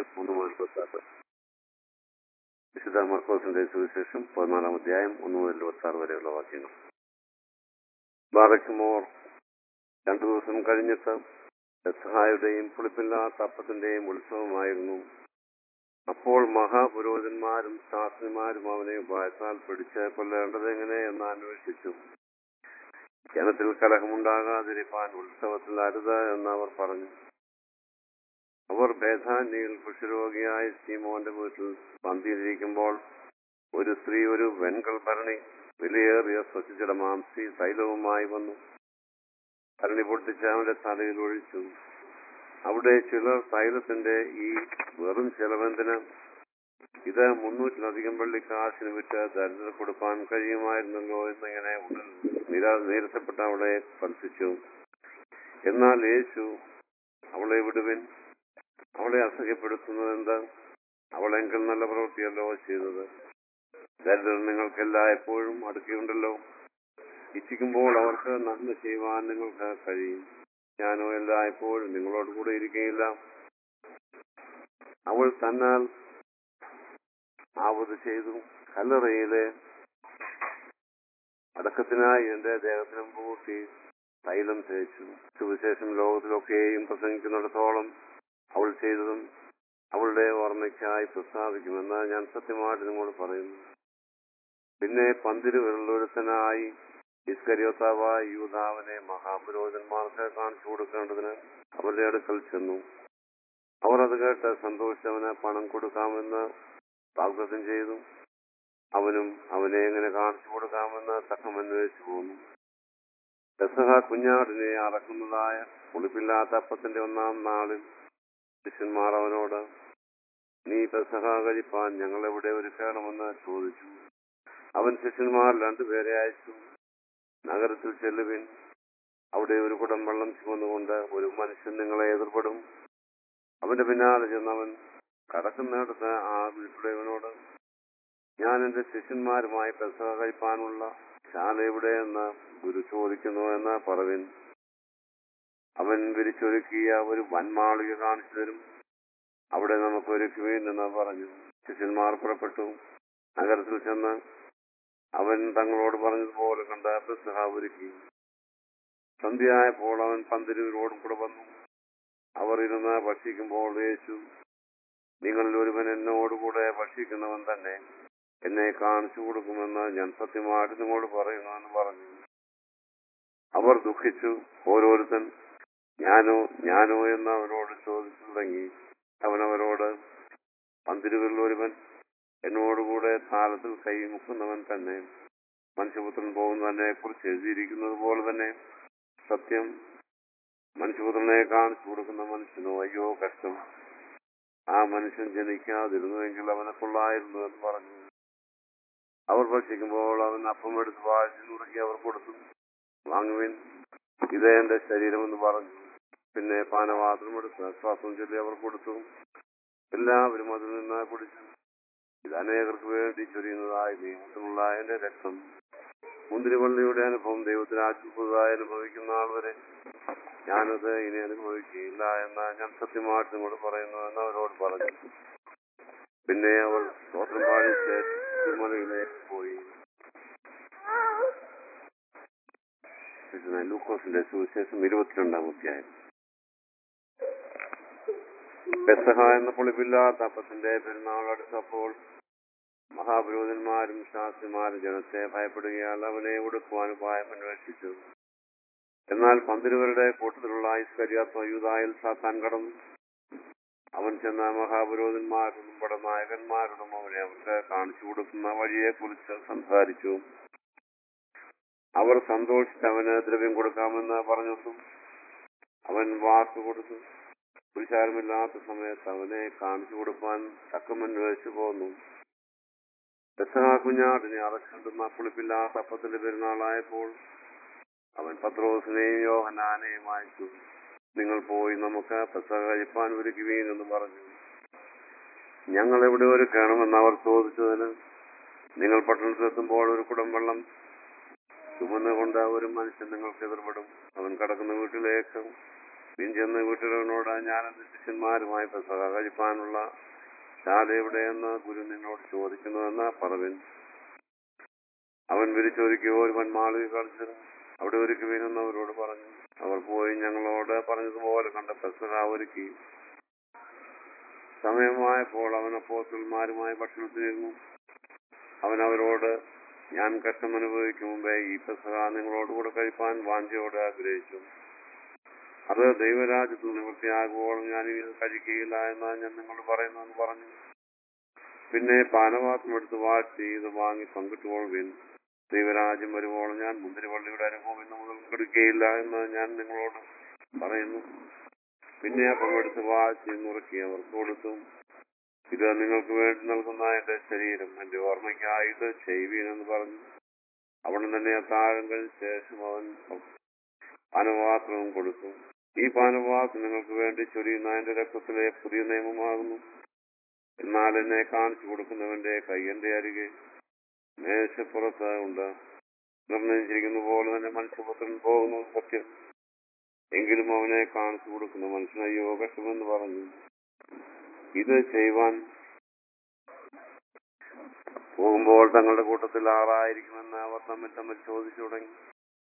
അധ്യായം ഒന്ന് മുതൽ ഇരുപത്തി വിശുദ്ധ മർക്കോസിന്റെ സുവിശേഷം പതിനാലാം അധ്യായം ഒന്ന് മുതൽ ഇരുപത്തി ആറ് വരെയുള്ള വാക്യങ്ങൾ ബാറയ്ക്കുമോർ രണ്ടു ദിവസം കഴിഞ്ഞിട്ട് പെസഹായുടെയും പുളിപ്പില്ലാത്ത അപ്പത്തിന്റെയും ഉത്സവമായിരുന്നു അപ്പോൾ മഹാപുരോഹിതന്മാരും ശാസ്ത്രിമാരും അവനെ ഭയത്താൽ പിടിച്ച് കൊല്ലേണ്ടത് എങ്ങനെ എന്ന് അന്വേഷിച്ചു ജനത്തിൽ കലഹമുണ്ടാകാതിരിക്കാൻ ഉത്സവത്തിൽ അരുത് എന്ന് അവർ പറഞ്ഞു അവർ ബേധാന്യയിൽ കുഷ്ഠരോഗിയായ സീമോന്റെ വീട്ടിൽ പന്തിയിലിരിക്കുമ്പോൾ ഒരു സ്ത്രീ ഒരു വെൺകൽ ഭരണി വിലയേറിയ സ്വച്ഛിച്ചിട മാംസി തൈലവുമായി വന്നു ഭരണി പൊട്ടിച്ച് അവന്റെ തലയിൽ ഒഴിച്ചു അവിടെ ചിലർ തൈലത്തിന്റെ ഈ വെറും ചെലവെന്തിന് ഇത് മുന്നൂറ്റിലധികം വെള്ളി കാശിന് വിറ്റ് ദരിദ്ര കൊടുക്കാൻ കഴിയുമായിരുന്നല്ലോ എന്നിങ്ങനെ ഉടൻ നിരാ നീരസപ്പെട്ട അവളെ സ്പർശിച്ചു എന്നാൽ യേശു അവളെ വിടുവിൻ അവളെ അസഹ്യപ്പെടുത്തുന്നത് എന്താ അവളെങ്കിൽ നല്ല പ്രവൃത്തിയല്ലോ ചെയ്തത് ദരിദ്രർ നിങ്ങൾക്കെല്ലാം എപ്പോഴും അടുക്കിയുണ്ടല്ലോ ഇച്ഛിക്കുമ്പോൾ അവർക്ക് നന്മ ചെയ്യുവാൻ നിങ്ങൾക്ക് കഴിയും ഞാനോ എല്ലാം എപ്പോഴും നിങ്ങളോട് കൂടെ ഇരിക്കുകയില്ല അവൾ തന്നാൽ ആവത് ചെയ്തു കല്ലറയിലെ അടക്കത്തിനായി എന്റെ ദേഹത്തിനും പൂട്ടി തൈലം തേച്ചു സുവിശേഷം ലോകത്തിലൊക്കെയും പ്രസംഗിക്കുന്നിടത്തോളം അവൾ ചെയ്തതും അവളുടെ ഓർമ്മയ്ക്കായി പ്രസ്താവിക്കുമെന്ന് ഞാൻ സത്യമായിട്ട് നിങ്ങളോട് പറയുന്നു പിന്നെ പന്തിരുവിരലൊരുത്തനായി ഇസ്കരിയോത്താവായ യൂതാവിനെ മഹാപുരോഹിതന്മാർക്ക് കാണിച്ചു കൊടുക്കേണ്ടതിന് അവരുടെ അടുക്കൽ ചെന്നു അവർ അത് കേട്ട് സന്തോഷിച്ചവന് പണം കൊടുക്കാമെന്ന് വാഗ്ദത്തം ചെയ്തു അവനും അവനെ എങ്ങനെ കാണിച്ചു കൊടുക്കാമെന്ന് തക്കം അന്വേഷിച്ചു പോന്നു പെസഹ കുഞ്ഞാടിനെ അറക്കുന്നതായ പുളിപ്പില്ലാത്ത അപ്പത്തിന്റെ ഒന്നാം നാളിൽ ശിഷ്യന്മാർ അവനോട് നീ പെസഹ കഴിപ്പാൻ ഞങ്ങൾ എവിടെ ഒരുക്കണമെന്ന് ചോദിച്ചു അവൻ ശിഷ്യന്മാർ രണ്ടുപേരെ അയച്ചു നഗരത്തിൽ ചെല്ലുവിൻ അവിടെ ഒരു കുടം വെള്ളം ചുമന്നുകൊണ്ട് ഒരു മനുഷ്യൻ നിങ്ങളെ എതിർപ്പെടും അവന്റെ പിന്നാലെ ചെന്നവൻ കടക്കുന്നിടത്ത് ആ വീട്ടുടയവനോട് ഞാൻ എന്റെ ശിഷ്യന്മാരുമായി പെസഹ കഴിപ്പാനുള്ള ശാല എവിടെയെന്ന് ഗുരു ചോദിക്കുന്നു എന്ന് പറവിൻ അവൻ വിരിച്ചൊരുക്കിയ ഒരു വൻമാളിക കാണിച്ചു തരും അവിടെ നമുക്ക് ഒരുക്കുവേൻ എന്ന് പറഞ്ഞു ശിഷ്യന്മാർ പുറപ്പെട്ടു നഗരത്തിൽ ചെന്ന് അവൻ തങ്ങളോട് പറഞ്ഞതുപോലെ കണ്ട പെസഹ ഒരുക്കി സന്ധ്യയായപ്പോൾ അവൻ പന്തിരുവിനോടും കൂടെ വന്നു അവർ ഇരുന്ന് ഭക്ഷിക്കുമ്പോൾ യേശു നിങ്ങളിൽ ഒരുവൻ എന്നോടുകൂടെ ഭക്ഷിക്കുന്നവൻ തന്നെ എന്നെ കാണിച്ചു കൊടുക്കുമെന്ന് ഞാൻ സത്യമായിട്ട് നിങ്ങളോട് പറയുന്നു എന്ന് പറഞ്ഞു അവർ ദുഃഖിച്ചു ഓരോരുത്തൻ ഞാനോ ഞാനോ എന്ന് അവരോട് ചോദിച്ചു തുടങ്ങി അവൻ അവരോട് പന്തിരുവിൽ ഒരുവൻ എന്നോടുകൂടെ താലത്തിൽ കൈ മുക്കുന്നവൻ തന്നെ മനുഷ്യപുത്രൻ പോകുന്നതിനെ കുറിച്ച് എഴുതിയിരിക്കുന്നത് പോലെ തന്നെ സത്യം മനുഷ്യപുത്രനെ കാണിച്ചു കൊടുക്കുന്ന മനുഷ്യനോ അയ്യോ കഷ്ടം ആ മനുഷ്യൻ ജനിക്കാതിരുന്നുവെങ്കിൽ അവനെ കൊള്ളായിരുന്നു എന്ന് പറഞ്ഞു അവർ ഭക്ഷിക്കുമ്പോൾ അവൻ അപ്പം എടുത്ത് വാഴ്ച നുറുക്കി അവർ കൊടുത്തു വാങ്ങുവിൻ ഇത് എന്റെ ശരീരമെന്ന് പറഞ്ഞു പിന്നെ പാനപാത്രം എടുത്ത് ശ്വാസം ചൊല്ലി അവർ കൊടുത്തു എല്ലാവരും അതിൽ നിന്ന് കുടിച്ചു ഇത് അനേകർക്ക് വേണ്ടി ചൊരിയുന്നതായി നിയമത്തിനുള്ള എന്റെ രക്തം മുന്തിരിവള്ളിയുടെ അനുഭവം ദൈവത്തിന് ആശുപതായി അനുഭവിക്കുന്ന ആൾ വരെ ഞാനത് ഇനി അനുഭവിക്കുകയില്ല എന്ന് ഞാൻ സത്യമായിട്ട് നിങ്ങളോട് പറയുന്നു എന്ന് അവരോട് പറഞ്ഞു പിന്നെ അവൾ സ്തോത്രം പാടിച്ച് തിരുമലയിലേക്ക് പോയി ലൂക്കോസിന്റെ സുവിശേഷം ഇരുപത്തിരണ്ടാം അധ്യായം പെസഹ എന്ന പൊളിപ്പില്ലാത്ത അപ്പത്തിന്റെ പെരുന്നാൾ അടുത്തപ്പോൾ മഹാപുരോഹിതന്മാരും ശാസ്ത്രിമാരും ജനത്തെ ഭയപ്പെടുകയാൽ അവനെ ഒടുക്കുവാൻ ഉപായം അന്വേഷിച്ചു എന്നാൽ പന്തിരുവരുടെ കൂട്ടത്തിലുള്ള ഐശ്വര്യാത്മ യൂതായിൽ സാത്താൻ കടന്നു അവൻ ചെന്ന മഹാപുരോഹിതന്മാരോടും പടനായകന്മാരോടും അവനെ അവർക്ക് കാണിച്ചു കൊടുക്കുന്ന വഴിയെ കുറിച്ച് സംസാരിച്ചു അവർ സന്തോഷിച്ച് അവന് ദ്രവ്യം കൊടുക്കാമെന്ന് പറഞ്ഞു അവൻ വാക്ക് കൊടുത്തു പുരുഷാരമില്ലാത്ത സമയത്ത് അവനെ കാണിച്ചു കൊടുക്കാൻ തക്കമന്വേഷിച്ചു പോന്നു പെസഹ കുഞ്ഞാടിനെ അറച്ചുകൊണ്ടുന്ന പുളിപ്പില്ലാത്ത അപ്പത്തിന്റെ പെരുന്നാളായപ്പോൾ അവൻ പത്രോസിനെയും യോഹനാനെയും അയച്ചു നിങ്ങൾ പോയി നമുക്ക് പെസഹ കഴിപ്പാൻ ഒരുക്കുവീൻ എന്ന് പറഞ്ഞു ഞങ്ങൾ എവിടെ ഒരുക്കണമെന്ന് അവർ ചോദിച്ചതിന് നിങ്ങൾ പട്ടണത്തിലെത്തുമ്പോൾ ഒരു കുടം വെള്ളം ചുമന്നുകൊണ്ട് ഒരു മനുഷ്യൻ നിങ്ങൾക്ക് എതിർപ്പെടും അവൻ കടക്കുന്ന വീട്ടിലേക്ക് പിഞ്ചെന്ന് വീട്ടിലവനോട് ഞാൻ എന്റെ ശിഷ്യന്മാരുമായി പെസഹ കഴിപ്പാനുള്ള ശാല എവിടെയെന്ന് ഗുരു നിന്നോട് ചോദിക്കുന്നുവെന്ന് പറവിൻ അവൻ വിരിച്ചൊരുക്കി ഒരു വന്മാളിക കളിച്ചത് അവിടെ ഒരുക്കി വീണെന്നവരോട് പറഞ്ഞു അവർ പോയി ഞങ്ങളോട് പറഞ്ഞതുപോലെ കണ്ട പെസഹ ഒരുക്കി സമയമായപ്പോൾ അവൻ അപ്പോസ്റ്റന്മാരുമായി ഭക്ഷണത്തിനിരുന്നു അവൻ അവരോട് ഞാൻ കഷ്ടം അനുഭവിക്കും മുമ്പേ ഈ പെസഹ നിങ്ങളോടുകൂടെ കഴിപ്പാൻ വാഞ്ചയോടെ ആഗ്രഹിച്ചു അത് ദൈവരാജ്യത്തിൽ നിവൃത്തിയാകുവോളം ഞാൻ ഇത് കഴിക്കുകയില്ല എന്ന് ഞാൻ നിങ്ങളോട് പറയുന്നു പറഞ്ഞു പിന്നെ പാനപാത്രം എടുത്ത് വാഴ്ത്തി ഇത് വാങ്ങി പങ്കിട്ടുകൊള്ളുവിൻ ദൈവരാജ്യം വരുവോളം ഞാൻ മുന്തിരിവള്ളിയുടെ അനുഭവം ഇന്ന് മുതൽ കെടുക്കുകയില്ല എന്ന് ഞാൻ നിങ്ങളോട് പറയുന്നു പിന്നെ അപ്പം എടുത്ത് വാഴ്ത്തി നുറുക്കി അവർക്ക് കൊടുത്തു ഇത് നിങ്ങൾക്ക് വേണ്ടി നൽകുന്ന എന്റെ ശരീരം എന്റെ ഓർമ്മയ്ക്കായി ഇത് ചെയ്യുവീൻ എന്ന് പറഞ്ഞു അവിടെ തന്നെ അത്താഴം കഴിഞ്ഞ ശേഷം അവൻ പാനപാത്രവും കൊടുത്തു ഈ പാനപാത്രം നിങ്ങൾക്ക് വേണ്ടി ചൊരിയുന്ന എന്റെ രക്തത്തിലെ പുതിയ നിയമമാകുന്നു എന്നാൽ എന്നെ കാണിച്ചു കൊടുക്കുന്നവന്റെ കൈ എന്റെ അരികെ മേശപ്പുറത്ത് ഉണ്ട് നിർണയിച്ചിരിക്കുന്ന പോലെ തന്നെ മനുഷ്യപുത്രൻ പോകുന്നു സത്യം എങ്കിലും അവനെ കാണിച്ചു കൊടുക്കുന്ന മനുഷ്യനയ്യോ കഷ്ടമെന്ന് പറഞ്ഞു ഇത് ചെയ്യുവാൻ പോകുമ്പോൾ തങ്ങളുടെ കൂട്ടത്തിൽ ആറായിരിക്കുമെന്ന് അവർ തമ്മിൽ തമ്മിൽ ചോദിച്ചു തുടങ്ങി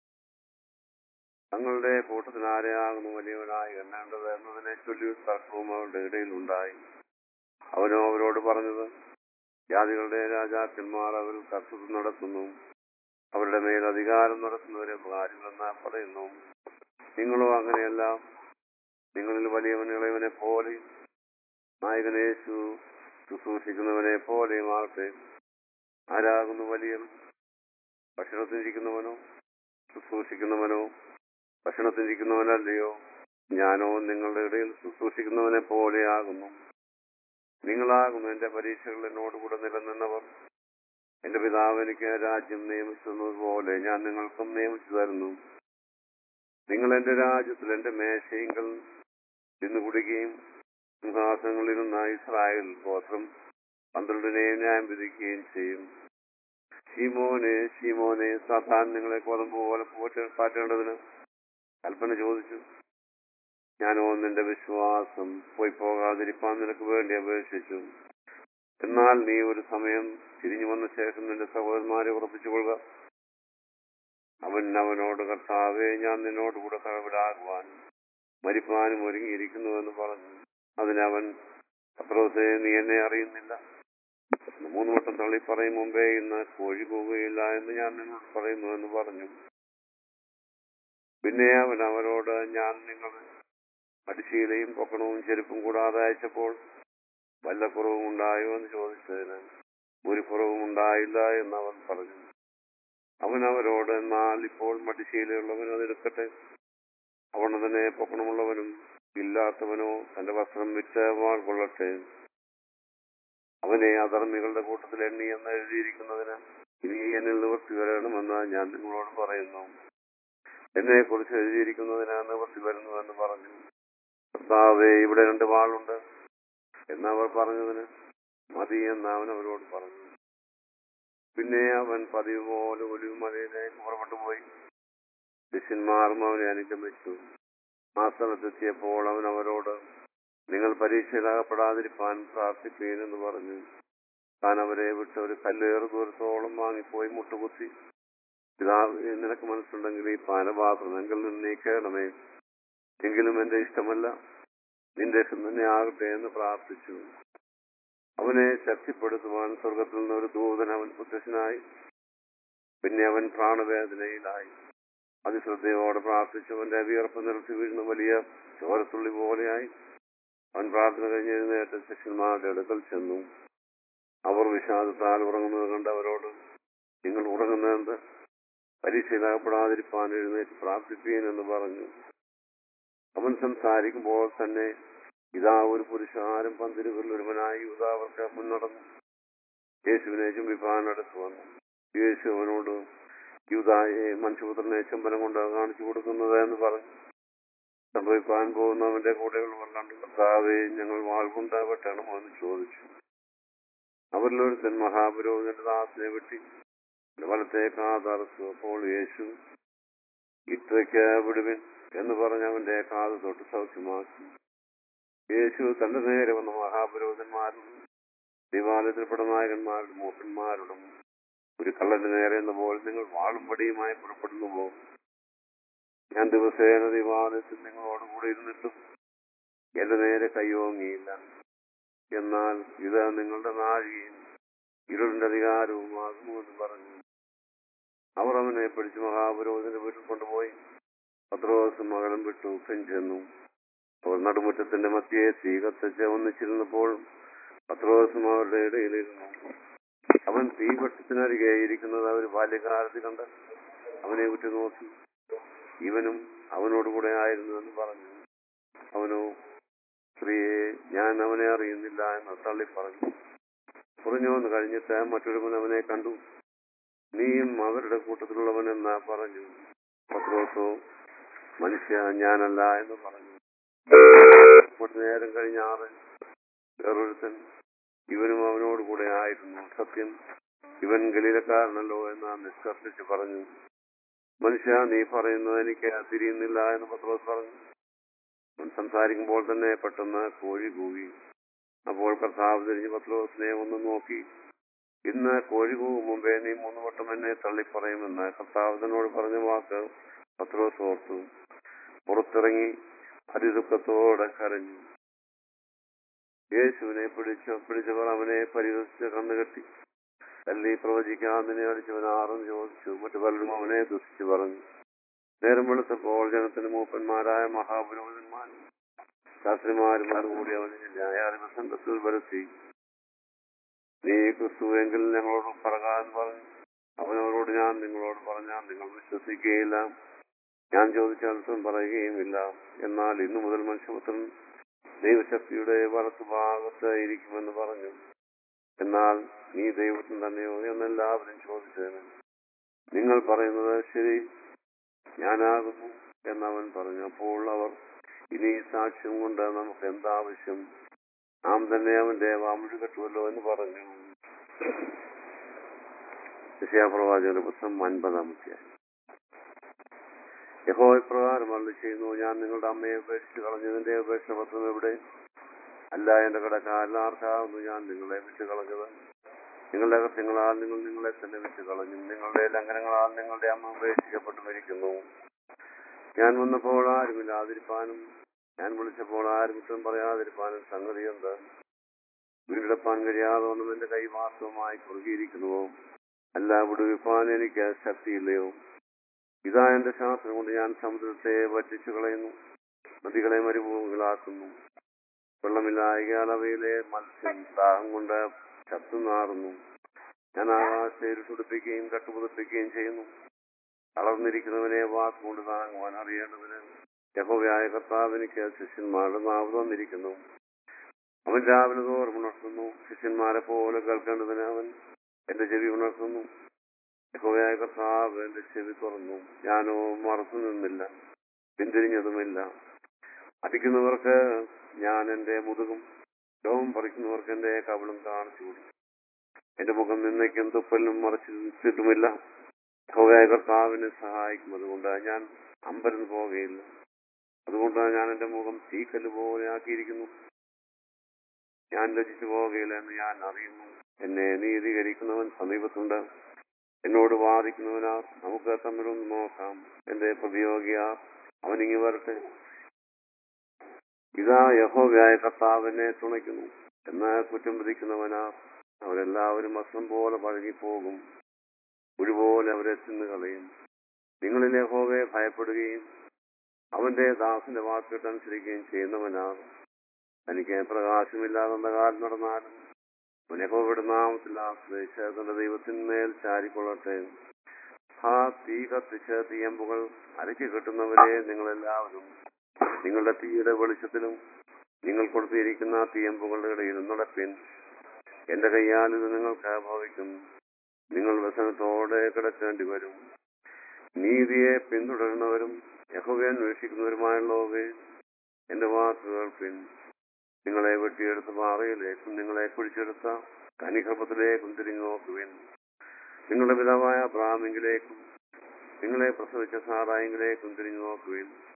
തങ്ങളുടെ കൂട്ടത്തിൽ ആരെയാകുന്നു വലിയവനായി എണ്ണേണ്ടത് എന്നതിനെ ചൊല്ലി തർക്കവും അവരുടെ ഇടയിൽ ഉണ്ടായി അവനോ അവരോട് പറഞ്ഞത് ജാതികളുടെ രാജാക്കന്മാർ അവർ കർത്തൃത്വം നടത്തുന്നു അവരുടെ മേൽ അധികാരം നടത്തുന്നവരെ കാര്യമെന്ന് പറയുന്നു നിങ്ങളോ അങ്ങനെയല്ല നിങ്ങളിൽ വലിയവൻ ഇളയവനെ പോലെ നായകനേശു ശുശ്രൂഷിക്കുന്നവനെ പോലെയും ആകട്ടെ ആരാകുന്നു വലിയവൻ ഭക്ഷണത്തിനിരിക്കുന്നവനോ ശുശ്രൂഷിക്കുന്നവനോ ഭക്ഷണത്തിനിരിക്കുന്നവനല്ലയോ ഞാനോ നിങ്ങളുടെ ഇടയിൽ ശുശ്രൂഷിക്കുന്നവനെ പോലെയാകുന്നു നിങ്ങളാകുന്നു എന്റെ പരീക്ഷകൾ എന്നോടുകൂടെ നിലനിന്നവർ എന്റെ പിതാവ് എനിക്ക് രാജ്യം നിയമിച്ചതുപോലെ ഞാൻ നിങ്ങൾക്കും നിയമിച്ചു തരുന്നു നിങ്ങൾ എന്റെ രാജ്യത്തിൽ എന്റെ മേശയിങ്കൽ തിന്നുകുടിക്കുകയും സിംഹാസനങ്ങളിരുന്ന ഇസ്രായേൽ ഗോത്രം പന്ത്രണ്ടിനെയും ന്യായം വിധിക്കുകയും ചെയ്യും ഷീമോനെ ഷീമോനെ സാത്താൻ നിങ്ങളെ കൊതമ്പ് പോലെ പോറ്റ് പാറ്റേണ്ടതിന് കൽപ്പന ചോദിച്ചു ഞാനോ നിന്റെ വിശ്വാസം പോയി പോകാതിരിപ്പാൻ നിനക്ക് വേണ്ടി അപേക്ഷിച്ചു എന്നാൽ നീ ഒരു സമയം തിരിഞ്ഞു വന്ന ശേഷം നിന്റെ സഹോദരന്മാരെ ഉറപ്പിച്ചുകൊള്ളുക അവൻ അവനോട് കർത്താവെ ഞാൻ നിന്നോട് കൂടെ കടവിടാകുവാൻ മരിപ്പാനും ഒരുങ്ങിയിരിക്കുന്നുവെന്ന് പറഞ്ഞു അതിനവൻ പത്രോസെ നീ എന്നെ അറിയുന്നില്ല മൂന്ന് വട്ടം തള്ളി പറയും മുമ്പേ ഇന്ന് കോഴി പോവുകയില്ല എന്ന് ഞാൻ നിന്നോട് പറയുന്നു എന്ന് പറഞ്ഞു പിന്നെ അവൻ അവരോട് ഞാൻ നിങ്ങൾ അടിശീലയും പൊക്കണവും ചെരുപ്പും കൂടാതെ അയച്ചപ്പോൾ വല്ല കുറവും ഉണ്ടായോ എന്ന് ചോദിച്ചതിന് ഒരു കുറവും ഉണ്ടായില്ല എന്ന് അവൻ പറഞ്ഞു അവൻ അവരോട് എന്നാൽ ഇപ്പോൾ മടിശീലയുള്ളവൻ അതെടുക്കട്ടെ അവണ് തന്നെ പൊക്കണമുള്ളവനും ഇല്ലാത്തവനോ തന്റെ വസ്ത്രം വിറ്റ് വാൾ കൊള്ളട്ടെ അവനെ അധർമ്മികളുടെ കൂട്ടത്തിൽ എണ്ണി എന്ന് എഴുതിയിരിക്കുന്നതിന് ഇനി എന്നിൽ നിവൃത്തി വരണമെന്ന് ഞാൻ നിങ്ങളോട് പറയുന്നു എന്നെ കുറിച്ച് എഴുതിയിരിക്കുന്നതിന് നിവൃത്തി വരുന്നുവെന്ന് പറഞ്ഞു കർത്താവേ ഇവിടെ രണ്ട് വാളുണ്ട് എന്നവർ പറഞ്ഞതിന് മതി എന്ന് അവൻ അവരോട് പറഞ്ഞു പിന്നെ അവൻ പതിവ് പോലെ ഒരു മലയിലേക്ക് പുറപ്പെട്ടു പോയി ശിഷ്യന്മാരും അവനെ അനുഗമിച്ചു ആ സ്ഥലത്തെത്തിയപ്പോൾ അവൻ അവരോട് നിങ്ങൾ പരീക്ഷയിലാകപ്പെടാതിരിക്കാൻ പ്രാർത്ഥിപ്പീനെന്ന് പറഞ്ഞു താൻ അവരെ വിട്ട് ഒരു കല്ലേറ് ദൂരത്തോളം വാങ്ങിപ്പോയി മുട്ടുകുത്തി പിതാവ് നിനക്ക് മനസ്സുണ്ടെങ്കിൽ ഈ പാനപാത്രം എങ്കിൽ നിന്ന് നീക്കണമേ എങ്കിലും എന്റെ ഇഷ്ടമല്ല നിന്റെ ഇഷ്ടം തന്നെ ആകട്ടെ എന്ന് പ്രാർത്ഥിച്ചു അവനെ ശക്തിപ്പെടുത്തുവാൻ സ്വർഗത്തിൽ നിന്ന് ഒരു ദൂതൻ അവൻ പ്രത്യക്ഷനായി പിന്നെ അവൻ പ്രാണവേദനയിലായി അതിശ്രദ്ധയോടെ പ്രാർത്ഥിച്ചവന്റെ വിയർപ്പ് നിർത്തി വീഴുന്ന വലിയ ചോരത്തുള്ളി പോലെയായി അവൻ പ്രാർത്ഥന കഴിഞ്ഞ് എഴുന്നേറ്റ് ശിഷ്യന്മാരുടെ അടുക്കൽ ചെന്നു അവർ വിഷാദത്താൽ ഉറങ്ങുന്നത് കണ്ട് അവരോട് നിങ്ങൾ ഉറങ്ങുന്നത് പരീക്ഷയിലാകപ്പെടാതിരിപ്പാൻ എഴുന്നേറ്റ് പ്രാർത്ഥിപ്പീൻ എന്ന് പറഞ്ഞു അവൻ സംസാരിക്കുമ്പോൾ തന്നെ ഇതാ ഒരു പുരുഷാരം പന്തിരുകളിൽ ഒരുവനായി യൂതാ അവർക്ക് മുന്നടന്നു യേശുവിനെ ചുംബിപ്പാൻ അടുത്ത് വന്നു യേശു അവനോട് യൂതായെ മനുഷ്യപുത്രനെ ചുംബനം കൊണ്ട് കാണിച്ചു കൊടുക്കുന്നത് എന്ന് പറഞ്ഞു സംഭവിക്കാൻ പോകുന്നവന്റെ കൂടെയുള്ളവർ കണ്ടു കർത്താവെ ഞങ്ങൾ വാൾ കൊണ്ട് വെട്ടണമോ എന്ന് ചോദിച്ചു അവരിലൊരുത്തൻ മഹാപുരോഹിതന്റെ ദാസിനെ വെട്ടി വലത്തേക്ക് ആധാർത്തു അപ്പോൾ യേശു ഇത്രയ്ക്ക് വിടുവിൻ എന്ന് പറഞ്ഞ് അവന്റെ കാത് തൊട്ട് സൗഖ്യമാക്കി യേശു തന്റെ നേരെ വന്ന മഹാപുരോഹിതന്മാരും ദിവാലയത്തിൽ പടനായകന്മാരുടെ മൂപ്പന്മാരോടും ഒരു കള്ളന്റെ നേരെ എന്ന പോലെ നിങ്ങൾ വാളും പടിയുമായി പുറപ്പെടുന്നുവോ ഞാൻ ദിവസേന ദിവാലയത്തിൽ നിങ്ങളോട് കൂടെ ഇരുന്നിട്ടും എന്റെ നേരെ കൈയോങ്ങിയില്ല എന്നാൽ ഇത് നിങ്ങളുടെ നാഴികയും ഇരുളിന്റെ അധികാരവുമാകുന്നു എന്ന് പറഞ്ഞു അവർ അവനെ പിടിച്ച് മഹാപുരോഹിതന്റെ വീട്ടിൽ കൊണ്ടുപോയി പത്രോസും മകളും വിട്ടു ചെന്നു അവർ നടുമുറ്റത്തിന്റെ മധ്യയെ തീ കത്തിച്ച് ഒന്നിച്ചിരുന്നപ്പോൾ പത്രോസും അവരുടെ ഇടയിലിരുന്നു അവൻ തീവട്ടത്തിനരികെ ഇരിക്കുന്നത് അവർ ബാല്യകാലത്ത് കണ്ട് അവനെ ഉറ്റുനോക്കി ഇവനും അവനോടുകൂടെ ആയിരുന്നു എന്ന് പറഞ്ഞു അവനോ സ്ത്രീയെ ഞാൻ അവനെ അറിയുന്നില്ല എന്ന് തള്ളി പറഞ്ഞു കുറഞ്ഞു വന്ന് കഴിഞ്ഞിട്ട് മറ്റൊരുവൻ അവനെ കണ്ടു നീയും അവരുടെ കൂട്ടത്തിലുള്ളവൻ എന്നാ പറഞ്ഞു പത്രോസോ മനുഷ്യ ഞാനല്ല എന്ന് പറഞ്ഞു കുറച്ചു നേരം കഴിഞ്ഞ ആറ് വേറൊരുത്തൻ ഇവനും അവനോട് കൂടെ ആയിരുന്നു സത്യം ഇവൻ ഗലീലക്കാരനല്ലോ എന്ന് നിഷ്കർഷിച്ച് പറഞ്ഞു മനുഷ്യ നീ പറയുന്നത് എനിക്ക് തിരിയുന്നില്ല എന്ന് പത്രോസ് പറഞ്ഞു അവൻ സംസാരിക്കുമ്പോൾ തന്നെ പെട്ടെന്ന് കോഴി കൂവി അപ്പോൾ കർത്താവ് തിരിഞ്ഞ് പത്രോസിനെ ഒന്ന് നോക്കി ഇന്ന് കോഴി കൂവും മുമ്പേ നീ മൂന്ന് വട്ടം എന്നെ തള്ളിപ്പറയുമെന്ന് കർത്താവിനോട് പറഞ്ഞ വാക്ക് പത്രോസ് ഓർത്തു പുറത്തിറങ്ങി അതിദുഃഖത്തോടെ കരഞ്ഞു യേശുവിനെ പിടിച്ചു പിടിച്ചവർ അവനെ പരിഹസിച്ച് കണ്ണുകെട്ടി തല്ലി പ്രവചിക്കാൻ നിന്നെ അടിച്ചവൻ ആറും ചോദിച്ചു മറ്റു പലരും അവനെ ദുഷിച്ചു പറഞ്ഞു നേരം വെളുത്തപ്പോൾ ജനത്തിന് മൂപ്പന്മാരായ മഹാപുരോഹിതന്മാരും ശാസ്ത്രിമാരും അതുകൂടി അവനെ ന്യായാധിപ സംഘത്തിൽ വരുത്തി നീ ക്രിസ്തുവെങ്കിൽ ഞങ്ങളോട് പറയാൻ പറഞ്ഞു അവനവരോട് ഞാൻ നിങ്ങളോട് പറഞ്ഞാൽ നിങ്ങൾ വിശ്വസിക്കുകയില്ല ഞാൻ ചോദിച്ച അർത്ഥം പറയുകയുമില്ല എന്നാൽ ഇന്നു മുതൽ മനുഷ്യപുത്രൻ ദൈവശക്തിയുടെ വലത്തുഭാഗത്ത് ഇരിക്കുമെന്ന് പറഞ്ഞു എന്നാൽ നീ ദൈവത്തിന് തന്നെയോ എന്നെല്ലാവരും ചോദിച്ചതിന് നിങ്ങൾ പറയുന്നത് ശരി ഞാനാകുന്നു എന്നവൻ പറഞ്ഞു അപ്പോൾ അവർ ഇനി ഈ സാക്ഷ്യം കൊണ്ട് നമുക്ക് എന്താവശ്യം നാം തന്നെ അവന്റെ വാമുഴി കെട്ടുമല്ലോ എന്ന് പറഞ്ഞു വിഷയപ്രവാചകന്റെ പുസ്തകം അൻപതാമത്തെ യഹോ ഇപ്രകാരം അള്ളി ചെയ്യുന്നു ഞാൻ നിങ്ങളുടെ അമ്മയെ ഉപേക്ഷിച്ച് കളഞ്ഞതിന്റെ ഉപേക്ഷ പത്രം എവിടെ അല്ല എന്റെ കടക്കാരനാർക്കാവുന്നു ഞാൻ നിങ്ങളെ വിട്ട് കളഞ്ഞത് നിങ്ങളുടെ അകത്യങ്ങളാൽ നിങ്ങൾ നിങ്ങളെ തന്നെ വിട്ട് കളഞ്ഞു നിങ്ങളുടെ ലംഘനങ്ങളാൽ നിങ്ങളുടെ അമ്മ ഉപേക്ഷിക്കപ്പെട്ടു മരിക്കുന്നു ഞാൻ വന്നപ്പോൾ ആരുമില്ലാതിരിപ്പാനും ഞാൻ വിളിച്ചപ്പോൾ ആരും ഉത്തരം പറയാതിരിപ്പാനും സംഗതി എന്ത് വീണ്ടെടുപ്പാൻ കഴിയാതെ ഒന്നും എന്റെ കൈ വാസ്തവമായി കുറുകിയിരിക്കുന്നുവോ അല്ല വിടുവിപ്പാൻ എനിക്ക് ശക്തിയില്ലയോ ഇതാ എന്റെ ശാസ്ത്രം കൊണ്ട് ഞാൻ സമുദ്രത്തെ വറ്റിച്ചു കളയുന്നു നദികളെ മരുഭൂമികളാക്കുന്നു വെള്ളമില്ലായകാൽ അവയിലെ മത്സ്യം ദാഹം കൊണ്ട് ചത്തുനാറുന്നു ഞാൻ ആകാശത്തെ ഇരുട്ടുടിപ്പിക്കുകയും കട്ടുപുതപ്പിക്കുകയും ചെയ്യുന്നു തളർന്നിരിക്കുന്നവനെ വാക്കുകൊണ്ട് താങ്ങുവാൻ അറിയേണ്ടതിന് യഹോവയായ കർത്താവ് എനിക്ക് ശിഷ്യന്മാരുടെ നാവ് തന്നിരിക്കുന്നു അവൻ രാവിലെ തോറും ഉണർത്തുന്നു ശിഷ്യന്മാരെ പോലെ കേൾക്കേണ്ടതിന് അവൻ എന്റെ ചെവി ഉണർത്തുന്നു യഹോവയായ കർത്താവ് എന്റെ ചെവി തുറന്നു ഞാനോ മറച്ചു നിന്നില്ല പിന്തിരിഞ്ഞതുമില്ല അടിക്കുന്നവർക്ക് ഞാൻ എന്റെ മുതുകും രോമം പറിക്കുന്നവർക്ക് എന്റെ കവളും കാണിച്ചു കൊടുക്കും എന്റെ മുഖം നിന്നയ്ക്കും തുപ്പലിനും മറച്ചിട്ടുമില്ല യഹോവയായ കർത്താവിനെ സഹായിക്കും അതുകൊണ്ട് ഞാൻ അമ്പരന്ന് പോവുകയില്ല അതുകൊണ്ട് ഞാൻ എന്റെ മുഖം തീക്കല്ല് പോലെ ആക്കിയിരിക്കുന്നു ഞാൻ ലജിച്ചു പോവുകയില്ല എന്ന് ഞാൻ അറിയുന്നു എന്നെ നീതീകരിക്കുന്നവൻ സമീപത്തുണ്ട് എന്നോട് വാദിക്കുന്നവനാ നമുക്ക് തമ്മിലൊന്ന് നോക്കാം എന്റെ പ്രതിയോഗിയാ അവനിങ്ങി വരട്ടെ ഇതാ യഹോവയായ കർത്താവിനെ തുണയ്ക്കുന്നു എന്ന് കുറ്റം വിധിക്കുന്നവനാ അവരെല്ലാവരും വസ്ത്രം പോലെ പഴകിപ്പോകും ഒരുപോലെ അവരെ തിന്നു കളയും നിങ്ങളിൽ യഹോവയെ ഭയപ്പെടുകയും അവന്റെ ദാസന്റെ വാക്കുകേട്ടനുസരിക്കുകയും ചെയ്യുന്നവനാണ് തനിക്ക് പ്രകാശമില്ലാതെ അന്ധകാരം നടന്നാലും യഹോവയുടെ നാമത്തിൽ ആശ്രയിച്ച് തന്റെ ദൈവത്തിന്മേൽ ചാരിക്കൊള്ളട്ടെ ആ തീ കത്തിച്ച് തീയമ്പുകൾ അരക്കി കിട്ടുന്നവരെ നിങ്ങളെല്ലാവരും നിങ്ങളുടെ തീയുടെ വെളിച്ചത്തിലും നിങ്ങൾ കൊടുത്തിരിക്കുന്ന തീയമ്പുകളുടെ ഇടയിൽ നടപ്പിൻ എന്റെ കയ്യാൽ ഇത് നിങ്ങൾക്ക് ഭവിക്കും നിങ്ങൾ വ്യസനത്തോടെ കിടക്കേണ്ടി വരും നീതിയെ പിന്തുടരുന്നവരും യഹോവയെ അന്വേഷിക്കുന്നവരുമായുള്ളവേ എന്റെ വാക്കുകൾ പിൻ നിങ്ങളെ വെട്ടിയെടുത്ത പാറയിലേക്കും നിങ്ങളെ കുഴിച്ചെടുത്ത കനിഗർഭത്തിലേക്കും തിരിഞ്ഞു നോക്കുവിൻ നിങ്ങളുടെ പിതാവായ ബ്രാഹ്മിങ്കിലേക്കും നിങ്ങളെ പ്രസവിച്ച സാറായെങ്കിലേക്കും തിരിഞ്ഞു നോക്കുവിൻ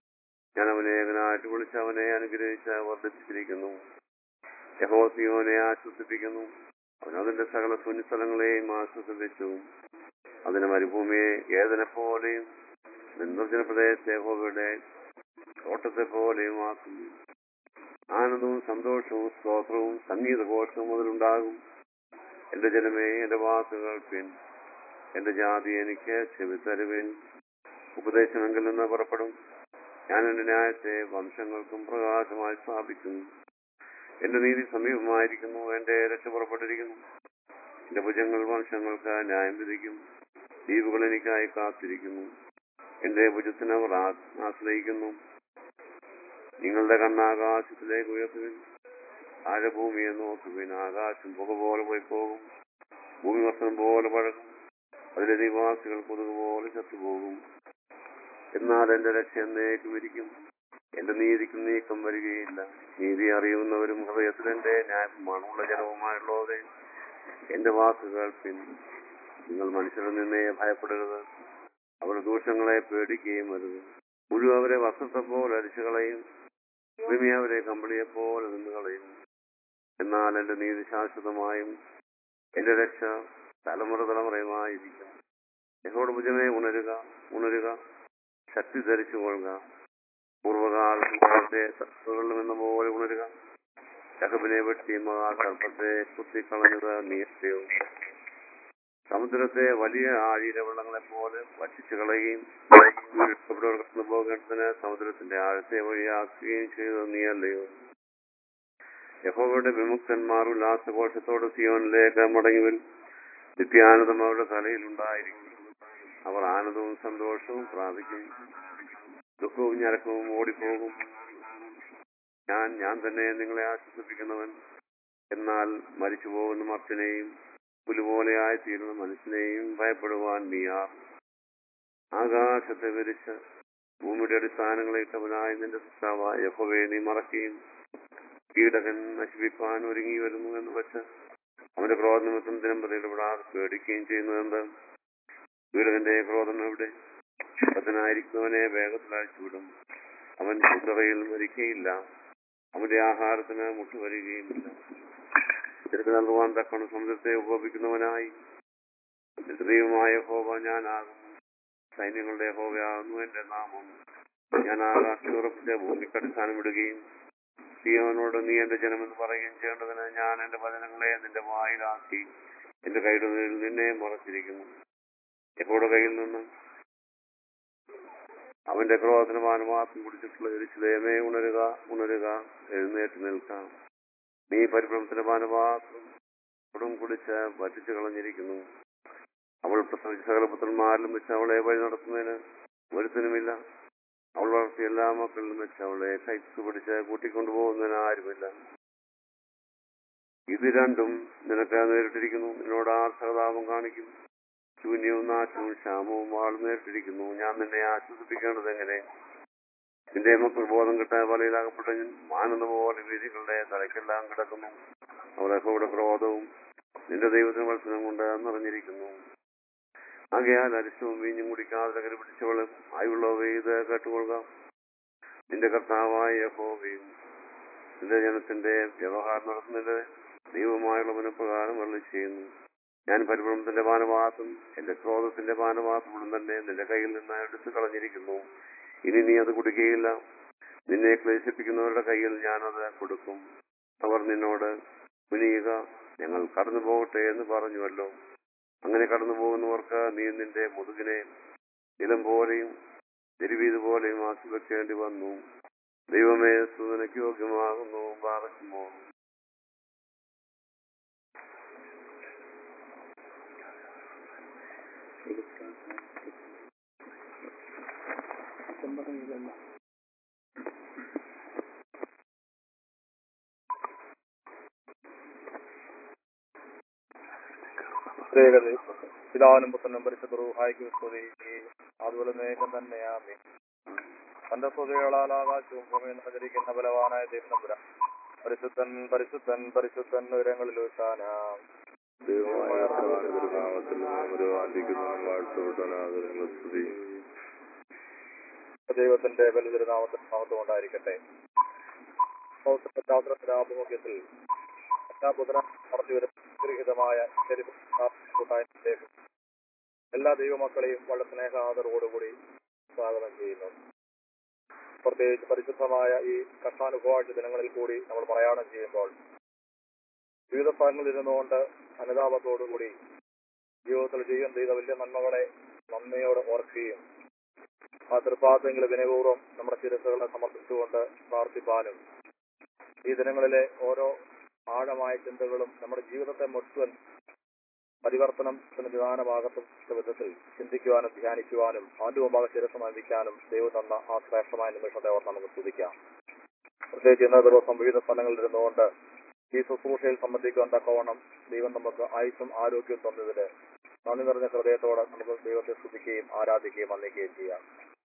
ഞാൻ അവനെ ഏകനായിട്ട് വിളിച്ച് അവനെ അനുഗ്രഹിച്ച് വർദ്ധിപ്പിച്ചിരിക്കുന്നു യഹോസിയോനെ ആശ്വസിപ്പിക്കുന്നു അവൻ അതിന്റെ സകല ശൂന്യസ്ഥലങ്ങളെയും ആശ്വസിപ്പിച്ചു അതിന് മരുഭൂമിയെ ഏതിനെ പോലെയും നിർജ്ജന പ്രദേശത്തെ യഹോവയുടെ തോട്ടത്തെ പോലെയും ആക്കുന്നു ആനന്ദവും സന്തോഷവും സ്തോത്രവും സംഗീതഘോഷവും അതിലുണ്ടാകും എന്റെ ജനമേ എന്റെ വാക്കുകൾ പിൻ എന്റെ ജാതി എനിക്ക് ചെവിത്തരുവിൻ ഉപദേശമെങ്കിൽ നിന്ന് പുറപ്പെടും ഞാൻ എന്റെ ന്യായത്തെ വംശങ്ങൾക്കും പ്രകാശമായി സ്ഥാപിക്കും എന്റെ നീതി സമീപമായിരിക്കുന്നു എന്റെ രക്ഷ പുറപ്പെട്ടിരിക്കുന്നു എന്റെ ഭുജങ്ങൾ വംശങ്ങൾക്ക് ന്യായം വിധിക്കും ദ്വീപുകൾ എനിക്കായി കാത്തിരിക്കുന്നു എന്റെ ഭുജത്തിന് അവർ ആ- ആശ്രയിക്കുന്നു നിങ്ങളുടെ കണ്ണാകാശത്തിലേക്ക് ഉയർത്തുവിൻ താഴെ ഭൂമിയെ നോക്കുവിൻ ആകാശം പുക പോലെ പോയി പോകും ഭൂമി വസ്ത്രം പോലെ പഴകും അതിലെ നിവാസികൾ കൊതുക് പോലെ ചത്തുപോകും എന്നാൽ എന്റെ രക്ഷ എന്നേക്കും ഇരിക്കും എന്റെ നീതിക്ക് നീക്കം വരികയില്ല നീതി അറിയുന്നവരും ഹൃദയത്തിൽ എന്റെ ന്യായപ്രമാണമുള്ള ജനവുമായുള്ളവരെ എന്റെ വാക്കുകൾ പിൻ നിങ്ങൾ മനുഷ്യരിൽ നിന്നേ ഭയപ്പെടരുത് അവരുടെ ദൂഷങ്ങളെ പേടിക്കുകയും വരുത് മുഴു അവരെ വസ്ത്രത്തെ പോലെ അരിച്ചു കളയും ഭൂമി അവരെ കമ്പിളിയെ പോലെ നിന്ന് കളയും എന്നാൽ എന്റെ നീതി ശാശ്വതമായും എന്റെ രക്ഷ തലമുറ തലമുറയുമായിരിക്കും യഹോട് ഭുജമേ ഉണരുക ഉണരുക ശക്തി ധരിച്ചു കൊള്ളുക പൂർവകാലത്തെ സത്തുകളിലും എന്ന പോലെ ഉണരുക യഹബിനെ വെട്ടി മഹാസർപ്പത്തെ കുത്തിക്കളഞ്ഞത് നീയോ സമുദ്രത്തെ വലിയ ആഴീര വെള്ളങ്ങളെ പോലെ വറ്റിച്ചു കളയുകയും ഇവിടെ കടന്നു പോകേണ്ടതിന് സമുദ്രത്തിന്റെ ആഴത്തെ വഴിയാക്കുകയും ചെയ്തത് നീയല്ലയോ യഹോവയുടെ വിമുക്തന്മാർ ഉല്ലാസഘോഷത്തോട് സിയോനിലേക്ക് മടങ്ങിവരും നിത്യാനന്ദം അവരുടെ തലയിൽ ഉണ്ടായിരിക്കും അവർ ആനന്ദവും സന്തോഷവും പ്രാപിക്കും ദുഃഖവും ഞരക്കവും ഓടിപ്പോകും ഞാൻ ഞാൻ തന്നെ നിങ്ങളെ ആശ്വസിപ്പിക്കുന്നവൻ എന്നാൽ മരിച്ചു പോകുന്ന മർത്തിനെയും പുലുപോലെയായി തീരുന്ന മനുഷ്യനെയും ഭയപ്പെടുവാൻ നീയാ ആകാശത്തെ വിരിച്ച് ഭൂമിയുടെ അടിസ്ഥാനങ്ങളെ ഇട്ടവനായി നിന്റെ സൃഷ്ടാവായ യഹോവയെ നീ മറക്കുകയും കീടകൻ നശിപ്പിക്കാൻ ഒരുങ്ങി വരുന്നു എന്ന് വെച്ച് അവന്റെ ക്രോധനിമിത്തം ദിനം പ്രതി ഇടപെടാതെ പേടിക്കുകയും ചെയ്യുന്നത് എന്ത് കീടകന്റെ ക്രോധം എവിടെ അതിനായിരിക്കുന്നവനെ വേഗത്തിൽ അഴിച്ചുവിടും അവൻ ശുദ്ധതയിൽ മരിക്കയില്ല അവന്റെ ആഹാരത്തിന് മുട്ടുവരികയുമില്ല തിരക്ക് നൽകുവാൻ തക്കണം സമുദ്രത്തെ ഉപയോഗിക്കുന്നവനായി ദൈവമായ ഹോവ ഞാനാകുന്നു സൈന്യങ്ങളുടെ ഹോവയാകുന്നു എന്റെ നാമം ഞാൻ ആകാശം ഉറപ്പിച്ച ഭൂമിക്ക് അടിസ്ഥാനം ഇടുകയും സിയോനോട് നീ എന്റെ ജനമെന്ന് പറയുകയും ചെയ്യേണ്ടതിന് ഞാൻ എന്റെ വചനങ്ങളെ നിന്റെ വായിലാക്കി എന്റെ കൈയുടെ മുന്നിൽ നിന്നെ മറച്ചിരിക്കുന്നു യഹോയുടെ കയ്യിൽ നിന്ന് അവന്റെ ക്രോധന പാനമാസം കുടിച്ചിട്ടുള്ള എരിശിലേമേ ഉണരുക ഉണരുക എഴുന്നേറ്റ് നിൽക്കാം നീ പരിഭ്രമത്തിന്റെ പാനപാത്രം കൊടും കുടിച്ച് വറ്റിച്ചു കളഞ്ഞിരിക്കുന്നു അവൾ പ്രസവിച്ച സകല പുത്രന്മാരിലും വെച്ച് അവളെ വഴി നടത്തുന്നതിന് ഒരുത്തനുമില്ല അവൾ വളർത്തിയ എല്ലാ മക്കളിലും വെച്ച് അവളെ കൈക്ക് പിടിച്ച് കൂട്ടിക്കൊണ്ടുപോകുന്നതിന് ആരുമില്ല ഇത് രണ്ടും നിനക്ക് നേരിട്ടിരിക്കുന്നു നിന്നോട് ആർ സഹതാപം കാണിക്കും ശൂന്യവും നാശവും ക്ഷാമവും വാൾ നേരിട്ടിരിക്കുന്നു ഞാൻ നിന്നെ ആശ്വസിപ്പിക്കേണ്ടത് എങ്ങനെ നിന്റെ മക്കൾ ബോധം കിട്ട വലയിലാകപ്പെട്ട ആനന്ദ പോലെ വീതികളുടെ തലയ്ക്കെല്ലാം കിടക്കുന്നു അവരൊക്കെ ക്രോധവും നിന്റെ ദൈവത്തിന് മത്സരം കൊണ്ട് നിറഞ്ഞിരിക്കുന്നു ആകയാൽ അരിശവും വീഞ്ഞും കുടിക്കാതെ ലഹരി പിടിച്ചവളും ആയുള്ളവ ഇത് കേട്ടുകൊള്ളുക നിന്റെ കർത്താവായ യഹോവയും നിന്റെ ജനത്തിന്റെ വ്യവഹാരം നടത്തുന്നതിന്റെ ദൈവമായുള്ളവന് പ്രകാരം വെള്ളി ചെയ്യുന്നു ഞാൻ പരിഭ്രമത്തിന്റെ പാനവാസം എന്റെ ക്രോധത്തിന്റെ പാനവാസമുடன் തന്നെ നിന്റെ കയ്യിൽ നിന്ന് എടുത്തു കളഞ്ഞിരിക്കുന്നു ഇനി നീ അത് കുടിക്കുകയില്ല നിന്നെ ക്ലേശിപ്പിക്കുന്നവരുടെ കയ്യിൽ ഞാനത് കൊടുക്കും അവർ നിന്നോട് കുനിയുക ഞങ്ങൾ കടന്നു പോകട്ടെ എന്ന് പറഞ്ഞുവല്ലോ അങ്ങനെ കടന്നു പോകുന്നവർക്ക് നീ നിന്റെ മുതുകിനെ നിലം പോലെയും തെരുവീത് പോലെയും ആക്കി വെക്കേണ്ടി വന്നു ദൈവമേ സുതനയ്ക്ക് യോഗ്യമാകുന്നു ബാറക്കുമോ പ്രത്യേകത പിതാവിനും പുത്രനും പരിശുദ്ധ റൂഹായിക്ക് സ്തുതി അതുപോലെ നേകം തന്നെയാമേ തന്റെ സ്തുതികളാൽ ആകാശവും ഭൂമിയും നിറഞ്ഞിരിക്കുന്ന ബലവാനായ ദൈവനപുര പരിശുദ്ധൻ പരിശുദ്ധൻ പരിശുദ്ധൻ ഉയരങ്ങളിൽ ഉയർത്താനാം ദൈവമായ നാമത്തിൽ ഒരു ആദിക്കുന്ന വാഴ്ത്തപ്പെട്ടനാകുന്ന സ്തുതി ദൈവത്തിന്റെ ബലിതിരുനാമത്തിന് മഹത്വം ഉണ്ടായിരിക്കട്ടെ ശാസ്ത്രത്തിന്റെ ആഭിമുഖ്യത്തിൽ എല്ലാ ബുധന നടത്തി വരുന്ന ഗൃഹിതമായ കൂട്ടായ്മയിലേക്ക് എല്ലാ ദൈവമക്കളെയും വളരെ സ്നേഹാദരോടുകൂടി സ്വാഗതം ചെയ്യുന്നു പ്രത്യേകിച്ച് പരിശുദ്ധമായ ഈ കഷ്ടാനുഭവാഴ്ച ദിനങ്ങളിൽ കൂടി നമ്മൾ പ്രയാണം ചെയ്യുമ്പോൾ വിവിധ സ്ഥലങ്ങളിൽ ഇരുന്നുകൊണ്ട് അനുതാപത്തോടുകൂടി ജീവിതത്തിൽ ചെയ്യാൻ ചെയ്ത വലിയ നന്മകളെ നന്ദിയോടെ ഓർക്കുകയും ആ തൃപ്പാദങ്ങൾ വിനയപൂർവ്വം നമ്മുടെ ശിരസുകളെ സമർപ്പിച്ചുകൊണ്ട് പ്രാർത്ഥിപ്പാനും ഈ ദിനങ്ങളിലെ ഓരോ ആഴമായ ചിന്തകളും നമ്മുടെ ജീവിതത്തെ മുഴുവൻ പരിവർത്തനത്തിന് നിദാനമാകത്ത വിധത്തിൽ ചിന്തിക്കുവാനും ധ്യാനിക്കുവാനും ആദ്യ മുമ്പാകെ ശിരസ് നന്ദിക്കാനും ദൈവം തന്ന ആ ശ്രേഷ്ഠമായ നിമിഷത്തെ ഓർത്ത് നമുക്ക് സ്തുതിക്കാം പ്രത്യേകിച്ച് ഇന്നത്തെ ദിവസം വിവിധ സ്ഥലങ്ങളിൽ ഇരുന്നുകൊണ്ട് ഈ ശുശ്രൂഷയിൽ സംബന്ധിക്കുവാൻ തക്കവണ്ണം ദൈവം നമുക്ക് ആയുസും ആരോഗ്യവും തന്നതിന് നന്ദി നിറഞ്ഞ ഹൃദയത്തോടെ നമുക്ക് ദൈവത്തെ സ്തുതിക്കുകയും ആരാധിക്കുകയും വന്ദിക്കുകയും ചെയ്യാം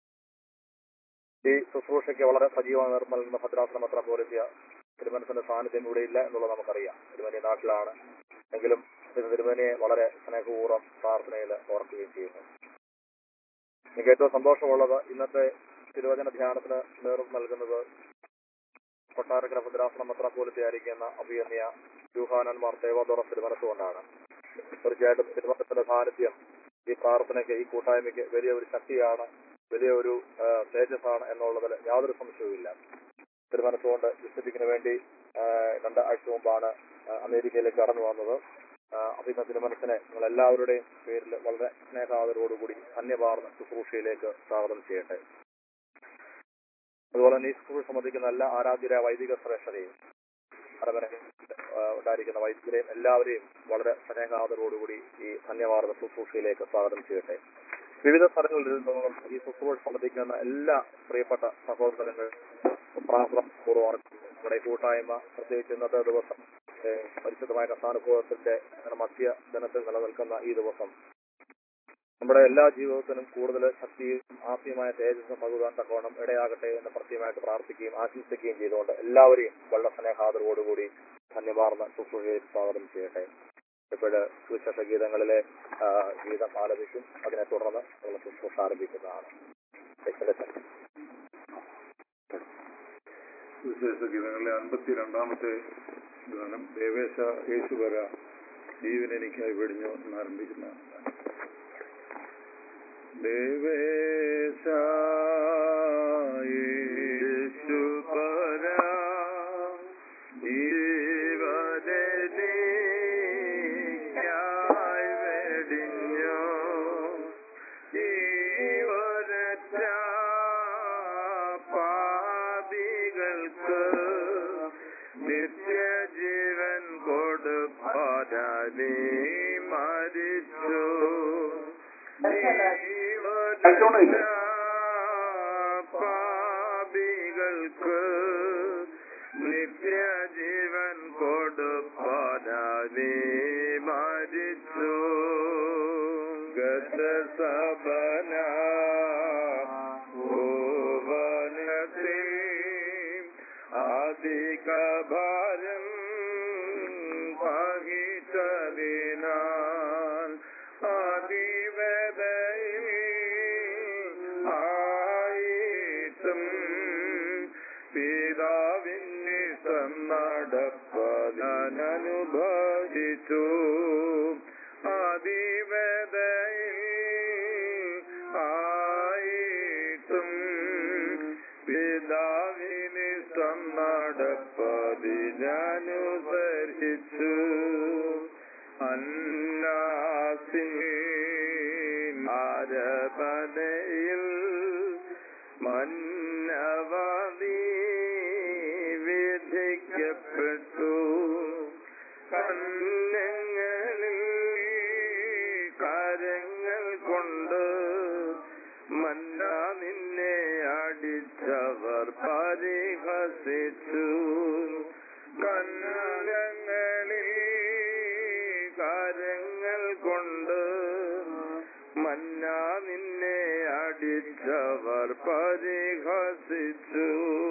ഈ ശുശ്രൂഷയ്ക്ക് വളരെ സജീവമായി നേതൃത്വം നൽകുന്ന ഭദ്രാശ്രമത്ര പോലെത്തിയ തിരുമനസിന്റെ സാന്നിധ്യം ഇവിടെ ഇല്ല എന്നുള്ളത് നമുക്കറിയാം തിരുമനി നാട്ടിലാണ് എങ്കിലും ഇന്ന് തിരുമനിയെ വളരെ സ്നേഹപൂർവ്വം പ്രാർത്ഥനയിൽ ഓർക്കുകയും ചെയ്യുന്നു എനിക്ക് ഏറ്റവും സന്തോഷമുള്ളത് ഇന്നത്തെ തിരുവചന ധ്യാനത്തിന് നേതൃത്വം നൽകുന്നത് കൊട്ടാരക്കര ഭദ്രാസനം മത്ര പോലത്തെ ആയിരിക്കുന്ന അഭിയന്യ യൂഹാനന്മാർ ദേവദോറ തിരുമനസുകൊണ്ടാണ് തീർച്ചയായിട്ടും തിരുമനത്തിന്റെ സാന്നിധ്യം ഈ പ്രാർത്ഥനയ്ക്ക് ഈ കൂട്ടായ്മയ്ക്ക് വലിയ ഒരു ശക്തിയാണ് വലിയ ഒരു ആ, തേജസ്സാണ് എന്നുള്ളതിൽ യാതൊരു സംശയവുമില്ല തിരുമനസുകൊണ്ട് വിശ്വസിക്കുന്നതിന് വേണ്ടി ആ, രണ്ട് ആഴ്ച മുമ്പാണ് ആ, അമേരിക്കയിലേക്ക് കടന്നു വന്നത് ആ, അപ്പൊ ഇന്ന് തിരുമനസിനെ നിങ്ങൾ എല്ലാവരുടെയും പേരിൽ വളരെ സ്നേഹാദരോടുകൂടി ധന്യവാർന്ന ശുശ്രൂഷയിലേക്ക് സ്വാഗതം ചെയ്യട്ടെ അതുപോലെ തന്നെ ഈ ശുശ്രൂഷ സംബന്ധിക്കുന്ന എല്ലാ ആരാധ്യരായ വൈദിക ശ്രേഷ്ഠരെയും അരമനയിൽ ആ, ഉണ്ടായിരിക്കുന്ന വൈദികരെയും എല്ലാവരെയും വളരെ സ്നേഹാദരോടുകൂടി ഈ ധന്യവാർന്ന ശുശ്രൂഷയിലേക്ക് സ്വാഗതം ചെയ്യട്ടെ വിവിധ സ്ഥലങ്ങളിൽ നിന്നും ഈ ശുശ്രൂഷ സംബന്ധിക്കുന്ന എല്ലാ പ്രിയപ്പെട്ട സഹോദരങ്ങൾ പ്രാർത്ഥനപൂർവ്വം നമ്മുടെ ഈ കൂട്ടായ്മ പ്രത്യേകിച്ച് ഇന്നത്തെ ദിവസം ഏ, പരിശുദ്ധമായ കഥാനുഭവത്തിന്റെ മധ്യ ദിനത്തിൽ നിലനിൽക്കുന്ന ഈ ദിവസം നമ്മുടെ എല്ലാ ജീവിതത്തിനും കൂടുതൽ ശക്തിയും ആത്മീയമായ തേജസ്സും പകുതാൻ തക്കോണം ഇടയാകട്ടെ എന്ന് പ്രത്യേകമായിട്ട് പ്രാർത്ഥിക്കുകയും ആശംസിക്കുകയും ചെയ്തുകൊണ്ട് എല്ലാവരെയും വളരെ സ്നേഹാദരോടുകൂടി ധന്യമാർന്ന ശുശ്രൂഷയിൽ സ്വാഗതം ചെയ്യട്ടെ ഇപ്പോഴ് സുവിശേഷ ഗീതങ്ങളിലെ ആ, ഗീതം ആലപിക്കും അതിനെ തുടർന്ന് നമ്മൾ ശുശ്രൂഷ ആരംഭിക്കുന്നതാണ് എക്സലന്റ്. വിശേഷ ഗീതങ്ങളിലെ അൻപത്തിരണ്ടാമത്തെ ഗാനം ദേവേശ യേശുവര ജീവൻ എനിക്കായി വെടിഞ്ഞു എന്നാരംഭിക്കുന്ന ദേവേശ യേശുവര ജീവനെനിക്കായി വെടിഞ്ഞു ജീവനറ്റ പാപികൾക്ക് നിത്യജീവൻ കൊടുപ്പാനി മരിച്ചു ജീവനറ്റ പാപികൾക്ക് നിത്യജീവൻ കൊടുപ്പാനി മരിച്ചു ഗതസപന ഭുവനത്തിൽ അധിക ഭാരം വഹിച്ചതിനാൽ അതിവേദയിൽ ആയിട്ടും പിതാവിന് നടപ്പതാൻ അനുഭവിച്ചു അതിവേദയിൽ ആയിട്ടും പിതാവിന് നടപ്പതിനനുസരിച്ചു അന്നാസി ആരപനയിൽ മന്നവതി വിധിക്കപ്പെട്ടു കണ്ണങ്ങളിൽ കരങ്ങൾ കൊണ്ട് മന്ന നിന്നെ അടിച്ചവർ പരിഹസിച്ചു കണ്ണങ്ങളിൽ കരങ്ങൾ കൊണ്ട് മന്ന നിന്നെ അടിച്ചവർ പരിഹസിച്ചു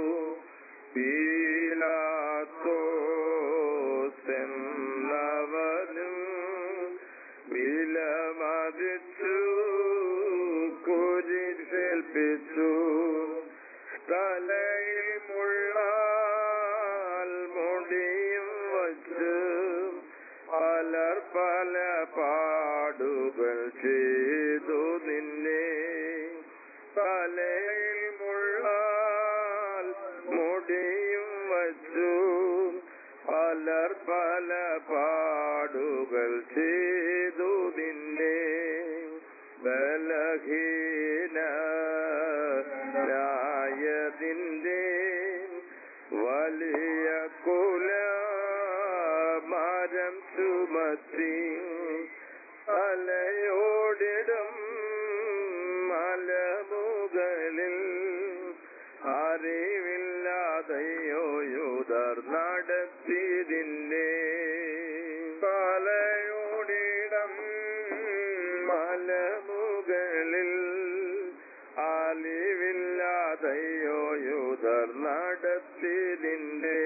പീലാത്തോസെന്നവനും വിലമതിച്ചു കുരിശേൽപ്പിച്ചു പലർ പല പാടുകൾ ചെയ്തു നിന്നെ തലയിൽ മുള്ളാൽ മുടിയും വച്ചു പലർ പല പാടുകൾ ചെയ്തു നിന്നെ ബലഹീന രായതിൻ്റെ വലിയ കുല മരം ചുമത്തി അലയോടിടും മലമുകളിൽ അറിവില്ലാതെയോ യൂതർ നടത്തിയതിൻ്റെ കലയോടിടം മലമുകളിൽ അലിവില്ലാതെയോ യൂതർ നടത്തിയതിൻ്റെ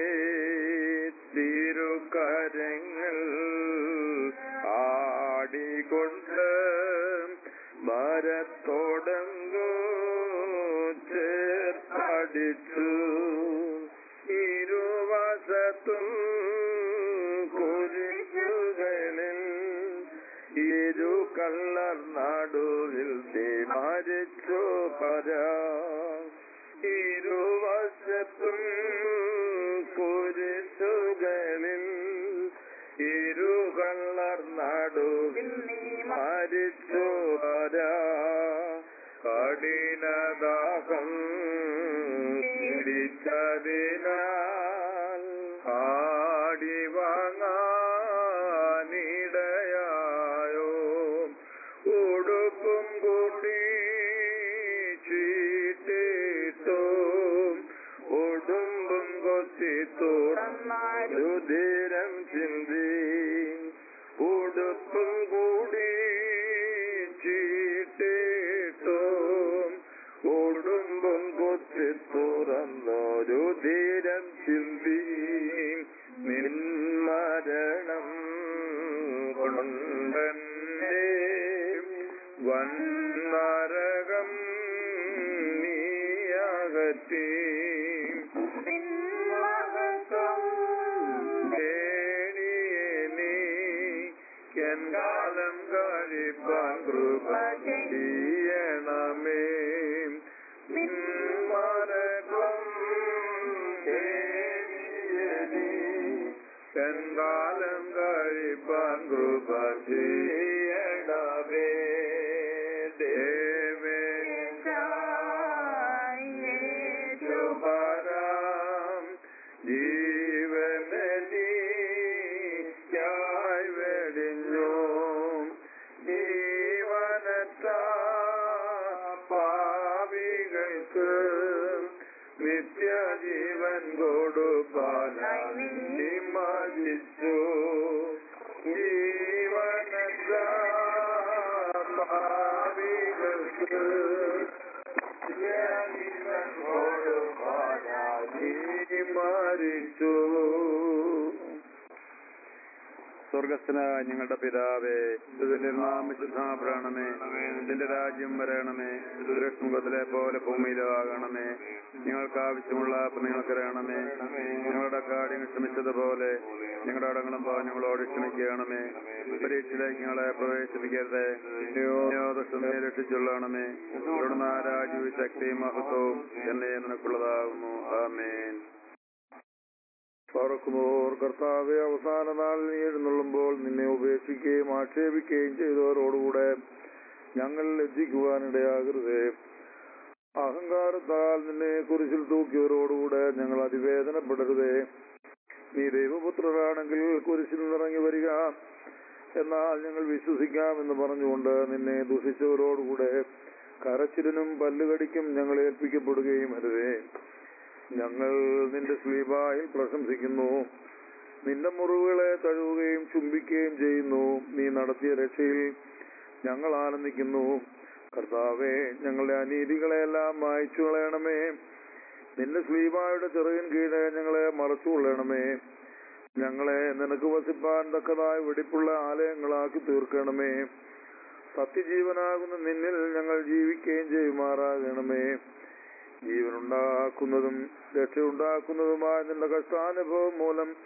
തിരുക്കരങ്ങൾ ആടികൊണ്ട് മരത്തോടങ്ങോ ചേർത്തടിച്ചു ഇരുവശത്തും കുരിശുകളിൽ ഇരു കള്ളർ നടുവിൽ തീ മരിച്ചു പര ഇരുവശത്തും കുരിശുകളിൽ ഇരു കള്ളർ നടുവിൽ മരിച്ചു പര കഠിനദാഹം പിടിച്ചതിനാൽ ആടി വാങ്ങാനിടയായോ ഉടുപ്പും കൂട്ടി ചീട്ടിട്ടോ ഉടുമ്പും കൊത്തി തുറന്നാരുധീരം ചിന്തി ഉടുപ്പും കൂടി ചീട്ടിട്ടോ ഉടുമ്പും കൊത്തി തുറന്നൊരു ധീരം ചിന്തി നിന്മരണം കൊണ്ടെന്നെ വന്നരകം നീയകറ്റി കാലം കഴിപ്പാൻ കൃപ ചെയ്യണമേ നിന്മരകം കാലം കഴിപ്പാൻ കൃപ ചെയ്യണമേ ദേവേശുപരാം ജീവനീയായി വെടിഞ്ഞു ജീവനത്ത പാവികൾക്ക് നിത്യജീവൻ കൊടുപ്പാനായി മരിച്ചു ജീവനത്ത പാവികൾക്ക് നിത്യജീവൻ കൊടുപ്പാനായി മരിച്ചു സ്വർഗസ്ഥനായ ഞങ്ങളുടെ പിതാവേ ഇതിന്റെ നാമശുദ്ധാപരണമേ ഇതിന്റെ രാജ്യം വരണമേ ദുരക്ഷമുഖത്തിലെ പോലെ ഭൂമിയിലാകണമേ ഞങ്ങൾക്ക് ആവശ്യമുള്ള നിങ്ങൾക്ക് തരണമേ ഞങ്ങളുടെ കാര്യങ്ങൾ ക്ഷമിച്ചതുപോലെ ഞങ്ങളുടെ അടങ്ങളും പാവം ഞങ്ങളോട് ക്ഷമിക്കണമേ പരീക്ഷയിലേക്ക് ഞങ്ങളെ പ്രവേശിപ്പിക്കരുത് ദുഷ്ടനെ രക്ഷിച്ചുള്ളണമേ രാജ്യവും ശക്തിയും മഹത്വവും എന്നെ നിനക്കുള്ളതാകുന്നു ആമേൻ പറക്കുമോർ കർത്താവെ അവസാന നാളിൽ നീ എഴുന്നള്ളുമ്പോൾ നിന്നെ ഉപേക്ഷിക്കുകയും ആക്ഷേപിക്കുകയും ചെയ്തവരോടുകൂടെ ഞങ്ങൾ ലജ്ജിക്കുവാനിടയാകരുതേ അഹങ്കാരത്താൽ നിന്നെ കുരിശിൽ തൂക്കിയവരോടുകൂടെ ഞങ്ങൾ അതിവേദനപ്പെടരുതേ നീ ദൈവപുത്രരാണെങ്കിൽ കുരിശിൽ നിന്നിറങ്ങി വരിക എന്നാൽ ഞങ്ങൾ വിശ്വസിക്കാമെന്ന് പറഞ്ഞുകൊണ്ട് നിന്നെ ദുഷിച്ചവരോടുകൂടെ കരച്ചിലിനും പല്ലുകടിക്കും ഞങ്ങൾ ഏൽപ്പിക്കപ്പെടുകയും അരുതേ ഞങ്ങൾ നിന്റെ സ്ലീബായിൽ പ്രശംസിക്കുന്നു നിന്റെ മുറിവുകളെ തഴുവുകയും ചുംബിക്കുകയും ചെയ്യുന്നു നീ നടത്തിയ രക്ഷയിൽ ഞങ്ങൾ ആനന്ദിക്കുന്നു കർത്താവെ ഞങ്ങളുടെ അനീതികളെല്ലാം മായ്ച്ചു കളയണമേ നിന്റെ സ്ലീബായുടെ ചെറുകിൻ കീഴെ ഞങ്ങളെ മറച്ചുകൊള്ളണമേ ഞങ്ങളെ നിനക്ക് വസിപ്പാൻ തക്കതായ വെടിപ്പുള്ള ആലയങ്ങളാക്കി തീർക്കണമേ സത്യജീവനാകുന്ന നിന്നിൽ ഞങ്ങൾ ജീവിക്കുകയും ചെയ്യുമാറാകണമേ ജീവനുണ്ടാക്കുന്നതും രക്ഷയുണ്ടാക്കുന്നതുമായ നിന്റെ കഷ്ടാനുഭവം മൂലം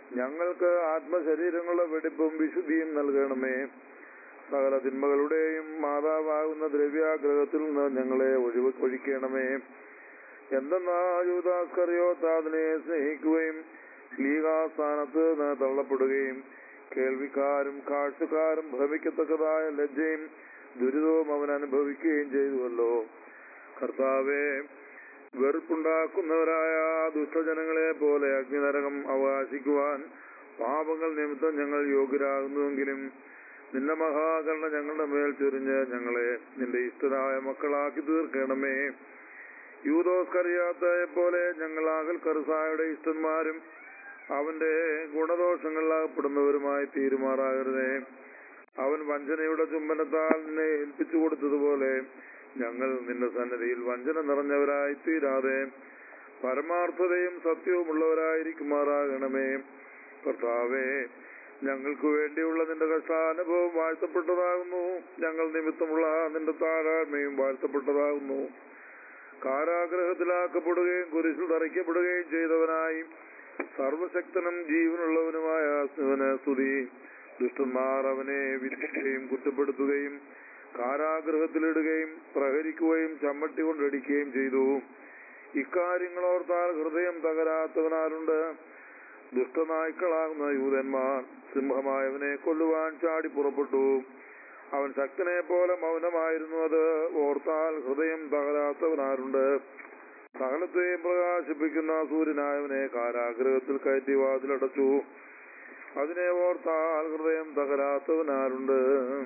ഞങ്ങൾക്ക് ആത്മശരീരങ്ങളുടെ വെടിപ്പും വിശുദ്ധിയും നൽകണമേ സകല തിന്മകളുടെയും മാതാവാകുന്ന ദ്രവ്യാഗ്രഹത്തിൽ നിന്ന് ഞങ്ങളെ ഒഴിവ് ഒഴിക്കണമേ എന്തെന്നാ യൂദാസ്കറിയോത്ത് അതിനെ സ്നേഹിക്കുകയും ലീഗാസ്ഥാനത്ത് നിന്ന് തള്ളപ്പെടുകയും കേൾവിക്കാരും കാഴ്ചക്കാരും ഭ്രമിക്കത്തക്കതായ ലജ്ജയും ദുരിതവും അവൻ അനുഭവിക്കുകയും ചെയ്തുവല്ലോ കർത്താവെ വെറുപ്പുണ്ടാക്കുന്നവരായ ദുഷ്ടജനങ്ങളെ പോലെ അഗ്നിനരകം അവകാശിക്കുവാൻ പാപങ്ങൾ നിമിത്തം ഞങ്ങൾ യോഗ്യരാകുന്നുവെങ്കിലും നിന്റെ മഹാകരുണ ഞങ്ങളുടെ മേൽ ചൊരിഞ്ഞ് ഞങ്ങളെ നിന്റെ ഇഷ്ടരായ മക്കളാക്കി തീർക്കണമേ യൂദോസ്കറിയാത്തയെ പോലെ ഞങ്ങൾ ആകൽ കറുസായുടെ ഇഷ്ടന്മാരും അവന്റെ ഗുണദോഷങ്ങളിലാകപ്പെടുന്നവരുമായി തീരുമാറാകരുതേ അവൻ വഞ്ചനയുടെ ചുംബനത്താൽ നിന്നെ ഏൽപ്പിച്ചു കൊടുത്തതുപോലെ ഞങ്ങൾ നിന്റെ സന്നദ്ധിയിൽ വഞ്ചന നിറഞ്ഞവരായി തീരാതെ പരമാർത്ഥതയും സത്യവും ഉള്ളവരായിരിക്കുമാറാകണമേ കർത്താവേ ഞങ്ങൾക്ക് വേണ്ടിയുള്ള നിന്റെ കഷ്ടാനുഭവം വാഴ്ത്തപ്പെട്ടതാകുന്നു ഞങ്ങൾ നിമിത്തമുള്ള നിന്റെ താഴാഴ്മയും വാഴ്ത്തപ്പെട്ടതാകുന്നു കാരാഗ്രഹത്തിലാക്കപ്പെടുകയും കുരിശിൽ തറയ്ക്കപ്പെടുകയും ചെയ്തവനായി സർവശക്തനും ജീവനുള്ളവനുമായ ശിവന് സ്തുതി ദുഷ്ടന്മാർ അവനെ വിധിക്കുകയും കുറ്റപ്പെടുത്തുകയും കാരാഗ്രഹത്തിലിടുകയും പ്രഹരിക്കുകയും ചമ്മട്ടി കൊണ്ടടിക്കുകയും ചെയ്തു ഇക്കാര്യങ്ങളോർത്താൽ ഹൃദയം തകരാത്തവനാലുണ്ട് ദുഷ്ടനായ്ക്കളാകുന്ന യൂതന്മാർ സിംഹമായവനെ കൊല്ലുവാൻ ചാടി പുറപ്പെട്ടു അവൻ ശക്തനെ പോലെ മൗനമായിരുന്നു അത് ഓർത്താൽ ഹൃദയം തകരാത്തവനാരുണ്ട് സകലത്തെയും പ്രകാശിപ്പിക്കുന്ന സൂര്യനായവനെ കാരാഗ്രഹത്തിൽ കയറ്റി വാതിലടച്ചു അതിനെ ഓർത്താൽ ഹൃദയം തകരാത്തവനാരുണ്ട്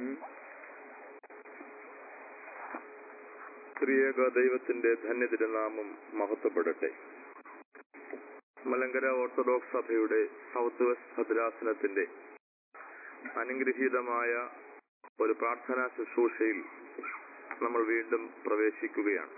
ത്രിയേക ദൈവത്തിന്റെ ധന്യതിരുനാമം മഹത്വപ്പെടട്ടെ മലങ്കര ഓർത്തഡോക്സ് സഭയുടെ സൗത്ത് വെസ്റ്റ് ഭദ്രാസനത്തിന്റെ അനുഗ്രഹീതമായ ഒരു പ്രാർത്ഥനാ ശുശ്രൂഷയിൽ നമ്മൾ വീണ്ടും പ്രവേശിക്കുകയാണ്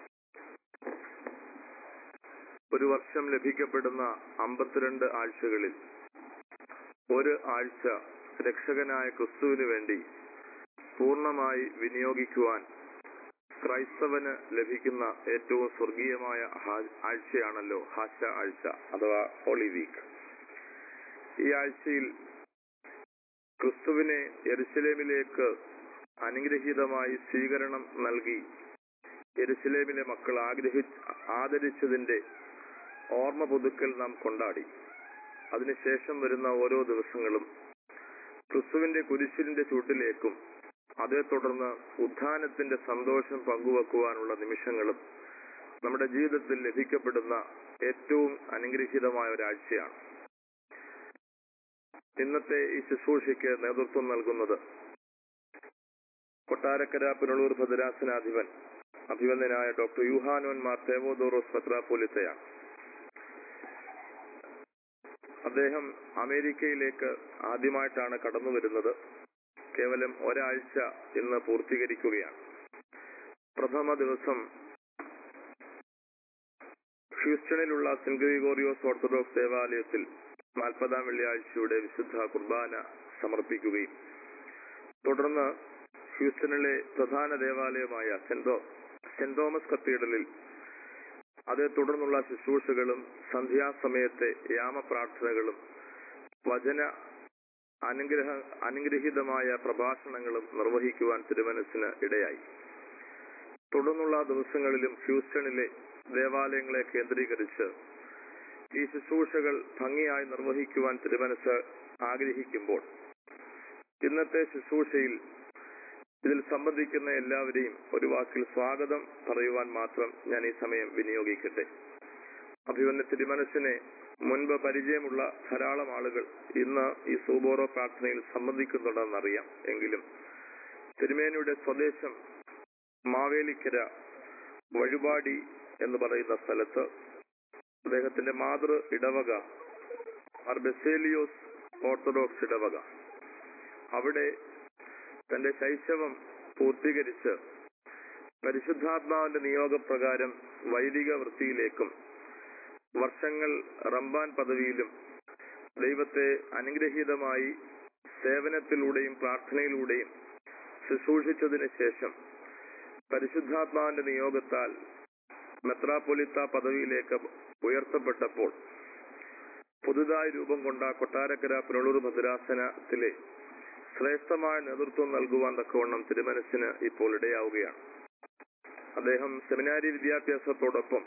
ഒരു വർഷം ലഭിക്കപ്പെടുന്ന അമ്പത്തിരണ്ട് ആഴ്ചകളിൽ ഒരു ആഴ്ച രക്ഷകനായ ക്രിസ്തുവിന് വേണ്ടി പൂർണ്ണമായി വിനിയോഗിക്കുവാൻ ക്രൈസ്തവന് ലഭിക്കുന്ന ഏറ്റവും സ്വർഗീയമായ ഹാ- ആഴ്ചയാണല്ലോ ഹാശ ആഴ്ച അഥവാ ഹോളി വീക്ക് ഈ ആഴ്ചയിൽ ക്രിസ്തുവിനെ യെരുസലേമിലേക്ക് അനുഗ്രഹീതമായി സ്വീകരണം നൽകി യെരുസലേമിലെ മക്കൾ ആഗ്രഹി ആദരിച്ചതിന്റെ ഓർമ്മ പുതുക്കൽ നാം കൊണ്ടാടി അതിനുശേഷം വരുന്ന ഓരോ ദിവസങ്ങളും ക്രിസ്തുവിന്റെ കുരിശിലിന്റെ ചൂട്ടിലേക്കും അതേ തുടർന്ന് ഉത്ഥാനത്തിന്റെ സന്തോഷം പങ്കുവെക്കുവാനുള്ള നിമിഷങ്ങളും നമ്മുടെ ജീവിതത്തിൽ ലഭിക്കപ്പെടുന്ന ഏറ്റവും അനുഗ്രഹീതമായ ഒരാഴ്ചയാണ് ഇന്നത്തെ ഈ ശുശ്രൂഷയ്ക്ക് നേതൃത്വം നൽകുന്നത് കൊട്ടാരക്കര പുനളൂർ ഭദ്രാസനാധിപൻ അഭിവന്ദനായ ഡോക്ടർ യുഹാനോൻ മാർ തേവോദോറോസ് മെത്രാപ്പോലിത്തയാണ് അദ്ദേഹം അമേരിക്കയിലേക്ക് ആദ്യമായിട്ടാണ് കടന്നു വരുന്നത് കേവലം ഒരാഴ്ച ഇന്ന് പൂർത്തീകരിക്കുകയാണ് പ്രഥമ ദിവസം ഹ്യൂസ്റ്റണിലുള്ള സെന്റ് ഗ്രിഗോറിയോസ് ഓർത്തഡോക്സ് ദേവാലയത്തിൽ നാൽപ്പതാം വെള്ളിയാഴ്ചയുടെ വിശുദ്ധ കുർബാന സമർപ്പിക്കുകയും തുടർന്ന് ഹ്യൂസ്റ്റണിലെ പ്രധാന ദേവാലയമായ സെന്റ് തോ- സെന്റ് തോമസ് കത്തീഡ്രലിൽ അതേ തുടർന്നുള്ള ശുശ്രൂഷകളും സന്ധ്യാസമയത്തെ യാമപ്രാർത്ഥനകളും വചന അനുഗ്രഹ അനുഗ്രഹീതമായ പ്രഭാഷണങ്ങളും നിർവഹിക്കുവാൻ തിരുമനസിന് ഇടയായി തുടർന്നുള്ള ദിവസങ്ങളിലും ഹ്യൂസ്റ്റണിലെ ദേവാലയങ്ങളെ കേന്ദ്രീകരിച്ച് ഈ ശുശ്രൂഷകൾ ഭംഗിയായി നിർവഹിക്കുവാൻ തിരുമനസ് ആഗ്രഹിക്കുമ്പോൾ ഇന്നത്തെ ശുശ്രൂഷയിൽ ഇതിൽ സംബന്ധിക്കുന്ന എല്ലാവരെയും ഒരു വാക്കിൽ സ്വാഗതം പറയുവാൻ മാത്രം ഞാൻ ഈ സമയം വിനിയോഗിക്കട്ടെ അഭിവന്യ തിരുമനസിനെ മുൻപ് പരിചയമുള്ള ധാരാളം ആളുകൾ ഇന്ന് ഈ സൂബോറോ പ്രാർത്ഥനയിൽ സംബന്ധിക്കുന്നുണ്ടെന്നറിയാം എങ്കിലും തിരുമേനിയുടെ സ്വദേശം മാവേലിക്കര വഴിപാടി എന്ന് പറയുന്ന സ്ഥലത്ത് അദ്ദേഹത്തിന്റെ മാതൃ ഇടവക മാർ ബെസേലിയോസ് ഓർത്തഡോക്സ് ഇടവക അവിടെ തന്റെ ശൈശവം പൂർത്തീകരിച്ച് പരിശുദ്ധാത്മാവിന്റെ നിയോഗപ്രകാരം വൈദിക വൃത്തിയിലേക്കും വർഷങ്ങൾ റംബാൻ പദവിയിലും ദൈവത്തെ അനുഗ്രഹീതമായി സേവനത്തിലൂടെയും പ്രാർത്ഥനയിലൂടെയും ശുശ്രൂഷിച്ചതിന് ശേഷം പരിശുദ്ധാത്മാവിന്റെ നിയോഗത്താൽ മെത്രാപ്പൊലിത്ത പദവിയിലേക്ക് ഉയർത്തപ്പെട്ടപ്പോൾ പുതുതായി രൂപം കൊണ്ട കൊട്ടാരക്കര പുനലൂർ ഭദ്രാസനത്തിലെ ശ്രേഷ്ഠമായ നേതൃത്വം നൽകുവാൻ തക്കവണ്ണം തിരുമനസ്സിന് ഇപ്പോൾ ഇടയാവുകയാണ് അദ്ദേഹം സെമിനാരി വിദ്യാഭ്യാസത്തോടൊപ്പം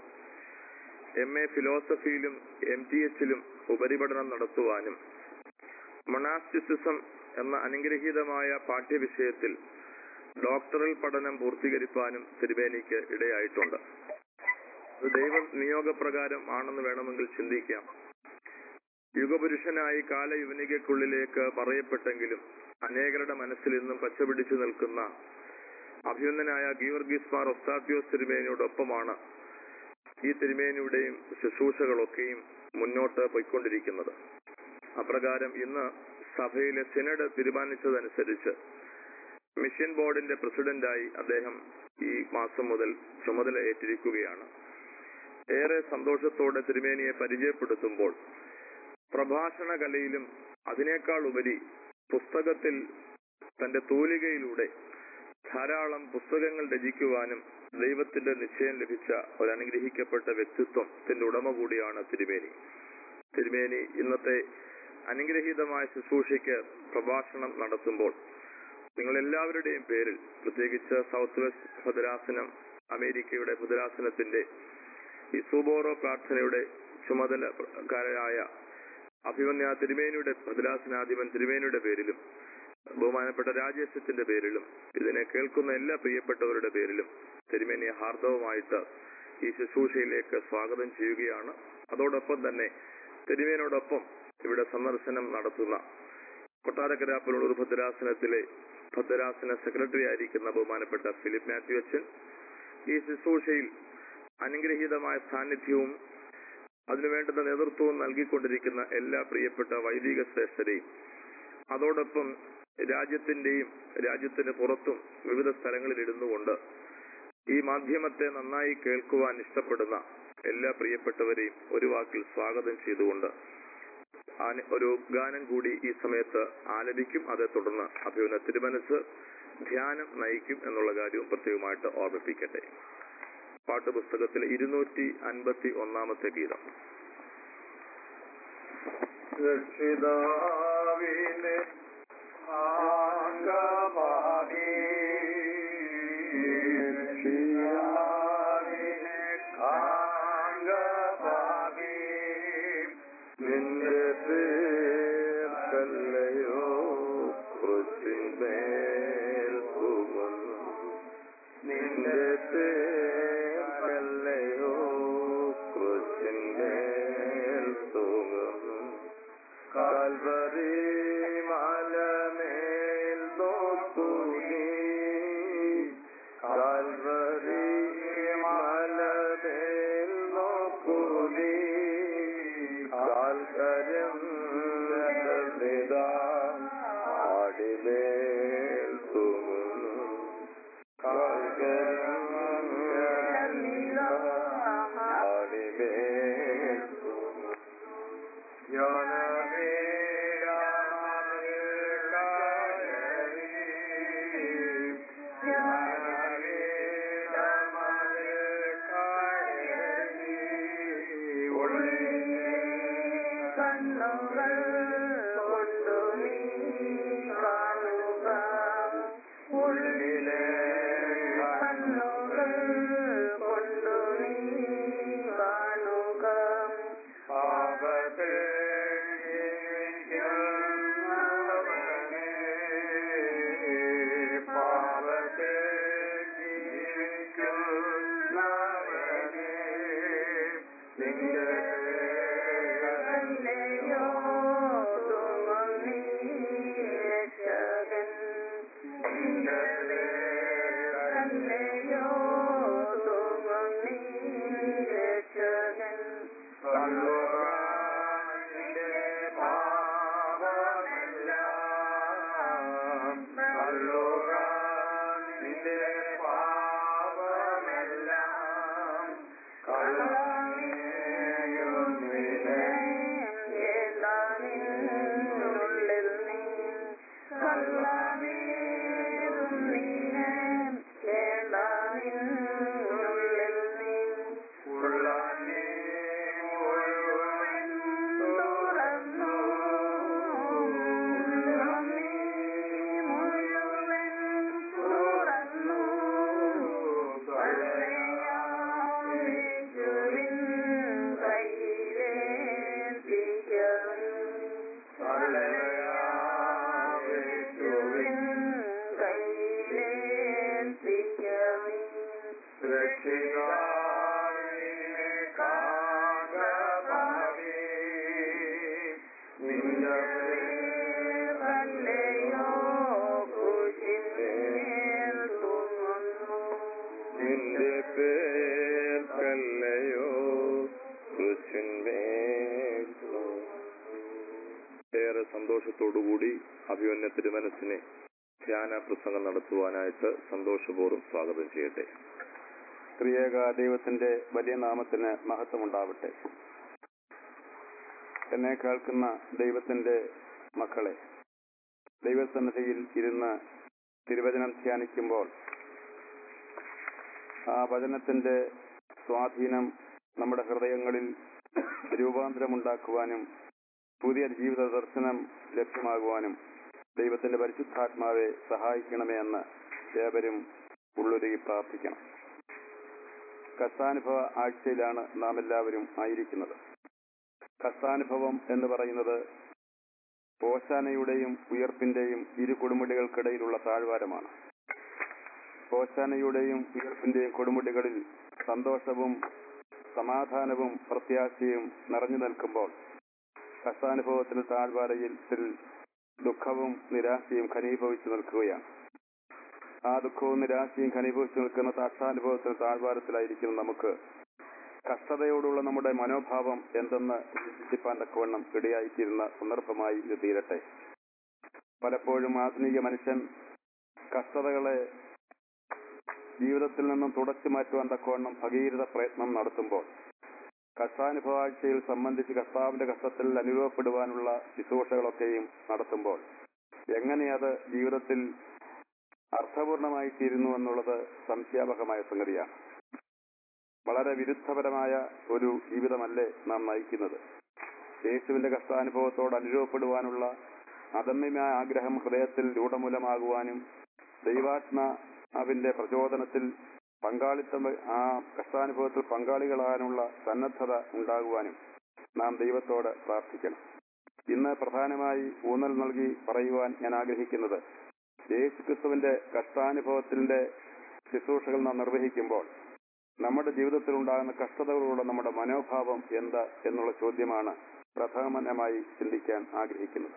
എം എ ഫിലോസഫിയിലും എം ടി എച്ചിലും ഉപരിപഠനം നടത്തുവാനും മൊണാസ്റ്റിസിസം എന്ന അനുഗ്രഹീതമായ പാഠ്യവിഷയത്തിൽ ഡോക്ടറൽ പഠനം പൂർത്തീകരിക്കാനും തിരുമേനിക്ക് ഇടയായിട്ടുണ്ട് അത് ദൈവ നിയോഗപ്രകാരം ആണെന്ന് വേണമെങ്കിൽ ചിന്തിക്കാം യുഗപുരുഷനായി കാലയുവനികയ്ക്കുള്ളിലേക്ക് പറയപ്പെട്ടെങ്കിലും അനേകരുടെ മനസ്സിൽ ഇന്നും പച്ചപിടിച്ചു നിൽക്കുന്ന അഭിനന്ദനായ ഗീവർഗീസ് മാർ ഒസ്താത്യോസ് തിരുമേനിയോടൊപ്പമാണ് ഈ തിരുമേനിയുടെയും ശുശ്രൂഷകളൊക്കെയും മുന്നോട്ട് പോയിക്കൊണ്ടിരിക്കുന്നത് അപ്രകാരം ഇന്ന് സഭയിലെ സിനഡ് തീരുമാനിച്ചതനുസരിച്ച് മിഷൻ ബോർഡിന്റെ പ്രസിഡന്റായി അദ്ദേഹം ഈ മാസം മുതൽ ചുമതല ഏറ്റിരിക്കുകയാണ് ഏറെ സന്തോഷത്തോടെ തിരുമേനിയെ പരിചയപ്പെടുത്തുമ്പോൾ പ്രഭാഷണ കലയിലും അതിനേക്കാൾ ഉപരി പുസ്തകത്തിൽ തന്റെ തൂലികയിലൂടെ ധാരാളം പുസ്തകങ്ങൾ രചിക്കുവാനും ദൈവത്തിന്റെ നിശ്ചയം ലഭിച്ച ഒരു അനുഗ്രഹിക്കപ്പെട്ട വ്യക്തിത്വത്തിന്റെ ഉടമ കൂടിയാണ് തിരുമേനി തിരുമേനി ഇന്നത്തെ അനുഗ്രഹീതമായ ശുശ്രൂഷയ്ക്ക് പ്രഭാഷണം നടത്തുമ്പോൾ നിങ്ങൾ എല്ലാവരുടെയും പേരിൽ പ്രത്യേകിച്ച് സൗത്ത് വെസ്റ്റ് ഭദ്രാസനം അമേരിക്കയുടെ ഭദ്രാസനത്തിന്റെ ഈ സൂബോറോ പ്രാർത്ഥനയുടെ ചുമതലക്കാരായ അഭിമന്യ തിരുമേനിയുടെ ഭദ്രാസനാധിപൻ തിരുമേനിയുടെ പേരിലും ബഹുമാനപ്പെട്ട രാജേഷത്തിന്റെ പേരിലും ഇതിനെ കേൾക്കുന്ന എല്ലാ പ്രിയപ്പെട്ടവരുടെ പേരിലും തിരുമേനിയെ ഹാർദവമായിട്ട് ഈ ശുശ്രൂഷയിലേക്ക് സ്വാഗതം ചെയ്യുകയാണ് അതോടൊപ്പം തന്നെ തിരുമേനോടൊപ്പം ഇവിടെ സന്ദർശനം നടത്തുന്ന കൊട്ടാരക്കര പുനലൂർ ഭദ്രാസനത്തിലെ ഭദ്രാസന സെക്രട്ടറി ആയിരിക്കുന്ന ബഹുമാനപ്പെട്ട ഫിലിപ്പ് മാത്യു അച്ഛൻ ഈ ശുശ്രൂഷയിൽ അനുഗ്രഹീതമായ സാന്നിധ്യവും അതിനു വേണ്ടുന്ന നേതൃത്വവും നൽകിക്കൊണ്ടിരിക്കുന്ന എല്ലാ പ്രിയപ്പെട്ട വൈദിക ശ്രേഷ്ഠരെയും അതോടൊപ്പം രാജ്യത്തിന്റെയും രാജ്യത്തിന് പുറത്തും വിവിധ സ്ഥലങ്ങളിൽ ഇരുന്നുകൊണ്ട് ഈ മാധ്യമത്തെ നന്നായി കേൾക്കുവാൻ ഇഷ്ടപ്പെടുന്ന എല്ലാ പ്രിയപ്പെട്ടവരെയും ഒരു വാക്കിൽ സ്വാഗതം ചെയ്തുകൊണ്ട് ആന- ഒരു ഗാനം കൂടി ഈ സമയത്ത് ആലപിക്കും അതേ തുടർന്ന് അഭിമുഖ തിരുമനസ് ധ്യാനം നയിക്കും എന്നുള്ള കാര്യവും പ്രത്യേകമായിട്ട് ഓർമ്മിപ്പിക്കട്ടെ പാട്ടുപുസ്തകത്തിലെ ഇരുന്നൂറ്റി അൻപത്തി ഒന്നാമത്തെ ഗീതം രക്ഷിതാവിനെ ആംഗമാകി രക്ഷിതാവിനെ ആംഗമാകി നിന്റെ പേർക്കല്ലയോ കൃഷിമേൽ പോകുന്നു നിന്റെ പേർക്കല്ലയോ കൃഷിമേൽ പോകുന്നു കാൽവരി അഭിമന്യ തിരുമനസിനെ ധ്യാന പ്രസംഗം നടത്തുവാനായിട്ട് സന്തോഷപൂർവ്വം സ്വാഗതം ചെയ്യട്ടെ ത്രിയേക ദൈവത്തിന്റെ വലിയ നാമത്തിന് മഹത്വമുണ്ടാവട്ടെ എന്നെ കേൾക്കുന്ന ദൈവത്തിന്റെ മക്കളെ ദൈവസന്നിധിയിൽ ഇരുന്ന് തിരുവചനം ധ്യാനിക്കുമ്പോൾ ആ വചനത്തിന്റെ സ്വാധീനം നമ്മുടെ ഹൃദയങ്ങളിൽ രൂപാന്തരമുണ്ടാക്കുവാനും പുതിയ ജീവിത ദർശനം ലഭ്യമാകുവാനും ദൈവത്തിന്റെ പരിശുദ്ധാത്മാവെ സഹായിക്കണമേ എന്ന് ഏവരും ഉള്ളൊരുകി പ്രാർത്ഥിക്കണം കഷ്ടാനുഭവ ആഴ്ചയിലാണ് നാം എല്ലാവരും ആയിരിക്കുന്നത് കഷ്ടാനുഭവം എന്ന് പറയുന്നത് ഓശാനയുടെയും ഉയർപ്പിന്റെയും ഇരു കൊടുമുടികൾക്കിടയിലുള്ള താഴ്വാരമാണ് ഓശാനയുടെയും ഉയർപ്പിന്റെയും കൊടുമുടികളിൽ സന്തോഷവും സമാധാനവും പ്രത്യാശയും നിറഞ്ഞു നിൽക്കുമ്പോൾ കഷ്ടാനുഭവത്തിന് താഴ്വാരയിൽ ദുഃഖവും നിരാശയും ഖനീഭവിച്ചു നിൽക്കുകയാണ് ആ ദുഃഖവും നിരാശയും ഖനീഭവിച്ചു നിൽക്കുന്ന കഷ്ടാനുഭവത്തിന് താഴ്വാരത്തിലായിരിക്കുന്ന നമുക്ക് കഷ്ടതയോടുള്ള നമ്മുടെ മനോഭാവം എന്തെന്ന് ചിന്തിപ്പാൻ തക്കവണ്ണം ഇടയായിത്തീരുന്ന സന്ദർഭമായി ഇത് തീരട്ടെ പലപ്പോഴും ആധുനിക മനുഷ്യൻ കഷ്ടതകളെ ജീവിതത്തിൽ നിന്നും തുടച്ചു മാറ്റുവാൻ തക്കവണ്ണം ഭഗീരഥ പ്രയത്നം നടത്തുമ്പോൾ കഷ്ടാനുഭവാഴ്ചയിൽ സംബന്ധിച്ച് കർത്താവിന്റെ കഷ്ടത്തിൽ അനുഭവപ്പെടുവാനുള്ള ശുശ്രൂഷകളൊക്കെയും നടത്തുമ്പോൾ എങ്ങനെ അത് ജീവിതത്തിൽ അർത്ഥപൂർണമായി തീരുന്നു എന്നുള്ളത് സംശയാവഹമായ സംഗതിയാണ് വളരെ വിരുദ്ധപരമായ ഒരു ജീവിതമല്ലേ നാം നയിക്കുന്നത് യേശുവിന്റെ കഷ്ടാനുഭവത്തോട് അനുഭവപ്പെടുവാനുള്ള അദമ്യമായ ആഗ്രഹം ഹൃദയത്തിൽ രൂഢമൂലമാകുവാനും ദൈവാത്മാവിന്റെ പ്രചോദനത്തിൽ പങ്കാളിത്തം ആ കഷ്ടാനുഭവത്തിൽ പങ്കാളികളാകാനുള്ള സന്നദ്ധത ഉണ്ടാകുവാനും നാം ദൈവത്തോട് പ്രാർത്ഥിക്കണം ഇന്ന് പ്രധാനമായി ഊന്നൽ നൽകി പറയുവാൻ ഞാൻ ആഗ്രഹിക്കുന്നത് യേശുക്രിസ്തുവിന്റെ കഷ്ടാനുഭവത്തിന്റെ ശുശ്രൂഷകൾ നാം നിർവഹിക്കുമ്പോൾ നമ്മുടെ ജീവിതത്തിൽ ഉണ്ടാകുന്ന കഷ്ടതകളോട് നമ്മുടെ മനോഭാവം എന്താ എന്നുള്ള ചോദ്യമാണ് പ്രധാനമായി ചിന്തിക്കാൻ ആഗ്രഹിക്കുന്നത്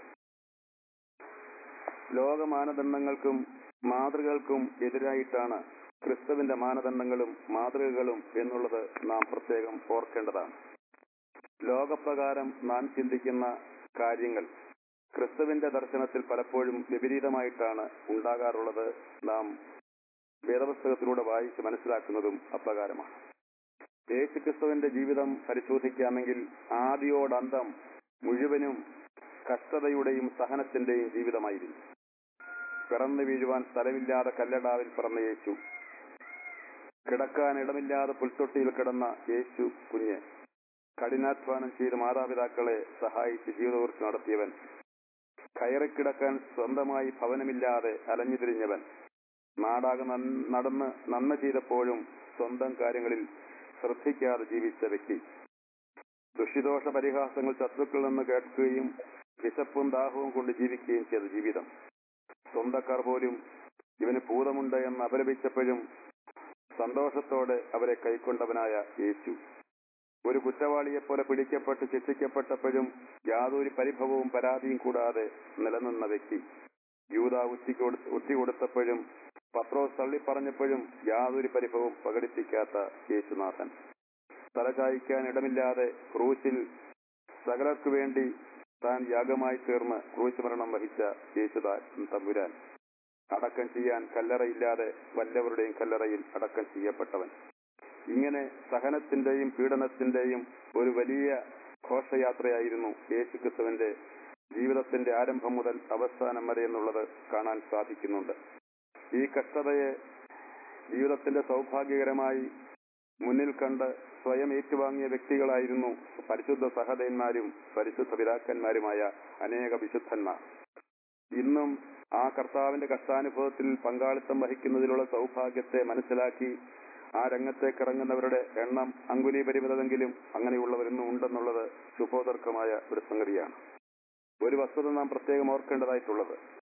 ലോക മാനദണ്ഡങ്ങൾക്കും മാതൃകകൾക്കും എതിരായിട്ടാണ് ക്രിസ്തുവിന്റെ മാനദണ്ഡങ്ങളും മാതൃകകളും എന്നുള്ളത് നാം പ്രത്യേകം ഓർക്കേണ്ടതാണ് ലോകപ്രകാരം നാം ചിന്തിക്കുന്ന കാര്യങ്ങൾ ക്രിസ്തുവിന്റെ ദർശനത്തിൽ പലപ്പോഴും വിപരീതമായിട്ടാണ് ഉണ്ടാകാറുള്ളത് നാം വേദപുസ്തകത്തിലൂടെ വായിച്ച് മനസ്സിലാക്കുന്നതും അപ്രകാരമാണ് യേശു ക്രിസ്തുവിന്റെ ജീവിതം പരിശോധിക്കാമെങ്കിൽ ആദിയോടന്തം മുഴുവനും കഷ്ടതയുടെയും സഹനത്തിന്റെയും ജീവിതമായിരുന്നു പിറന്നു വീഴുവാൻ സ്ഥലമില്ലാതെ കല്ലടാവിൽ പിറന്ന യേശു കിടക്കാൻ ഇടമില്ലാതെ പുൽത്തൊട്ടിയിൽ കിടന്ന യേശു കുഞ്ഞ് കഠിനാധ്വാനം ചെയ്ത് മാതാപിതാക്കളെ സഹായിച്ച് ജീവിതകുറിച്ച് നടത്തിയവൻ കയറിക്കിടക്കാൻ സ്വന്തമായി ഭവനമില്ലാതെ അലഞ്ഞു തിരിഞ്ഞവൻ നാടാകെ നടന്ന് നന്മ ചെയ്തപ്പോഴും സ്വന്തം കാര്യങ്ങളിൽ ശ്രദ്ധിക്കാതെ ജീവിച്ച വ്യക്തി ദുഷിദോഷ പരിഹാസങ്ങൾ ശത്രുക്കളിൽ നിന്ന് കേൾക്കുകയും വിശപ്പും ദാഹവും കൊണ്ട് ജീവിക്കുകയും ചെയ്ത ജീവിതം സ്വന്തക്കാർ പോലും ഇവന് ഭൂതമുണ്ട് എന്ന് അപലപിച്ചപ്പോഴും സന്തോഷത്തോടെ അവരെ കൈക്കൊണ്ടവനായ യേശു ഒരു കുറ്റവാളിയെപ്പോലെ പിടിക്കപ്പെട്ട് ശിക്ഷിക്കപ്പെട്ടപ്പോഴും യാതൊരു പരിഭവവും പരാതിയും കൂടാതെ നിലനിന്ന വ്യക്തി യൂത ഉറ്റി കൊടുത്തപ്പോഴും പത്രോസ് തള്ളിപ്പറഞ്ഞപ്പോഴും യാതൊരു പരിഭവവും പ്രകടിപ്പിക്കാത്ത യേശുനാഥൻ തലചായ്ക്കാൻ ഇടമില്ലാതെ ക്രൂശിൽ സകലർക്കു വേണ്ടി താൻ യാഗമായി തീർന്ന് ക്രൂശ് മരണം വഹിച്ച യേശുദാൻ തമ്പുരാൻ അടക്കം ചെയ്യാൻ കല്ലറയില്ലാതെ വല്ലവരുടെയും കല്ലറയിൽ അടക്കം ചെയ്യപ്പെട്ടവൻ ഇങ്ങനെ സഹനത്തിന്റെയും പീഡനത്തിന്റെയും ഒരു വലിയ ഘോഷയാത്രയായിരുന്നു യേശുക്രിസ്തുവിന്റെ ജീവിതത്തിന്റെ ആരംഭം മുതൽ അവസാനം വരെ എന്നുള്ളത് കാണാൻ സാധിക്കുന്നുണ്ട് ഈ കഷ്ടതയെ ജീവിതത്തിന്റെ സൗഭാഗ്യകരമായി മുന്നിൽ കണ്ട് സ്വയം ഏറ്റുവാങ്ങിയ വ്യക്തികളായിരുന്നു പരിശുദ്ധ സഹതന്മാരും പരിശുദ്ധ പിതാക്കന്മാരുമായ അനേക വിശുദ്ധന്മാർ ഇന്നും ആ കർത്താവിന്റെ കഷ്ടാനുഭവത്തിൽ പങ്കാളിത്തം വഹിക്കുന്നതിലുള്ള സൗഭാഗ്യത്തെ മനസ്സിലാക്കി ആ രംഗത്തേക്ക് ഇറങ്ങുന്നവരുടെ എണ്ണം അങ്കുലീപരിമിതമെങ്കിലും അങ്ങനെയുള്ളവരിന്നും ഉണ്ടെന്നുള്ളത് ശുഭോദർക്കമായ ഒരു സംഗതിയാണ് ഒരു വസ്തുത നാം പ്രത്യേകം ഓർക്കേണ്ടതായിട്ടുള്ളത്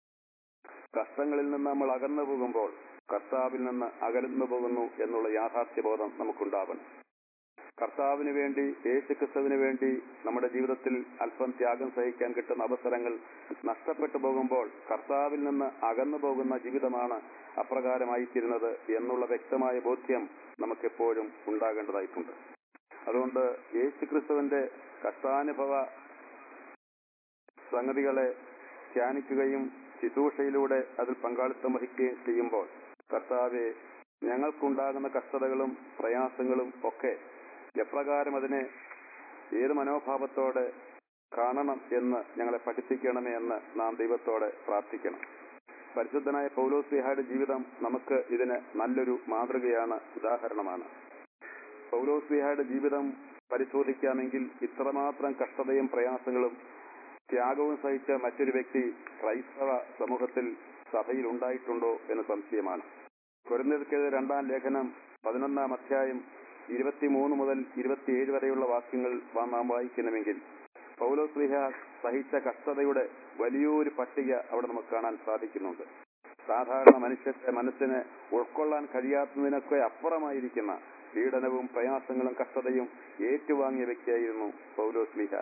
കഷ്ടങ്ങളിൽ നിന്ന് നമ്മൾ അകന്നു പോകുമ്പോൾ കർത്താവിൽ നിന്ന് അകലുന്നു പോകുന്നു എന്നുള്ള യാഥാർത്ഥ്യബോധം നമുക്കുണ്ടാവണം കർത്താവിന് വേണ്ടി യേശുക്രിസ്തുവിന് വേണ്ടി നമ്മുടെ ജീവിതത്തിൽ അല്പം ത്യാഗം സഹിക്കാൻ കിട്ടുന്ന അവസരങ്ങൾ നഷ്ടപ്പെട്ടു പോകുമ്പോൾ കർത്താവിൽ നിന്ന് അകന്നു പോകുന്ന ജീവിതമാണ് അപ്രകാരമായിത്തീരുന്നത് എന്നുള്ള വ്യക്തമായ ബോധ്യം നമുക്കെപ്പോഴും ഉണ്ടാകേണ്ടതായിട്ടുണ്ട് അതുകൊണ്ട് യേശുക്രിസ്തുവിന്റെ കഷ്ടാനുഭവ സംഗതികളെ ധ്യാനിക്കുകയും ശുശ്രൂഷയിലൂടെ അതിൽ പങ്കാളിത്തം വഹിക്കുകയും ചെയ്യുമ്പോൾ കർത്താവെ ഞങ്ങൾക്കുണ്ടാകുന്ന കഷ്ടതകളും പ്രയാസങ്ങളും ഒക്കെ എപ്രകാരം അതിനെ ഏത് മനോഭാവത്തോടെ കാണണം എന്ന് ഞങ്ങളെ പഠിപ്പിക്കണമേ എന്ന് നാം ദൈവത്തോടെ പ്രാർത്ഥിക്കണം പരിശുദ്ധനായ പൗലോസ്ലിഹായുടെ ജീവിതം നമുക്ക് ഇതിന് നല്ലൊരു മാതൃകയാണ് ഉദാഹരണമാണ് പൗലോസ്ലിഹായുടെ ജീവിതം പരിശോധിക്കാമെങ്കിൽ ഇത്രമാത്രം കഷ്ടതയും പ്രയാസങ്ങളും ത്യാഗവും സഹിച്ച മറ്റൊരു വ്യക്തി ക്രൈസ്തവ സമൂഹത്തിൽ സഭയിൽ ഉണ്ടായിട്ടുണ്ടോ എന്ന് സംശയമാണ് കുരുന്നിർക്കെതിരെ രണ്ടാം ലേഖനം പതിനൊന്നാം അധ്യായം ഇരുപത്തിമൂന്ന് മുതൽ ഇരുപത്തിയേഴ് വരെയുള്ള വാക്യങ്ങൾ വാ- നാം വായിക്കണമെങ്കിൽ പൗലോസ്ലിഹ സഹിച്ച കഷ്ടതയുടെ വലിയൊരു പട്ടിക അവിടെ നമുക്ക് കാണാൻ സാധിക്കുന്നുണ്ട് സാധാരണ മനുഷ്യന്റെ മനസ്സിന് ഉൾക്കൊള്ളാൻ കഴിയാത്തതിനൊക്കെ അപ്പുറമായിരിക്കുന്ന പീഡനവും പ്രയാസങ്ങളും കഷ്ടതയും ഏറ്റുവാങ്ങിയ വ്യക്തിയായിരുന്നു പൗലോസ്ലിഹ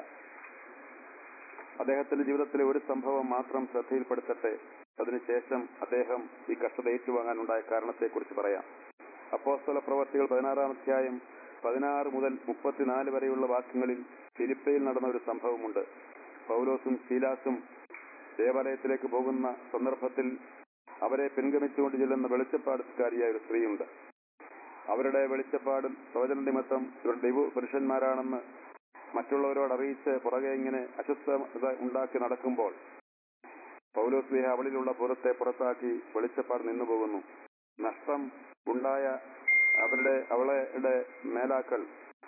അദ്ദേഹത്തിന്റെ ജീവിതത്തിലെ ഒരു സംഭവം മാത്രം ശ്രദ്ധയിൽപ്പെടുത്തട്ടെ അതിനുശേഷം അദ്ദേഹം ഈ കഷ്ടത ഏറ്റുവാങ്ങാനുണ്ടായ കാരണത്തെക്കുറിച്ച് പറയാം അപ്പോസ്തല പ്രവർത്തികൾ പതിനാറാം അധ്യായം പതിനാറ് മുതൽ മുപ്പത്തിനാല് വരെയുള്ള വാക്യങ്ങളിൽ ഫിലിപ്പയിൽ നടന്ന ഒരു സംഭവമുണ്ട് പൗലോസും ശീലാസും ദേവാലയത്തിലേക്ക് പോകുന്ന സന്ദർഭത്തിൽ അവരെ പിൻഗമിച്ചുകൊണ്ട് ചെല്ലുന്ന വെളിച്ചപ്പാടുകാരിയായ ഒരു സ്ത്രീയുണ്ട് അവരുടെ വെളിച്ചപ്പാടും പ്രവചന നിമിത്തം ഇവർ ദൈവ പുരുഷന്മാരാണെന്ന് മറ്റുള്ളവരോട് അറിയിച്ച് പുറകെ ഇങ്ങനെ അസ്വസ്ഥത ഉണ്ടാക്കി നടക്കുമ്പോൾ പൗലോസ്ലിഹ അവളിലുള്ള പുറത്തെ പുറത്താക്കി വെളിച്ചപ്പാട് നിന്നു പോകുന്നു നഷ്ടം ഉണ്ടായ അവരുടെ അവളുടെ മേലാക്കൾ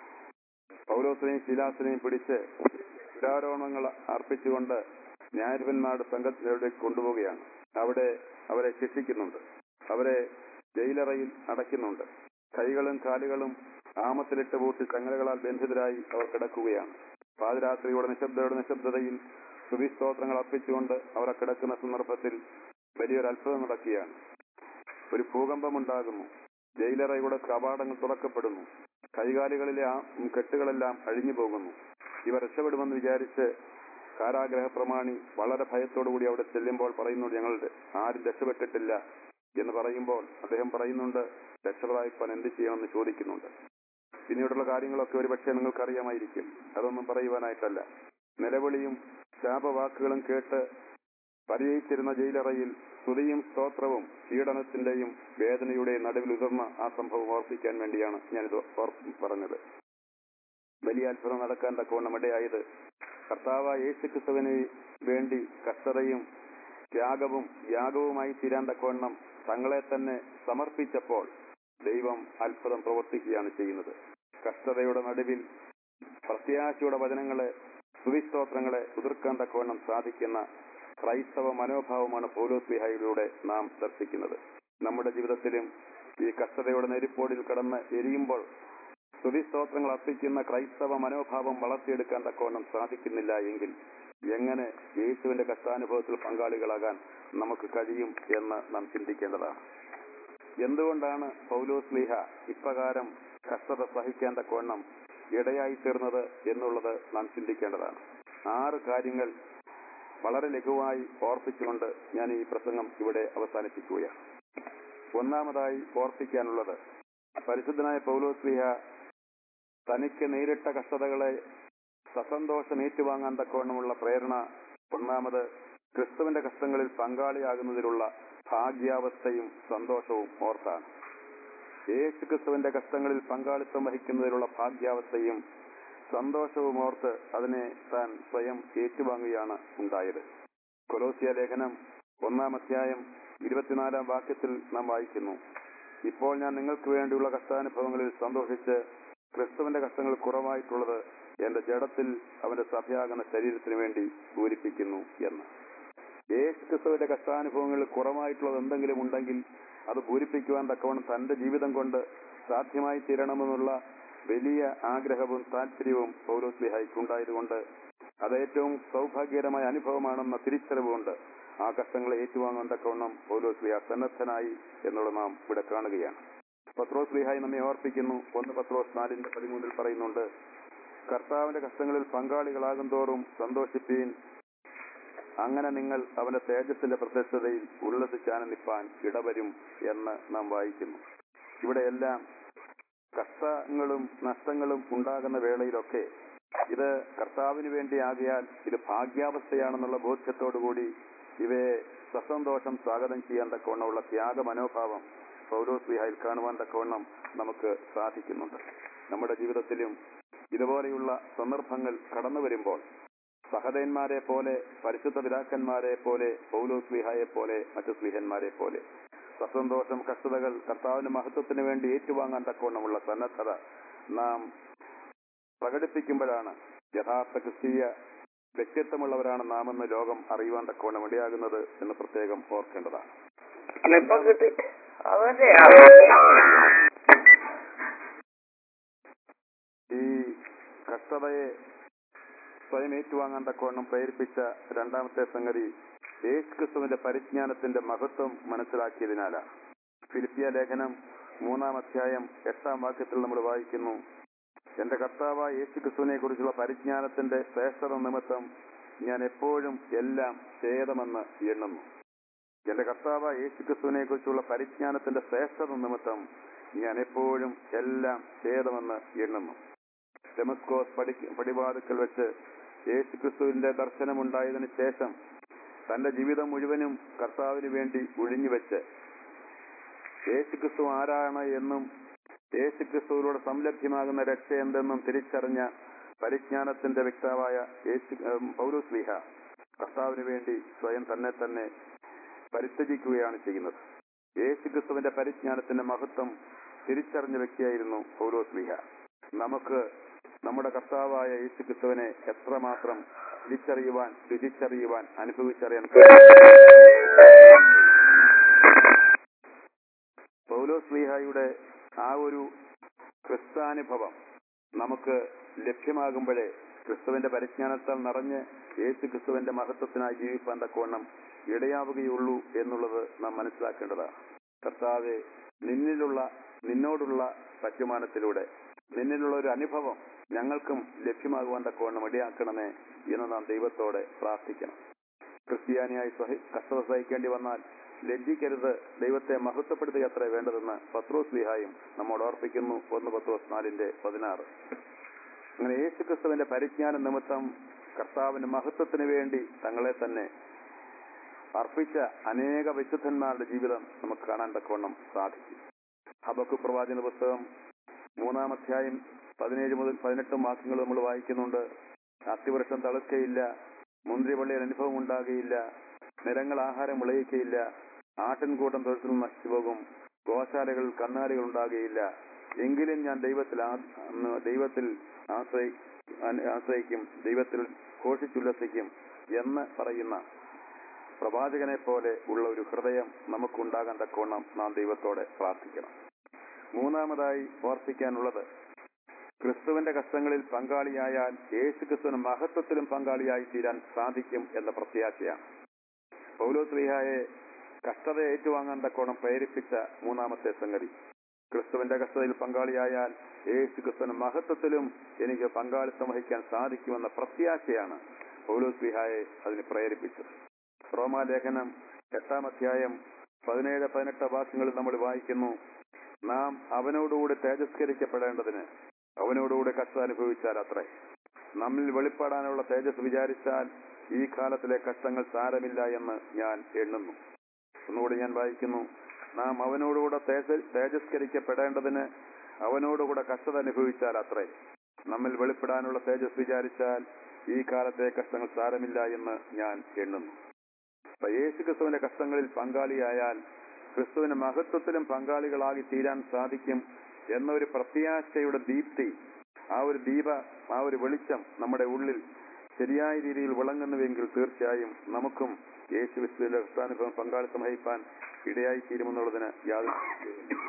പൗലോസിനെയും ശിലാസിനെയും പിടിച്ച് പുരാരോപണങ്ങൾ അർപ്പിച്ചുകൊണ്ട് ന്യായാധിപന്മാരുടെ സംഘത്തിലേക്ക് കൊണ്ടുപോവുകയാണ് അവിടെ അവരെ ശിക്ഷിക്കുന്നുണ്ട് അവരെ ജയിലറയിൽ അടയ്ക്കുന്നുണ്ട് കൈകളും കാലുകളും ആമത്തിലിട്ട് പൂട്ടി ചങ്ങലകളാൽ ബന്ധിതരായി അവർ കിടക്കുകയാണ് പാതിരാത്രിയുടെ നിശബ്ദയുടെ നിശബ്ദതയിൽ സ്തുതിസ്തോത്രങ്ങൾ അർപ്പിച്ചുകൊണ്ട് അവർ ആ കിടക്കുന്ന സന്ദർഭത്തിൽ വലിയൊരു അത്ഭുതം നടക്കുകയാണ് ഒരു ഭൂകമ്പമുണ്ടാകുന്നു ജയിലറയുടെ കവാടങ്ങൾ തുറക്കപ്പെടുന്നു കൈകാലുകളിലെ ആ കെട്ടുകളെല്ലാം അഴിഞ്ഞു പോകുന്നു ഇവർ രക്ഷപ്പെടുമെന്ന് വിചാരിച്ച് കാരാഗ്രഹ പ്രമാണി വളരെ ഭയത്തോടുകൂടി അവിടെ ചെല്ലുമ്പോൾ പറയുന്നു ഞങ്ങൾ ആരും രക്ഷപ്പെട്ടിട്ടില്ല എന്ന് പറയുമ്പോൾ അദ്ദേഹം പറയുന്നുണ്ട് രക്ഷപ്പെടായിപ്പാൻ എന്ത് ചെയ്യണമെന്ന് ചോദിക്കുന്നുണ്ട് പിന്നീടുള്ള കാര്യങ്ങളൊക്കെ ഒരുപക്ഷെ നിങ്ങൾക്ക് അറിയാമായിരിക്കും അതൊന്നും പറയുവാനായിട്ടല്ല നിലവിളിയും ശാപവാക്കുകളും കേട്ട് പരിചയിച്ചിരുന്ന ജയിലറയിൽ സ്തുതിയും സ്തോത്രവും പീഡനത്തിന്റെയും വേദനയുടെയും നടുവിൽ ഉയർന്ന ആ സംഭവം ഓർപ്പിക്കാൻ വേണ്ടിയാണ് ഞാനിത് ഓർപ്പ് പറഞ്ഞത് വലിയ അത്ഭുതം നടക്കാൻ തക്കവണ്ണം ഇടയായത് കർത്താവ് യേശുക്രിസ്തുവിന് വേണ്ടി കഷ്ടതയും ത്യാഗവും യാഗവുമായി തീരാൻ തക്കവണ്ണം തങ്ങളെ തന്നെ സമർപ്പിച്ചപ്പോൾ ദൈവം അത്ഭുതം പ്രവർത്തിക്കുകയാണ് ചെയ്യുന്നത് കഷ്ടതയുടെ നടുവിൽ പ്രത്യാശയുടെ വചനങ്ങളെ സ്തുതിസ്തോത്രങ്ങളെ ഉതിർക്കാൻ തക്കവണ്ണം സാധിക്കുന്ന ക്രൈസ്തവ മനോഭാവമാണ് പൗലോസ്ലിഹായിലൂടെ നാം ദർശിക്കുന്നത് നമ്മുടെ ജീവിതത്തിലും ഈ കഷ്ടതയുടെ നെരിപ്പോടിൽ കടന്ന് എരിയുമ്പോൾ സ്തുതിസ്തോത്രങ്ങൾ അർപ്പിക്കുന്ന ക്രൈസ്തവ മനോഭാവം വളർത്തിയെടുക്കാൻ തക്കവണ്ണം സാധിക്കുന്നില്ല എങ്കിൽ എങ്ങനെ യേശുവിന്റെ കഷ്ടാനുഭവത്തിൽ പങ്കാളികളാകാൻ നമുക്ക് കഴിയും എന്ന് നാം ചിന്തിക്കേണ്ടതാണ് എന്തുകൊണ്ടാണ് പൗലോസ് ലീഹ ഇപ്രകാരം കഷ്ടത സഹിക്കാൻ തക്കവണ്ണം ഇടയായി തീർന്നത് എന്നുള്ളത് നാം ചിന്തിക്കേണ്ടതാണ് ആറ് കാര്യങ്ങൾ വളരെ ലഘുവായി ഓർപ്പിച്ചുകൊണ്ട് ഞാൻ ഈ പ്രസംഗം ഇവിടെ അവസാനിപ്പിക്കുകയാണ് ഒന്നാമതായി ഓർപ്പിക്കാനുള്ളത് പരിശുദ്ധനായ പൗലോസ് ലീഹ തനിക്ക് നേരിട്ട കഷ്ടതകളെ സസന്തോഷം ഏറ്റുവാങ്ങാൻ തക്കവണ്ണമുള്ള പ്രേരണ ഒന്നാമത് ക്രിസ്തുവിന്റെ കഷ്ടങ്ങളിൽ പങ്കാളിയാകുന്നതിലുള്ള ഭാഗ്യാവസ്ഥയും സന്തോഷവും ഓർത്താണ് യേശു ക്രിസ്തുവിന്റെ കഷ്ടങ്ങളിൽ പങ്കാളിത്തം വഹിക്കുന്നതിലുള്ള ഭാഗ്യാവസ്ഥയും സന്തോഷവും ഓർത്ത് അതിനെ താൻ സ്വയം ഏറ്റുവാങ്ങുകയാണ് ഉണ്ടായത് കൊലോസിയ ലേഖനം ഒന്നാം അധ്യായം ഇരുപത്തിനാലാം വാക്യത്തിൽ നാം വായിക്കുന്നു ഇപ്പോൾ ഞാൻ നിങ്ങൾക്ക് വേണ്ടിയുള്ള കഷ്ടാനുഭവങ്ങളിൽ സന്തോഷിച്ച് ക്രിസ്തുവിന്റെ കഷ്ടങ്ങൾ കുറവായിട്ടുള്ളത് എന്റെ ജഡത്തിൽ അവന്റെ സഭയാകുന്ന ശരീരത്തിന് വേണ്ടി പൂരിപ്പിക്കുന്നു എന്ന് യേശു ക്രിസ്തുവിന്റെ കഷ്ടാനുഭവങ്ങളിൽ കുറവായിട്ടുള്ളത് എന്തെങ്കിലും ഉണ്ടെങ്കിൽ അത് പൂരിപ്പിക്കുവാൻ തക്കവണ്ണം തന്റെ ജീവിതം കൊണ്ട് സാധ്യമായി തീരണമെന്നുള്ള വലിയ ആഗ്രഹവും താല്പര്യവും പൗലോസ്ലിഹായിക്കുണ്ടായതുകൊണ്ട് അത് ഏറ്റവും സൗഭാഗ്യകരമായ അനുഭവമാണെന്ന തിരിച്ചറിവുകൊണ്ട് ആ കഷ്ടങ്ങളെ ഏറ്റുവാങ്ങാൻ തക്കവണ്ണം പൗലോസ്ലിഹ സന്നദ്ധനായി എന്നുള്ളത് നാം ഇവിടെ കാണുകയാണ് പത്രോസ് ലിഹായി നമ്മെ ഓർപ്പിക്കുന്നു ഒന്ന് പത്രോസ് നാലിന്റെ പതിമൂന്നിൽ പറയുന്നുണ്ട് കർത്താവിന്റെ കഷ്ടങ്ങളിൽ പങ്കാളികളാകും തോറും സന്തോഷിപ്പീൻ അങ്ങനെ നിങ്ങൾ അവന്റെ തേജസ്സിന്റെ പ്രത്യക്ഷതയിൽ ഉല്ലസിച്ചാനന്ദിപ്പാൻ ഇടവരും എന്ന് നാം വായിക്കുന്നു ഇവിടെയെല്ലാം കഷ്ടങ്ങളും നഷ്ടങ്ങളും ഉണ്ടാകുന്ന വേളയിലൊക്കെ ഇത് കർത്താവിന് വേണ്ടി ആകിയാൽ ഇത് ഭാഗ്യാവസ്ഥയാണെന്നുള്ള ബോധ്യത്തോടുകൂടി ഇവയെ സസന്തോഷം സ്വാഗതം ചെയ്യാൻ തക്കവണ്ണമുള്ള ത്യാഗ മനോഭാവം പൗലോസ് വിഹായിൽ കാണുവാൻ തക്കവണ്ണം നമുക്ക് സാധിക്കുന്നുണ്ട് നമ്മുടെ ജീവിതത്തിലും ഇതുപോലെയുള്ള സന്ദർഭങ്ങൾ കടന്നു വരുമ്പോൾ സഹതന്മാരെ പോലെ പരിശുദ്ധ പിതാക്കന്മാരെ പോലെ പൗലോസ് വിഹായെ പോലെ മറ്റു സ്ലീഹന്മാരെ പോലെ സസന്തോഷം കഷ്ടതകൾ കർത്താവിന്റെ മഹത്വത്തിന് വേണ്ടി ഏറ്റുവാങ്ങാൻ തക്കവണ്ണമുള്ള സന്നദ്ധത നാം പ്രകടിപ്പിക്കുമ്പോഴാണ് യഥാർത്ഥ ക്രിസ്തീയ വ്യക്തിത്വമുള്ളവരാണ് നാമെന്ന് ലോകം അറിയുവാൻ തക്കവണ്ണം ഇടയാകുന്നത് എന്ന് പ്രത്യേകം ഓർക്കേണ്ടതാണ് ക്ലിപ്പം കിട്ടി അവന്റെ ഈ കഷ്ടതയെ സ്വയം ഏറ്റുവാങ്ങാൻ തക്കവണ്ണം പ്രേരിപ്പിച്ച രണ്ടാമത്തെ സംഗതി യേശുക്രിസ്തുവിന്റെ പരിജ്ഞാനത്തിന്റെ മഹത്വം മനസ്സിലാക്കിയതിനാലാണ് ഫിലിപ്പിയ ലേഖനം മൂന്നാം അധ്യായം എട്ടാം വാക്യത്തിൽ നമ്മൾ വായിക്കുന്നു എന്റെ കർത്താവായ യേശുക്രിസ്തുവിനെ കുറിച്ചുള്ള പരിജ്ഞാനത്തിന്റെ ശ്രേഷ്ഠത നിമിത്തം ഞാൻ എപ്പോഴും എല്ലാം ഛേദമെന്ന് എണ്ണുന്നു എന്റെ കർത്താവായ യേശുക്രിസ്തുവിനെ കുറിച്ചുള്ള പരിജ്ഞാനത്തിന്റെ ശ്രേഷ്ഠത നിമിത്തം ഞാൻ എപ്പോഴും എല്ലാം ഛേദമെന്ന് എണ്ണുന്നു ഡെമസ്കോസ് പടി പടിവാതുക്കൽ വെച്ച് യേശുക്രിസ്തുവിന്റെ ദർശനമുണ്ടായതിനു ശേഷം തന്റെ ജീവിതം മുഴുവനും കർത്താവിന് വേണ്ടി ഒഴിഞ്ഞുവെച്ച് യേശുക്രിസ്തു ആരാണ് എന്നും യേശുക്രിസ്തുവിലൂടെ സംലഭ്യമാകുന്ന രക്ഷ എന്തെന്നും തിരിച്ചറിഞ്ഞ പരിജ്ഞാനത്തിന്റെ വ്യക്താവായ യേശു പൗരൂസ് ലീഹ കർത്താവിന് വേണ്ടി സ്വയം തന്നെ തന്നെ പരിത്യജിക്കുകയാണ് ചെയ്യുന്നത് യേശുക്രിസ്തുവിന്റെ പരിജ്ഞാനത്തിന്റെ മഹത്വം തിരിച്ചറിഞ്ഞ വ്യക്തിയായിരുന്നു പൗലോസ് ലീഹ നമുക്ക് നമ്മുടെ കർത്താവായ യേശുക്രിസ്തുവിനെ എത്രമാത്രം തിരിച്ചറിയുവാൻ രുചിച്ചറിയുവാൻ അനുഭവിച്ചറിയാൻ പൗലോസ് ലീഹായുടെ ആ ഒരു ക്രിസ്താനുഭവം നമുക്ക് ലഭ്യമാകുമ്പോഴേ ക്രിസ്തുവിന്റെ പരിജ്ഞാനത്താൽ നിറഞ്ഞ് യേശു ക്രിസ്തുവിന്റെ മഹത്വത്തിനായി ജീവിപ്പാൻ തക്കവണ്ണം ഇടയാവുകയുള്ളൂ എന്നുള്ളത് നാം മനസ്സിലാക്കേണ്ടതാണ് കർത്താവെ നിന്നിലുള്ള നിന്നോടുള്ള പറ്റുമാനത്തിലൂടെ നിന്നിലുള്ള ഒരു അനുഭവം ഞങ്ങൾക്കും ലഭ്യമാകുവാൻ തക്കവണ്ണം ഇടയാക്കണമേ എന്ന് നാം ദൈവത്തോടെ പ്രാർത്ഥിക്കണം ക്രിസ്ത്യാനിയായി സഹി കഷ്ടത സഹിക്കേണ്ടി വന്നാൽ ലജ്ജിക്കരുത് ദൈവത്തെ മഹത്വപ്പെടുത്തുക അത്ര വേണ്ടതെന്ന് പത്രോസ് ലിഹായും നമ്മോട് ഓർപ്പിക്കുന്നു ഒന്ന് പത്രോസ് നാലിന്റെ പതിനാറ് അങ്ങനെ യേശു ക്രിസ്തുവിന്റെ പരിജ്ഞാന നിമിത്തം കർത്താവിന്റെ മഹത്വത്തിന് വേണ്ടി തങ്ങളെ തന്നെ അർപ്പിച്ച അനേക വിശുദ്ധന്മാരുടെ ജീവിതം നമുക്ക് കാണാൻ തക്കവണ്ണം സാധിക്കും ഹബക്കു പ്രവാചന പുസ്തകം മൂന്നാം അധ്യായം പതിനേഴ് മുതൽ പതിനെട്ടും വാക്യങ്ങൾ നമ്മൾ വായിക്കുന്നുണ്ട് അത്തിവർഷം തളുക്കയില്ല മുന്തിരിവള്ളിയിൽ അനുഭവം ഉണ്ടാകുകയില്ല നിരങ്ങൾ ആഹാരം വിളയിക്കയില്ല ആട്ടിൻകൂട്ടം തൊഴുത്തിൽ നശിച്ചുപോകും ഗോശാലകളിൽ കന്നാലികൾ ഉണ്ടാകുകയില്ല എങ്കിലും ഞാൻ ദൈവത്തിൽ ആ- അന്ന് ദൈവത്തിൽ ആശ്രയി ആ- ആശ്രയിക്കും ദൈവത്തിൽ ഘോഷിച്ചുല്ലസിക്കും എന്ന് പറയുന്ന പ്രവാചകനെ പോലെ ഉള്ള ഒരു ഹൃദയം നമുക്കുണ്ടാകാൻ തക്കവണ്ണം നാം ദൈവത്തോടെ പ്രാർത്ഥിക്കണം മൂന്നാമതായി ഓർപ്പിക്കാനുള്ളത് ക്രിസ്തുവിന്റെ കഷ്ടങ്ങളിൽ പങ്കാളിയായാൽ യേശു ക്രിസ്തുവിന് മഹത്വത്തിലും പങ്കാളിയായി തീരാൻ സാധിക്കും എന്ന പ്രത്യാശയാണ് പൗലോസ് ലീഹായെ കഷ്ടത ഏറ്റുവാങ്ങാൻ തക്കോണം പ്രേരിപ്പിച്ച മൂന്നാമത്തെ സംഗതി ക്രിസ്തുവിന്റെ കഷ്ടതയിൽ പങ്കാളിയായാൽ യേശു ക്രിസ്തുവിന് മഹത്വത്തിലും എനിക്ക് പങ്കാളിത്തം വഹിക്കാൻ സാധിക്കുമെന്ന പ്രത്യാശയാണ് പൗലോസ് ലീഹായെ അതിന് പ്രേരിപ്പിച്ചത് റോമാലേഖനം എട്ടാം അധ്യായം പതിനേഴ് പതിനെട്ട് വാക്യങ്ങളിൽ നമ്മൾ വായിക്കുന്നു നാം അവനോടുകൂടി തേജസ്കരിക്കപ്പെടേണ്ടതിന് അവനോടുകൂടി കഷ്ടം അനുഭവിച്ചാൽ അത്രേ നമ്മിൽ വെളിപ്പെടാനുള്ള തേജസ് വിചാരിച്ചാൽ ഈ കാലത്തിലെ കഷ്ടങ്ങൾ സാരമില്ല എന്ന് ഞാൻ എണ്ണുന്നു ഒന്നുകൂടി ഞാൻ വായിക്കുന്നു നാം അവനോടുകൂടെ തേജ- തേജസ്കരിക്കപ്പെടേണ്ടതിന് അവനോടുകൂടെ കഷ്ടത അനുഭവിച്ചാൽ അത്രേ നമ്മിൽ വെളിപ്പെടാനുള്ള തേജസ് വിചാരിച്ചാൽ ഈ കാലത്തെ കഷ്ടങ്ങൾ സാരമില്ല എന്ന് ഞാൻ എണ്ണുന്നു അപ്പൊ യേശു ക്രിസ്തുവിന്റെ കഷ്ടങ്ങളിൽ പങ്കാളിയായാൽ ക്രിസ്തുവിന്റെ മഹത്വത്തിലും പങ്കാളികളാകി തീരാൻ സാധിക്കും എന്നൊരു പ്രത്യാശയുടെ ദീപ്തി ആ ഒരു ദീപ ആ ഒരു വെളിച്ചം നമ്മുടെ ഉള്ളിൽ ശരിയായ രീതിയിൽ വിളങ്ങുന്നുവെങ്കിൽ തീർച്ചയായും നമുക്കും യേശു ക്രിസ്തുവിന്റെ കഷ്ടാനുഭവം പങ്കാളിത്തം വഹിപ്പാൻ ഇടയായി തീരുമെന്നുള്ളതിന് യാതൊരു സംശയവുമില്ല.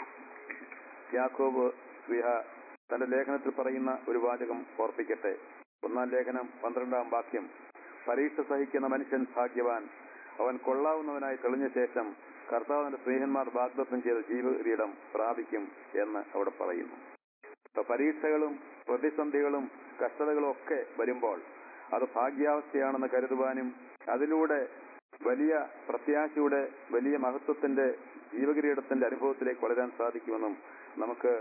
യാക്കോബ് സ്ലിഹ തന്റെ ലേഖനത്തിൽ പറയുന്ന ഒരു വാചകം ഓർപ്പിക്കട്ടെ ഒന്നാം ലേഖനം പന്ത്രണ്ടാം വാക്യം പരീക്ഷ സഹിക്കുന്ന മനുഷ്യൻ ഭാഗ്യവാൻ അവൻ കൊള്ളാവുന്നവനായി തെളിഞ്ഞ ശേഷം കർത്താവിന്റെ സ്നേഹന്മാർ വാഗ്ദത്തം ചെയ്ത ജീവകിരീടം പ്രാപിക്കും എന്ന് അവിടെ പറയുന്നു ഇപ്പൊ പരീക്ഷകളും പ്രതിസന്ധികളും കഷ്ടതകളും ഒക്കെ വരുമ്പോൾ അത് ഭാഗ്യാവസ്ഥയാണെന്ന് കരുതുവാനും അതിലൂടെ വലിയ പ്രത്യാശയുടെ വലിയ മഹത്വത്തിന്റെ ജീവകിരീടത്തിന്റെ അനുഭവത്തിലേക്ക് വളരാൻ സാധിക്കുമെന്നും നമുക്ക്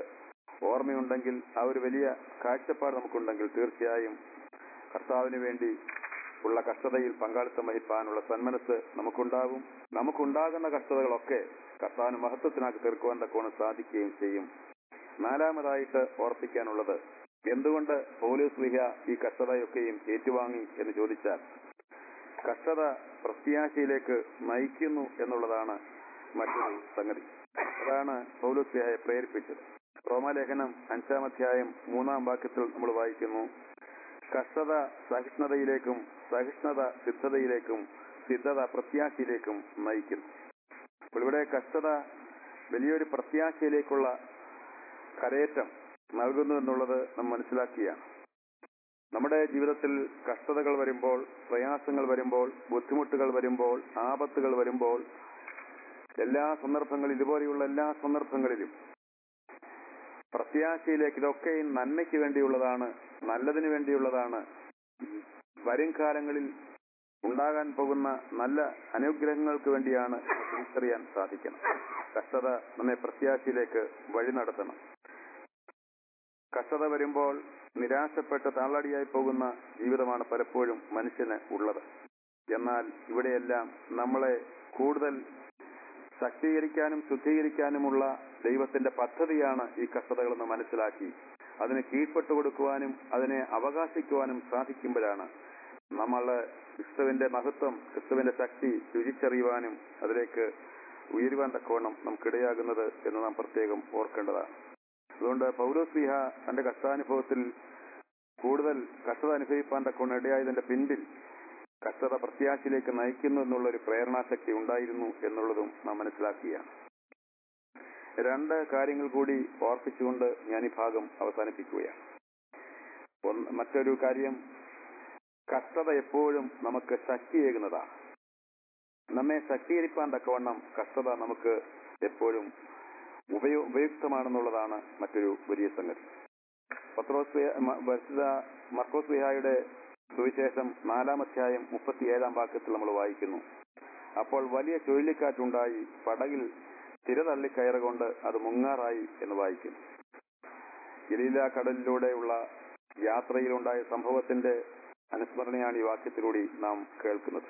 ഓർമ്മയുണ്ടെങ്കിൽ ആ ഒരു വലിയ കാഴ്ചപ്പാട് നമുക്കുണ്ടെങ്കിൽ തീർച്ചയായും കർത്താവിന് വേണ്ടി ഉള്ള കഷ്ടതയിൽ പങ്കാളിത്തം വഹിപ്പാനുള്ള സന്മനസ് നമുക്കുണ്ടാകും നമുക്കുണ്ടാകുന്ന കഷ്ടതകളൊക്കെ കർത്താവിന് മഹത്വത്തിനാക്കി തീർക്കുവാൻ തക്കോണം സാധിക്കുകയും ചെയ്യും നാലാമതായിട്ട് ഓർപ്പിക്കാനുള്ളത് എന്തുകൊണ്ട് പൗലോസ് ലിഹ ഈ കഷ്ടതയൊക്കെയും ഏറ്റുവാങ്ങി എന്ന് ചോദിച്ചാൽ കഷ്ടത പ്രത്യാശയിലേക്ക് നയിക്കുന്നു എന്നുള്ളതാണ് മറ്റൊരു സംഗതി അതാണ് പൗലോസ് ലിഹയെ പ്രേരിപ്പിച്ചത് റോമാലേഖനം അഞ്ചാം അധ്യായം മൂന്നാം വാക്യത്തിൽ നമ്മൾ വായിക്കുന്നു കഷ്ടത സഹിഷ്ണുതയിലേക്കും സഹിഷ്ണുത സിദ്ധതയിലേക്കും സിദ്ധത പ്രത്യാശയിലേക്കും നയിക്കുന്നു അപ്പോൾ ഇവിടെ കഷ്ടത വലിയൊരു പ്രത്യാശയിലേക്കുള്ള കരയേറ്റം നൽകുന്നു എന്നുള്ളത് നാം മനസ്സിലാക്കിയാണ് നമ്മുടെ ജീവിതത്തിൽ കഷ്ടതകൾ വരുമ്പോൾ പ്രയാസങ്ങൾ വരുമ്പോൾ ബുദ്ധിമുട്ടുകൾ വരുമ്പോൾ ആപത്തുകൾ വരുമ്പോൾ എല്ലാ സന്ദർഭങ്ങളിലും ഇതുപോലെയുള്ള എല്ലാ സന്ദർഭങ്ങളിലും പ്രത്യാശയിലേക്ക് ഇതൊക്കെയും നന്മയ്ക്ക് വേണ്ടിയുള്ളതാണ് നല്ലതിനു വേണ്ടിയുള്ളതാണ് വരും കാലങ്ങളിൽ ഉണ്ടാകാൻ പോകുന്ന നല്ല അനുഗ്രഹങ്ങൾക്ക് വേണ്ടിയാണ് തിരിച്ചറിയാൻ സാധിക്കണം കഷ്ടത നമ്മെ പ്രത്യാശയിലേക്ക് വഴി നടത്തണം കഷ്ടത വരുമ്പോൾ നിരാശപ്പെട്ട് താളടിയായി പോകുന്ന ജീവിതമാണ് പലപ്പോഴും മനുഷ്യന് ഉള്ളത് എന്നാൽ ഇവിടെയെല്ലാം നമ്മളെ കൂടുതൽ ശക്തീകരിക്കാനും ശുദ്ധീകരിക്കാനുമുള്ള ദൈവത്തിന്റെ പദ്ധതിയാണ് ഈ കഷ്ടതകളെന്ന് മനസ്സിലാക്കി അതിന് കീഴ്പ്പെട്ടു കൊടുക്കുവാനും അതിനെ അവകാശിക്കുവാനും സാധിക്കുമ്പോഴാണ് നമ്മൾ ക്രിസ്തുവിന്റെ മഹത്വം ക്രിസ്തുവിന്റെ ശക്തി രുചിച്ചറിയുവാനും അതിലേക്ക് ഉയരുവാൻ തക്കവണ്ണം നമുക്കിടയാകുന്നത് എന്ന് നാം പ്രത്യേകം ഓർക്കേണ്ടതാണ് അതുകൊണ്ട് പൗലോസ്ലിഹ തന്റെ കഷ്ടാനുഭവത്തിൽ കൂടുതൽ കഷ്ടത അനുഭവിപ്പാൻ തക്കവണ്ണം ഇടയായതിന്റെ പിൻപിൽ കഷ്ടത പ്രത്യാശയിലേക്ക് നയിക്കുന്നു എന്നുള്ള ഒരു പ്രേരണാശക്തി ഉണ്ടായിരുന്നു എന്നുള്ളതും നാം മനസ്സിലാക്കുകയാണ് രണ്ട് കാര്യങ്ങൾ കൂടി ഓർപ്പിച്ചുകൊണ്ട് ഞാൻ ഈ ഭാഗം അവസാനിപ്പിക്കുകയാണ് ഒന്ന് മറ്റൊരു കാര്യം കഷ്ടത എപ്പോഴും നമുക്ക് ശക്തിയേകുന്നതാണ് നമ്മെ ശക്തീകരിപ്പാൻ തക്കവണ്ണം കഷ്ടത നമുക്ക് എപ്പോഴും ഉപയോ ഉപയുക്തമാണെന്നുള്ളതാണ് മറ്റൊരു വലിയ സംഗതി പത്രോസ് പരിശുദ്ധ മർക്കോസ് വിഹായുടെ സുവിശേഷം നാലാം അധ്യായം മുപ്പത്തിയേഴാം വാക്യത്തിൽ നമ്മൾ വായിക്കുന്നു അപ്പോൾ വലിയ ചുഴലിക്കാറ്റുണ്ടായി പടകിൽ തിരതള്ളിക്കയറുകൊണ്ട് അത് മുങ്ങാറായി എന്ന് വായിക്കുന്നു ഗലീല കടലിലൂടെയുള്ള യാത്രയിലുണ്ടായ സംഭവത്തിന്റെ അനുസ്മരണയാണ് ഈ വാക്യത്തിലൂടെ നാം കേൾക്കുന്നത്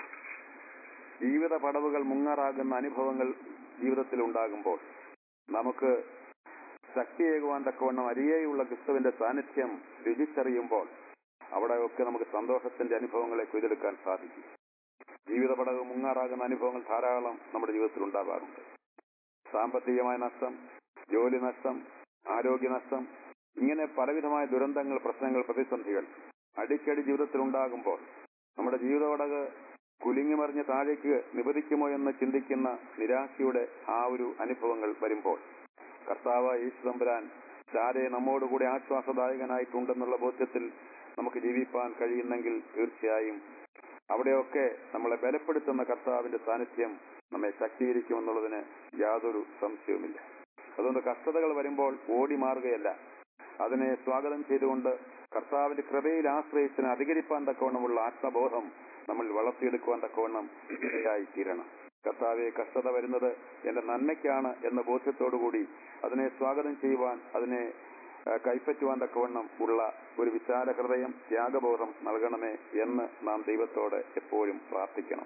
ജീവിത പടവുകൾ മുങ്ങാറാകുന്ന അനുഭവങ്ങൾ ജീവിതത്തിൽ ഉണ്ടാകുമ്പോൾ നമുക്ക് ശക്തിയേകുവാൻ തക്കവണ്ണം അരിയെയുള്ള ക്രിസ്തുവിന്റെ സാന്നിധ്യം രുചിച്ചറിയുമ്പോൾ അവിടെയൊക്കെ നമുക്ക് സന്തോഷത്തിന്റെ അനുഭവങ്ങളെ കൊയ്തെടുക്കാൻ സാധിക്കും ജീവിത പടവ് മുങ്ങാറാകുന്ന അനുഭവങ്ങൾ ധാരാളം നമ്മുടെ ജീവിതത്തിൽ ഉണ്ടാകാറുണ്ട് സാമ്പത്തികമായ നഷ്ടം ജോലി നഷ്ടം ആരോഗ്യ നഷ്ടം ഇങ്ങനെ പലവിധമായ ദുരന്തങ്ങൾ പ്രശ്നങ്ങൾ പ്രതിസന്ധികൾ അടിക്കടി ജീവിതത്തിൽ ഉണ്ടാകുമ്പോൾ നമ്മുടെ ജീവിതപടക് കുലുങ്ങിമറിഞ്ഞ് താഴേക്ക് നിപതിക്കുമോ എന്ന് ചിന്തിക്കുന്ന നിരാശയുടെ ആ ഒരു അനുഭവങ്ങൾ വരുമ്പോൾ കർത്താവ് യേശുദമ്പുരാൻ ചാരെ നമ്മോടുകൂടി ആശ്വാസദായകനായിട്ടുണ്ടെന്നുള്ള ബോധ്യത്തിൽ നമുക്ക് ജീവിപ്പാൻ കഴിയുന്നെങ്കിൽ തീർച്ചയായും അവിടെയൊക്കെ നമ്മളെ ബലപ്പെടുത്തുന്ന കർത്താവിന്റെ സാന്നിധ്യം നമ്മെ ശക്തീകരിക്കുമെന്നുള്ളതിന് യാതൊരു സംശയവുമില്ല അതുകൊണ്ട് കഷ്ടതകൾ വരുമ്പോൾ ഓടി മാറുകയല്ല അതിനെ സ്വാഗതം ചെയ്തുകൊണ്ട് കർത്താവിന്റെ കൃപയിൽ ആശ്രയിച്ചതിന് അധികരിപ്പാൻ തക്കവണ്ണമുള്ള ആത്മബോധം നമ്മൾ വളർത്തിയെടുക്കുവാൻ തക്കവണ്ണം ഇടയായി തീരണം കർത്താവെ കഷ്ടത വരുന്നത് എന്റെ നന്മയ്ക്കാണ് എന്ന ബോധ്യത്തോടുകൂടി അതിനെ സ്വാഗതം ചെയ്യുവാൻ അതിനെ ആ, കൈപ്പറ്റുവാൻ തക്കവണ്ണം ഉള്ള ഒരു വിശാല ഹൃദയം ത്യാഗബോധം നൽകണമേ എന്ന് നാം ദൈവത്തോട് എപ്പോഴും പ്രാർത്ഥിക്കണം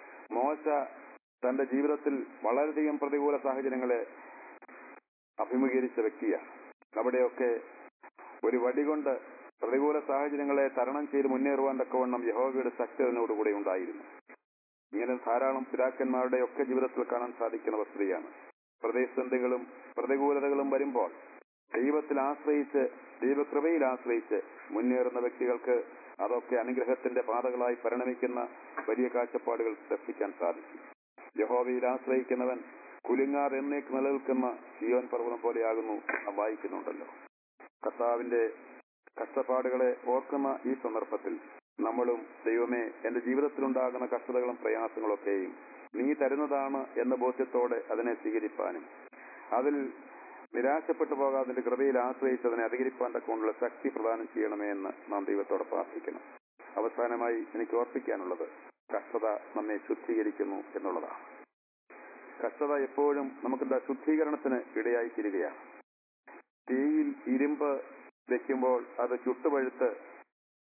മോശ തന്റെ ജീവിതത്തിൽ വളരെയധികം പ്രതികൂല സാഹചര്യങ്ങളെ അഭിമുഖീകരിച്ച വ്യക്തിയാണ് അവിടെയൊക്കെ ഒരു വടികൊണ്ട് പ്രതികൂല സാഹചര്യങ്ങളെ തരണം ചെയ്ത് മുന്നേറുവാൻ തക്കവണ്ണം യഹോവയുടെ ശക്തി അതിനോടുകൂടെ ഉണ്ടായിരുന്നു ഇങ്ങനെ ധാരാളം പിതാക്കന്മാരുടെ ഒക്കെ ജീവിതത്തിൽ കാണാൻ സാധിക്കുന്ന വസ്തുതയാണ് പ്രതിസന്ധികളും പ്രതികൂലതകളും വരുമ്പോൾ ദൈവത്തിൽ ആശ്രയിച്ച് ദൈവകൃപയിൽ ആശ്രയിച്ച് മുന്നേറുന്ന വ്യക്തികൾക്ക് അതൊക്കെ അനുഗ്രഹത്തിന്റെ പാതകളായി പരിണമിക്കുന്ന വലിയ കാഴ്ചപ്പാടുകൾ ദർശിക്കാൻ സാധിക്കും യഹോവയിൽ ആശ്രയിക്കുന്നവൻ കുലുങ്ങാർ എന്നേക്ക് നിലനിൽക്കുന്ന ജീവൻ പർവ്വതം പോലെയാകുന്നു നാം വായിക്കുന്നുണ്ടല്ലോ കർത്താവിന്റെ കഷ്ടപ്പാടുകളെ ഓർക്കുന്ന ഈ സന്ദർഭത്തിൽ നമ്മളും ദൈവമേ എന്റെ ജീവിതത്തിലുണ്ടാകുന്ന കഷ്ടതകളും പ്രയാസങ്ങളൊക്കെയും നീ തരുന്നതാണ് എന്ന ബോധ്യത്തോടെ അതിനെ സ്വീകരിപ്പാനും അതിൽ നിരാശപ്പെട്ടു പോകാതെ നിന്റെ കൃപയിൽ ആശ്രയിച്ച് അതിനെ അധികരിപ്പാൻ തക്കൊണ്ടുള്ള ശക്തി പ്രദാനം ചെയ്യണമേ എന്ന് നാം ദൈവത്തോടെ പ്രാർത്ഥിക്കണം അവസാനമായി എനിക്ക് ഓർപ്പിക്കാനുള്ളത് കഷ്ടത നമ്മെ ശുദ്ധീകരിക്കുന്നു എന്നുള്ളതാണ് കഷ്ടത എപ്പോഴും നമുക്ക് ശുദ്ധീകരണത്തിന് ഇടയായി തീരുകയാണ് തീയിൽ ഇരുമ്പ് വെക്കുമ്പോൾ അത് ചുട്ടുപഴുത്ത്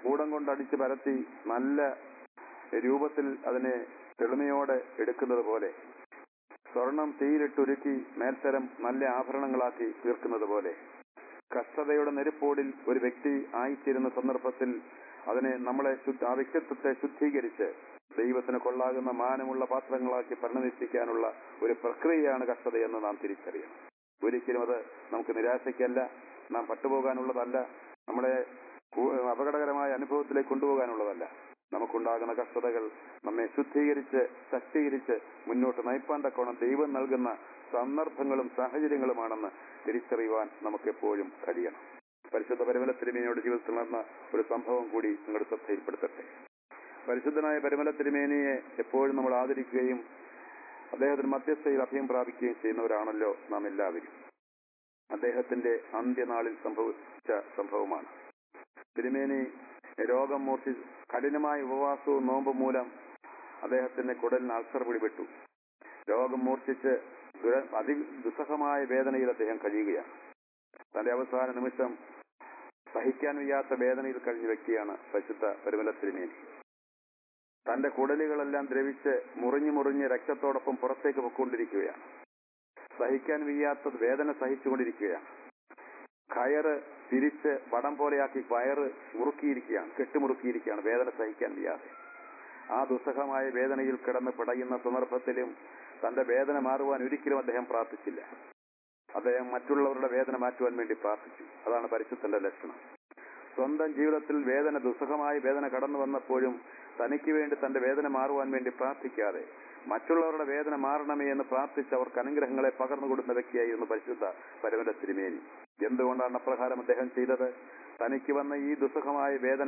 കൂടം കൊണ്ടടിച്ച് പരത്തി നല്ല രൂപത്തിൽ അതിനെ തെളിമയോടെ എടുക്കുന്നത് പോലെ സ്വർണം തീയിലിട്ടുരുക്കി മേൽത്തരം നല്ല ആഭരണങ്ങളാക്കി തീർക്കുന്നത് പോലെ കഷ്ടതയുടെ നെരുപ്പോടിൽ ഒരു വ്യക്തി ആയിത്തീരുന്ന സന്ദർഭത്തിൽ അതിനെ നമ്മളെ ശുദ്ധ- ആ വ്യക്തിത്വത്തെ ശുദ്ധീകരിച്ച് ദൈവത്തിന് കൊള്ളാകുന്ന മാനമുള്ള പാത്രങ്ങളാക്കി പരിണമിപ്പിക്കാനുള്ള ഒരു പ്രക്രിയയാണ് കഷ്ടതയെന്ന് നാം തിരിച്ചറിയണം ഒരിക്കലും അത് നമുക്ക് നിരാശയ്ക്കല്ല നാം പട്ടുപോകാനുള്ളതല്ല നമ്മളെ കൂ- അപകടകരമായ അനുഭവത്തിലേക്ക് കൊണ്ടുപോകാനുള്ളതല്ല നമുക്കുണ്ടാകുന്ന കഷ്ടതകൾ നമ്മെ ശുദ്ധീകരിച്ച് ശക്തീകരിച്ച് മുന്നോട്ട് നയിപ്പാൻ തക്കോണം ദൈവം നൽകുന്ന സന്ദർഭങ്ങളും സാഹചര്യങ്ങളുമാണെന്ന് തിരിച്ചറിയുവാൻ നമുക്കെപ്പോഴും കഴിയണം പരിശുദ്ധ പരിമല തിരുമേനിയുടെ ജീവിതത്തിൽ നടന്ന ഒരു സംഭവം കൂടി നിങ്ങളുടെ ശ്രദ്ധയിൽപ്പെടുത്തട്ടെ പരിശുദ്ധനായ പരിമല തിരുമേനിയെ എപ്പോഴും നമ്മൾ ആദരിക്കുകയും അദ്ദേഹത്തിന് മധ്യസ്ഥയിൽ അഭയം പ്രാപിക്കുകയും ചെയ്യുന്നവരാണല്ലോ നാം എല്ലാവരും അദ്ദേഹത്തിന്റെ അന്ത്യനാളിൽ സംഭവിച്ച സംഭവമാണ് തിരുമേനി രോഗം മൂർച്ഛി കഠിനമായ ഉപവാസവും നോമ്പും മൂലം അദ്ദേഹത്തിന്റെ കുടലിന് അൾസർ പിടിപെട്ടു രോഗം മൂർച്ഛിച്ച് ദുര- അതി ദുസ്സഹമായ വേദനയിൽ അദ്ദേഹം കഴിയുകയാണ് തന്റെ അവസാന നിമിഷം സഹിക്കാൻ വയ്യാത്ത വേദനയിൽ കഴിഞ്ഞ വ്യക്തിയാണ് പരിശുദ്ധ പരിമല തിരുമേനി തന്റെ കുടലുകളെല്ലാം ദ്രവിച്ച് മുറിഞ്ഞു മുറിഞ്ഞ് രക്തത്തോടൊപ്പം പുറത്തേക്ക് പൊക്കൊണ്ടിരിക്കുകയാണ് സഹിക്കാൻ വയ്യാത്ത വേദന സഹിച്ചുകൊണ്ടിരിക്കുകയാണ് കയറ് തിരിച്ച് വടം പോലെയാക്കി വയറ് മുറുക്കിയിരിക്കുകയാണ് കെട്ടുമുറുക്കിയിരിക്കുകയാണ് വേദന സഹിക്കാൻ വയ്യാതെ ആ ദുസ്സഹമായ വേദനയിൽ കിടന്ന് പിടയുന്ന സന്ദർഭത്തിലും തന്റെ വേദന മാറുവാൻ ഒരിക്കലും അദ്ദേഹം പ്രാർത്ഥിച്ചില്ല അദ്ദേഹം മറ്റുള്ളവരുടെ വേദന മാറ്റുവാൻ വേണ്ടി പ്രാർത്ഥിച്ചു അതാണ് പരിശുദ്ധന്റെ ലക്ഷണം സ്വന്തം ജീവിതത്തിൽ വേദന ദുസ്സഹമായ വേദന കടന്നു വന്നപ്പോഴും തനിക്ക് വേണ്ടി തന്റെ വേദന മാറുവാൻ വേണ്ടി പ്രാർത്ഥിക്കാതെ മറ്റുള്ളവരുടെ വേദന മാറണമേ എന്ന് പ്രാർത്ഥിച്ച് അവർക്ക് അനുഗ്രഹങ്ങളെ പകർന്നു കൊടുക്കുന്ന വ്യക്തിയായിരുന്നു പരിശുദ്ധ പരമര തിരുമേനി എന്തുകൊണ്ടാണ് അപ്രകാരം അദ്ദേഹം ചെയ്തത് തനിക്ക് വന്ന ഈ ദുസ്സഹമായ വേദന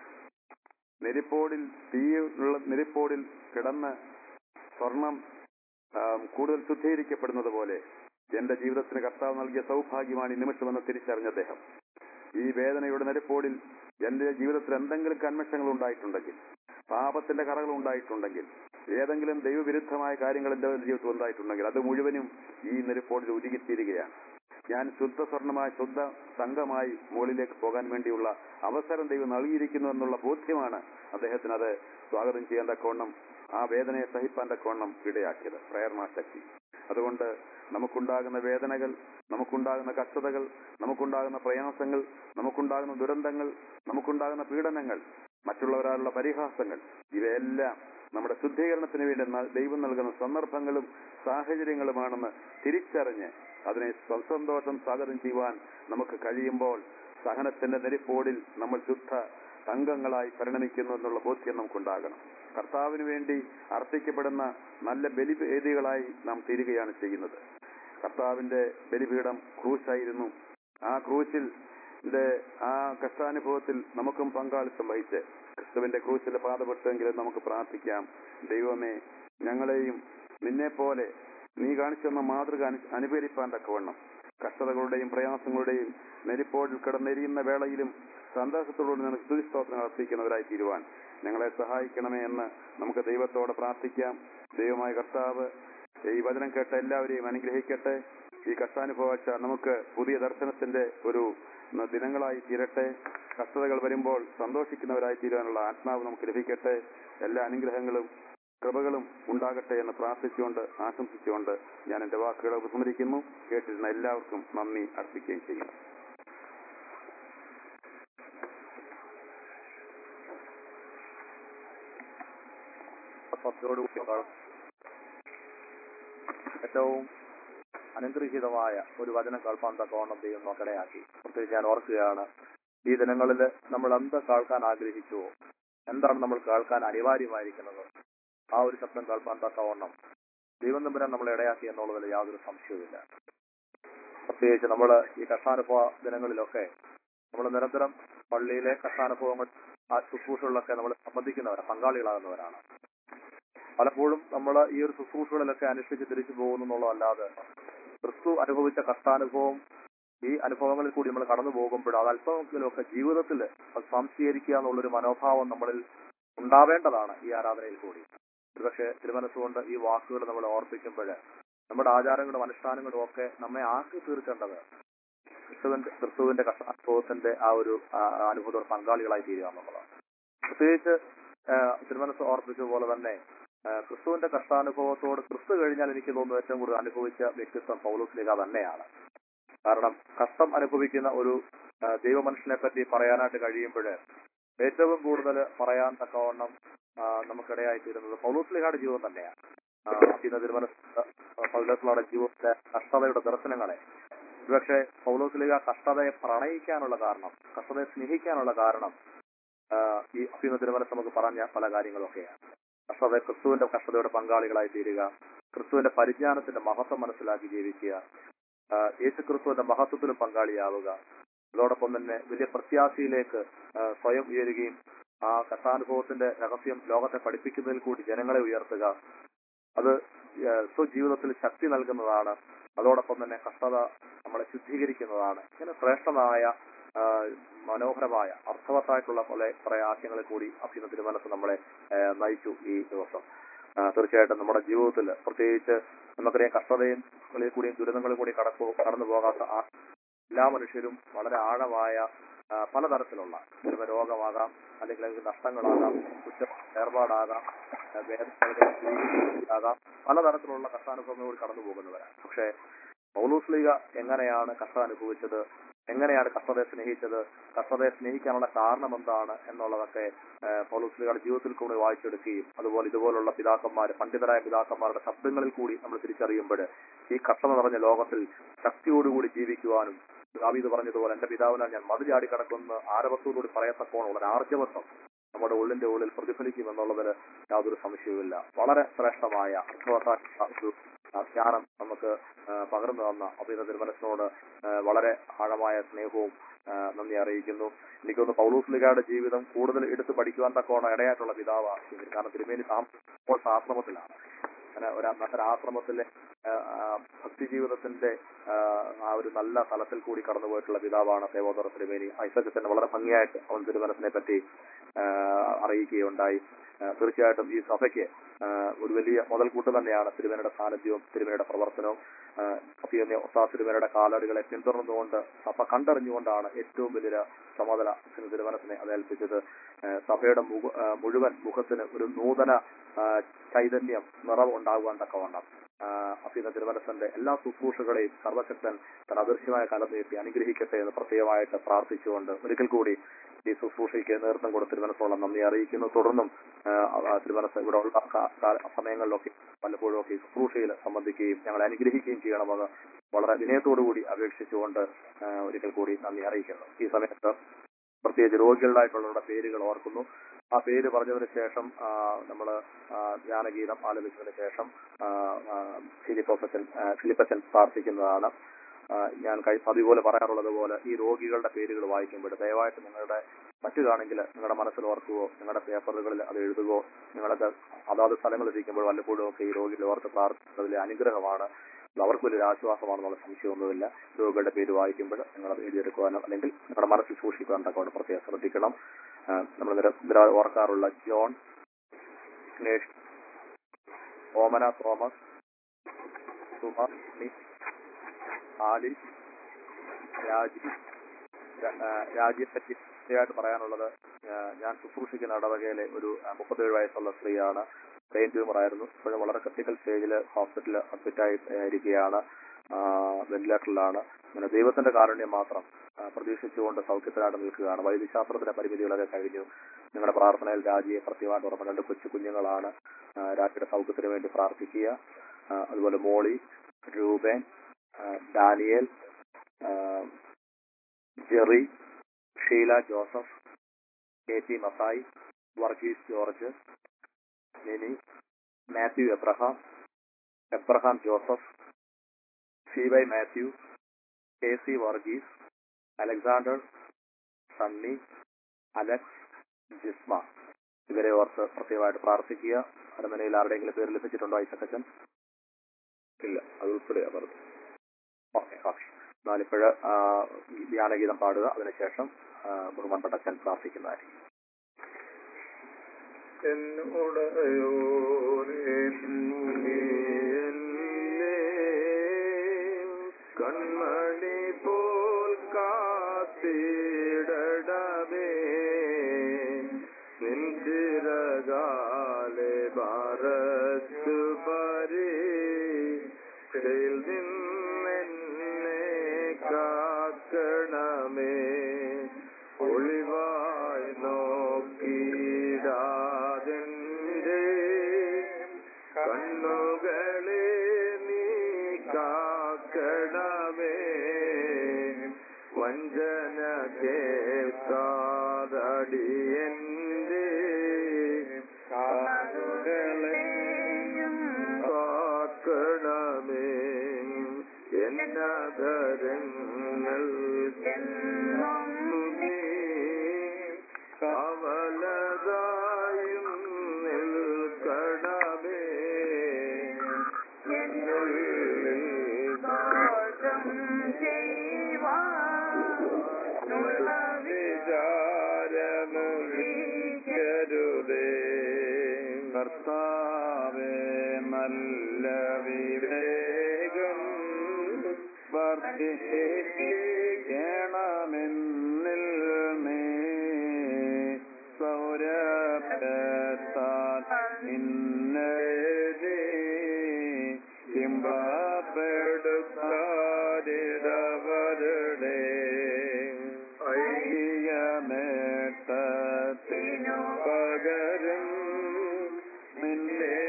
നെരിപ്പോടിൽ തീയുള്ള നെരിപ്പോടിൽ കിടന്ന് സ്വർണം ആം, കൂടുതൽ ശുദ്ധീകരിക്കപ്പെടുന്നത് പോലെ എന്റെ ജീവിതത്തിന് കർത്താവ് നൽകിയ സൗഭാഗ്യമാണ് ഈ നിമിഷമെന്ന് തിരിച്ചറിഞ്ഞ അദ്ദേഹം ഈ വേദനയുടെ നെരിപ്പോടിൽ എന്റെ ജീവിതത്തിൽ എന്തെങ്കിലും കന്മഷങ്ങൾ ഉണ്ടായിട്ടുണ്ടെങ്കിൽ പാപത്തിന്റെ കറകൾ ഉണ്ടായിട്ടുണ്ടെങ്കിൽ ഏതെങ്കിലും ദൈവവിരുദ്ധമായ കാര്യങ്ങൾ എന്റെ ജീവിതത്തിൽ ഉണ്ടായിട്ടുണ്ടെങ്കിൽ അത് മുഴുവനും ഈ നെരിപ്പോടിൽ ഉരുകിത്തീരുകയാണ് ഞാൻ ശുദ്ധ സ്വർണമായി ശുദ്ധ സംഘമായി മുകളിലേക്ക് പോകാൻ വേണ്ടിയുള്ള അവസരം ദൈവം നൽകിയിരിക്കുന്നു എന്നുള്ള ബോധ്യമാണ് അദ്ദേഹത്തിന് അത് സ്വാഗതം ചെയ്യാൻ തക്കവണ്ണം ആ വേദനയെ സഹിപ്പാൻ തക്കവണ്ണം ഇടയാക്കിയത് പ്രേരണാശക്തി അതുകൊണ്ട് നമുക്കുണ്ടാകുന്ന വേദനകൾ നമുക്കുണ്ടാകുന്ന കഷ്ടതകൾ നമുക്കുണ്ടാകുന്ന പ്രയാസങ്ങൾ നമുക്കുണ്ടാകുന്ന ദുരന്തങ്ങൾ നമുക്കുണ്ടാകുന്ന പീഡനങ്ങൾ മറ്റുള്ളവരാലുള്ള പരിഹാസങ്ങൾ ഇവയെല്ലാം നമ്മുടെ ശുദ്ധീകരണത്തിന് വേണ്ടി ന- ദൈവം നൽകുന്ന സന്ദർഭങ്ങളും സാഹചര്യങ്ങളുമാണെന്ന് തിരിച്ചറിഞ്ഞ് അതിനെ സന്തോഷം സ്വാഗതം ചെയ്യുവാൻ നമുക്ക് കഴിയുമ്പോൾ സഹനത്തിന്റെ നെരിപ്പോടിൽ നമ്മൾ ശുദ്ധ അംഗങ്ങളായി പരിണമിക്കുന്നു എന്നുള്ള ബോധ്യം നമുക്കുണ്ടാകണം കർത്താവിന് വേണ്ടി അർപ്പിക്കപ്പെടുന്ന നല്ല ബലിവേദികളായി നാം തീരുകയാണ് ചെയ്യുന്നത് കർത്താവിന്റെ ബലിപീഠം ക്രൂശായിരുന്നു ആ ക്രൂശിൽ ന്റെ ആ കഷ്ടാനുഭവത്തിൽ നമുക്കും പങ്കാളിത്തം വഹിച്ച് ക്രിസ്തുവിന്റെ ക്രൂശിലെ പാതപ്പെട്ടെങ്കിലും നമുക്ക് പ്രാർത്ഥിക്കാം ദൈവമേ ഞങ്ങളെയും നിന്നെ പോലെ നീ കാണിച്ചു തന്ന മാതൃക അനു- അനുകരിപ്പാൻ തക്കവണ്ണം കഷ്ടതകളുടെയും പ്രയാസങ്ങളുടെയും നെരിപ്പോടിൽ കിടന്നെരിയുന്ന വേളയിലും സന്തോഷത്തോടുകൂടി നിനക്ക് സ്തുതിസ്തോത്രം അർപ്പിക്കുന്നവരായി തീരുവാൻ ഞങ്ങളെ സഹായിക്കണമേ എന്ന് നമുക്ക് ദൈവത്തോടെ പ്രാർത്ഥിക്കാം ദൈവമായ കർത്താവ് ഈ വചനം കേട്ട എല്ലാവരെയും അനുഗ്രഹിക്കട്ടെ ഈ കഷ്ടാനുഭവാച്ച നമുക്ക് പുതിയ ദർശനത്തിന്റെ ഒരു ന- ദിനങ്ങളായി തീരട്ടെ കഷ്ടതകൾ വരുമ്പോൾ സന്തോഷിക്കുന്നവരായി തീരാനുള്ള ആത്മാവ് നമുക്ക് ലഭിക്കട്ടെ എല്ലാ അനുഗ്രഹങ്ങളും കൃപകളും ഉണ്ടാകട്ടെ എന്ന് പ്രാർത്ഥിച്ചുകൊണ്ട് ആശംസിച്ചുകൊണ്ട് ഞാൻ എന്റെ വാക്കുകളെ ഉപസ്മരിക്കുന്നു കേട്ടിരുന്ന എല്ലാവർക്കും നന്ദി അർപ്പിക്കുകയും ചെയ്യുന്നു ഭക്തിയോടുകൂടി കാണും. ഏറ്റവും അനുഗ്രഹീതമായ ഒരു വചനം കേൾപ്പാൻ തക്കവണ്ണം ദൈവം നോക്കടയാക്കി പ്രത്യേകിച്ച് ഞാൻ ഓർക്കുകയാണ് ഈ ദിനങ്ങളിൽ നമ്മൾ എന്ത് കേൾക്കാൻ ആഗ്രഹിച്ചുവോ എന്താണ് നമ്മൾ കേൾക്കാൻ അനിവാര്യമായിരിക്കുന്നത് ആ ഒരു ശബ്ദം കേൾപ്പാൻ തക്കവണ്ണം ദൈവം തമ്പുരാൻ നമ്മളെ ഇടയാക്കി എന്നുള്ളതിൽ യാതൊരു സംശയവുമില്ല പ്രത്യേകിച്ച് നമ്മൾ ഈ കഷ്ടാനുഭവ ദിനങ്ങളിലൊക്കെ നമ്മൾ നിരന്തരം പള്ളിയിലെ കഷ്ടാനുഭവങ്ങൾ ആ ശുശ്രൂഷകളിലൊക്കെ നമ്മൾ സംബന്ധിക്കുന്നവരാണ് പങ്കാളികളാകുന്നവരാണ് പലപ്പോഴും നമ്മൾ ഈ ഒരു ശുശ്രൂഷകളിലൊക്കെ അനുഷ്ഠിച്ച് തിരിച്ചു പോകുന്നു എന്നുള്ളതല്ലാതെ ക്രിസ്തു അനുഭവിച്ച കഷ്ടാനുഭവം ഈ അനുഭവങ്ങളിൽ കൂടി നമ്മൾ കടന്നു പോകുമ്പോൾ അത് അല്പമെങ്കിലുമൊക്കെ ജീവിതത്തിൽ അത് സംശീകരിക്കുക എന്നുള്ളൊരു മനോഭാവം നമ്മളിൽ ഉണ്ടാവേണ്ടതാണ് ഈ ആരാധനയിൽ കൂടി ഒരുപക്ഷെ തിരുമനസ്സുകൊണ്ട് ഈ വാക്കുകൾ നമ്മൾ ഓർപ്പിക്കുമ്പോൾ നമ്മുടെ ആചാരങ്ങളും അനുഷ്ഠാനങ്ങളും ഒക്കെ നമ്മെ ആക്കി തീർക്കേണ്ടത് ക്രിസ്തുവിന്റെ ക്രിസ്തുവിന്റെ കഷ്ടാനുഭവത്തിന്റെ ആ ഒരു ആ, അനുഭവത്തോട് പങ്കാളികളായി തീരുക എന്നുള്ളതാണ് പ്രത്യേകിച്ച് ആ, തിരുമനസ് ഓർപ്പിച്ചതുപോലെ തന്നെ ആ, ക്രിസ്തുവിന്റെ കഷ്ടാനുഭവത്തോട് ക്രിസ്തു കഴിഞ്ഞാൽ എനിക്ക് തോന്നുന്നു ഏറ്റവും കൂടുതൽ അനുഭവിച്ച വ്യക്തിത്വം പൗലോസ്ലിക തന്നെയാണ് കാരണം കഷ്ടം അനുഭവിക്കുന്ന ഒരു ആ, ദൈവമനുഷ്യനെ പറ്റി പറയാനായിട്ട് കഴിയുമ്പോൾ ഏറ്റവും കൂടുതൽ പറയാൻ തക്കവണ്ണം ആ, നമുക്കിടയായി തീരുന്നത് പൗലോസ്ലിഹയുടെ ജീവിതം തന്നെയാണ് ആ, ഇന്ന് തിരുമനസ് പൗലോസ്ലിഹയുടെ ജീവിതത്തിലെ കഷ്ടതയുടെ ദർശനങ്ങളെ ഒരുപക്ഷെ പൗലോസ്ലിഹ കഷ്ടതയെ പ്രണയിക്കാനുള്ള കാരണം കഷ്ടതയെ സ്നേഹിക്കാനുള്ള കാരണം ആ, ഈ അഭ്യുന്ന തിരുമനസ് നമുക്ക് പറഞ്ഞ പല കാര്യങ്ങളൊക്കെയാണ് കഷ്ടത ക്രിസ്തുവിന്റെ കഷ്ടതയുടെ പങ്കാളികളായി തീരുക ക്രിസ്തുവിന്റെ പരിജ്ഞാനത്തിന്റെ മഹത്വം മനസ്സിലാക്കി ജീവിക്കുക ആ, യേശു ക്രിസ്തുവിന്റെ മഹത്വത്തിലും പങ്കാളിയാവുക അതോടൊപ്പം തന്നെ വലിയ പ്രത്യാശയിലേക്ക് ആ, സ്വയം ഉയരുകയും ആ കഥാനുഭവത്തിന്റെ രഹസ്യം ലോകത്തെ പഠിപ്പിക്കുന്നതിൽ കൂടി ജനങ്ങളെ ഉയർത്തുക അത് ആ, സ്വജീവിതത്തിൽ ശക്തി നൽകുന്നതാണ് അതോടൊപ്പം തന്നെ കഷ്ടത നമ്മളെ ശുദ്ധീകരിക്കുന്നതാണ് ഇങ്ങനെ ശ്രേഷ്ഠമായ ആ, മനോഹരമായ അർത്ഥവത്തായിട്ടുള്ള കുറെ കുറെ ആശയങ്ങളിൽ കൂടി അഭ്യുന്ന തിരുമനസ് നമ്മളെ ആ, നയിച്ചു ഈ ദിവസം ആ, തീർച്ചയായിട്ടും നമ്മുടെ ജീവിതത്തിൽ പ്രത്യേകിച്ച് നമുക്കറിയാം കഷ്ടതയും കളിൽ കൂടിയും ദുരിതങ്ങളിൽ കൂടി കടപ്പോ കടന്നു പോകാത്ത ആ- എല്ലാ മനുഷ്യരും വളരെ ആഴമായ ആ, പലതരത്തിലുള്ള ചിലവ് രോഗമാകാം അല്ലെങ്കിൽ അതിന് നഷ്ടങ്ങളാകാം കുറ്റ ഏർപ്പാടാകാം ആ, വേദനകളാകാം പലതരത്തിലുള്ള കഷ്ടാനുഭവങ്ങളോട് കടന്നു പോകുന്നവരാണ് പക്ഷേ പൗലൂസ്ലിക എങ്ങനെയാണ് കഷ്ടം അനുഭവിച്ചത് എങ്ങനെയാണ് കഷ്ടതയെ സ്നേഹിച്ചത് കഷ്ടതയെ സ്നേഹിക്കാനുള്ള കാരണം എന്താണ് എന്നുള്ളതൊക്കെ ആ, പൗലോസ്ലിയുടെ ജീവിതത്തിൽ കൂടി വായിച്ചെടുക്കുകയും അതുപോലെ ഇതുപോലുള്ള പിതാക്കന്മാർ പണ്ഡിതരായ പിതാക്കന്മാരുടെ ശബ്ദങ്ങളിൽ കൂടി നമ്മൾ തിരിച്ചറിയുമ്പോൾ ഈ കഷ്ടത നിറഞ്ഞ ലോകത്തിൽ ശക്തിയോടുകൂടി ജീവിക്കുവാനും ദാവീദ് പറഞ്ഞതുപോലെ എന്റെ പിതാവിനാൽ ഞാൻ മതി ചാടി കിടക്കുന്ന ആരവത്തോടുകൂടി പറയത്തക്കോണുള്ള ഒരു ആർജവത്വം നമ്മുടെ ഉള്ളിന്റെ ഉള്ളിൽ പ്രതിഫലിക്കും എന്നുള്ളതിന് യാതൊരു സംശയവുമില്ല വളരെ ശ്രേഷ്ഠമായ അർത്ഥവത്തായ ഒരു ആ, ജ്ഞാനം നമുക്ക് ആ, പകർന്നു തന്ന അഭിത തിരുമനസിനോട് ആ, വളരെ ആഴമായ സ്നേഹവും ആ, നന്ദി അറിയിക്കുന്നു എനിക്കൊന്ന് പൗലൂസ്ലിഗയുടെ ജീവിതം കൂടുതൽ എടുത്ത് പഠിക്കുവാൻ തക്കോണം ഇടയായിട്ടുള്ള പിതാവാണ് ഇവർ. കാരണം തിരുമേനി സാം- ഇപ്പോൾ ആശ്രമത്തിലാണ് അങ്ങനെ ഒരു നല്ലൊരു ആശ്രമത്തിലെ ആ, ആ, ഭക്തി ജീവിതത്തിന്റെ ആ, ആ ഒരു നല്ല തലത്തിൽ കൂടി കടന്നുപോയിട്ടുള്ള പിതാവാണ് സേവോദർ തിരുമേനി ഐസക് തന്നെ വളരെ ഭംഗിയായിട്ട് അവൻ തിരുമനസിനെ പറ്റി ആ, അറിയിക്കുകയുണ്ടായി ആ, തീർച്ചയായിട്ടും ഈ സഭയ്ക്ക് ആ, ഒരു വലിയ മുതൽക്കൂട്ട് തന്നെയാണ് തിരുമേനയുടെ സാന്നിധ്യവും തിരുമേനയുടെ പ്രവർത്തനവും ആ, അഭിയന്യ ഒസാ തിരുമേനയുടെ കാലടികളെ പിന്തുടർന്നുകൊണ്ട് സഭ കണ്ടറിഞ്ഞുകൊണ്ടാണ് ഏറ്റവും വലിയൊരു ചുമതല ശ്രീ തിരുമനസിനെ അത് ഏൽപ്പിച്ചത് ആ, സഭയുടെ മുഖ- ആ, മുഴുവൻ മുഖത്തിന് ഒരു നൂതന ആ, ചൈതന്യം നിറവ് ഉണ്ടാകുവാൻ തക്കവണ്ണം അഫീദ തിരുവനസന്റെ എല്ലാ ശുശ്രൂഷകളെയും സർവശക്തൻ തൻ അദൃശ്യമായ കലം നീട്ടി അനുഗ്രഹിക്കട്ടെ എന്ന് പ്രത്യേകമായിട്ട് പ്രാർത്ഥിച്ചുകൊണ്ട് ഒരിക്കൽ കൂടി ഈ ശുശ്രൂഷയ്ക്ക് നേതൃത്വം കൊടുത്ത തിരുവനസോളം നന്ദി അറിയിക്കുന്നു തുടർന്നും ആ, ആ, തിരുവനസ് ഇവിടെ ഉള്ള കാ- കാ- സമയങ്ങളിലൊക്കെ പലപ്പോഴും ഒക്കെ ഈ ശുശ്രൂഷയിൽ സംബന്ധിക്കുകയും ഞങ്ങളെ അനുഗ്രഹിക്കുകയും ചെയ്യണമെന്ന് വളരെ വിനയത്തോടുകൂടി അപേക്ഷിച്ചുകൊണ്ട് ആ, ഒരിക്കൽ കൂടി നന്ദി അറിയിക്കുന്നു ഈ സമയത്ത് പ്രത്യേകിച്ച് രോഗികളായിട്ടുള്ളവരുടെ പേരുകൾ ഓർക്കുന്നു ആ പേര് പറഞ്ഞതിന് ശേഷം നമ്മൾ ധ്യാനഗീതം ആലപിച്ചതിന് ശേഷം ആ, ആ, ഫിലിപ്പോസച്ചൻ ആ, ഫിലിപ്പച്ചൻ പ്രാർത്ഥിക്കുന്നതാണ് ആ, ഞാൻ കഴി അതുപോലെ പറയാറുള്ളത് പോലെ ഈ രോഗികളുടെ പേരുകൾ വായിക്കുമ്പോൾ ദയവായിട്ട് നിങ്ങളുടെ മറ്റു നിങ്ങളുടെ മനസ്സിൽ ഓർക്കുകയോ നിങ്ങളുടെ പേപ്പറുകളിൽ അത് എഴുതുകയോ നിങ്ങളൊക്കെ അതാത് സ്ഥലങ്ങളിൽ ഇരിക്കുമ്പോൾ വല്ലപ്പോഴും ഒക്കെ ഈ രോഗികളെ ഓർത്ത് പ്രാർത്ഥിക്കുന്നതിലെ അനുഗ്രഹമാണ് അത് അവർക്ക് വലിയൊരു ആശ്വാസമാണെന്നുള്ള സംശയമൊന്നുമില്ല രോഗികളുടെ പേര് വായിക്കുമ്പോൾ നിങ്ങൾ അത് എഴുതിയെടുക്കുവാനോ അല്ലെങ്കിൽ നിങ്ങളുടെ മനസ്സിൽ സൂക്ഷിക്കുവാൻ തക്കോട് പ്രത്യേകം ശ്രദ്ധിക്കണം ആ, നമ്മൾ നിര നിര ഓർക്കാറുള്ള ജോൺ സ്നേഷ് ഓമന തോമസ് സുമ നി, ആലി രാജി ര- ആ, രാജിയെ പറ്റി കൃത്യമായിട്ട് പറയാനുള്ളത് ആ, ഞാൻ ശുശ്രൂഷിക്കുന്ന ഇടവകയിലെ ഒരു ആ, മുപ്പത്തേഴ് വയസ്സുള്ള സ്ത്രീയാണ് ബ്രെയിൻ ട്യൂമർ ആയിരുന്നു ഇപ്പോഴും വളരെ ക്രിട്ടിക്കൽ സ്റ്റേജിൽ ഹോസ്പിറ്റലിൽ അഡ്മിറ്റായി ഇരിക്കുകയാണ് വെന്റിലേറ്ററിലാണ് അങ്ങനെ ദൈവത്തിന്റെ കാരുണ്യം മാത്രം ആ, പ്രതീക്ഷിച്ചുകൊണ്ട് സൗഖ്യത്തിനായിട്ട് നിൽക്കുകയാണ് വൈദ്യശാസ്ത്രത്തിന്റെ പരിമിതികളൊക്കെ കഴിഞ്ഞു നിങ്ങളുടെ പ്രാർത്ഥനയിൽ രാജിയെ കൃത്യമായിട്ട് ഓർമ്മ രണ്ട് കൊച്ചു കുഞ്ഞുങ്ങളാണ് ആ, രാജിയുടെ സൗഖ്യത്തിന് വേണ്ടി പ്രാർത്ഥിക്കുക ആ, അതുപോലെ മോളി രൂപേൻ ആ, ഡാനിയേൽ ആ, Jerry Sheela Joseph K P മസായി Varghese George Mini Mathew Abraham Abraham Joseph C Y Mathew K C Varghese Alexander Sunny Alex Jisma ഇവരെ ഓർത്ത് പ്രത്യേകമായിട്ട് പ്രാർത്ഥിക്കുക അരമനയിൽ ആരുടെയെങ്കിലും പേര് ലഭിച്ചിട്ടുണ്ടോ ഐസക്കച്ചൻ ഇല്ല അത് ഉൾപ്പെടെയാ പറഞ്ഞു ഓക്കെ ഓക്കെ എന്നാലിപ്പോഴ് ധ്യാനഗീതം പാടുക അതിനുശേഷം ആ, ബഹുമാനപ്പെട്ട അച്ഛൻ പ്രാർത്ഥിക്കുന്നതായിരിക്കും കൺമണി പോൽ കാത്തിടണമേ നിൻചിരകാലെ ഭാരത്തു പരി നിന്നെന്നെ കാക്കണമേ ഒളിവായി നോക്കിടാതെന്റെ കണ്ണുകളെ നീ കാക്കണമേ വഞ്ചന കേൾക്കാതടിയന്റെ കാതുകളെയും കാക്കണമേ എന്നധരങ്ങൾ കവലതായും നിൽക്കണമേ എന്നുള്ളിൽ ദോഷം ചെയ്യുവാനുള്ള വിചാരമൊഴിക്കരുതേ കർത്താവേ നല്ല വിവേകം വർദ്ധിക്കണമെന്നിൽ നീ സൗരഭ്യത്താൽ ഇന്നേ ചിമ്പപ്പെടുത്താരിടവരുടെ ഐക്യമേട്ടത്തിനു പകരം നിന്നെ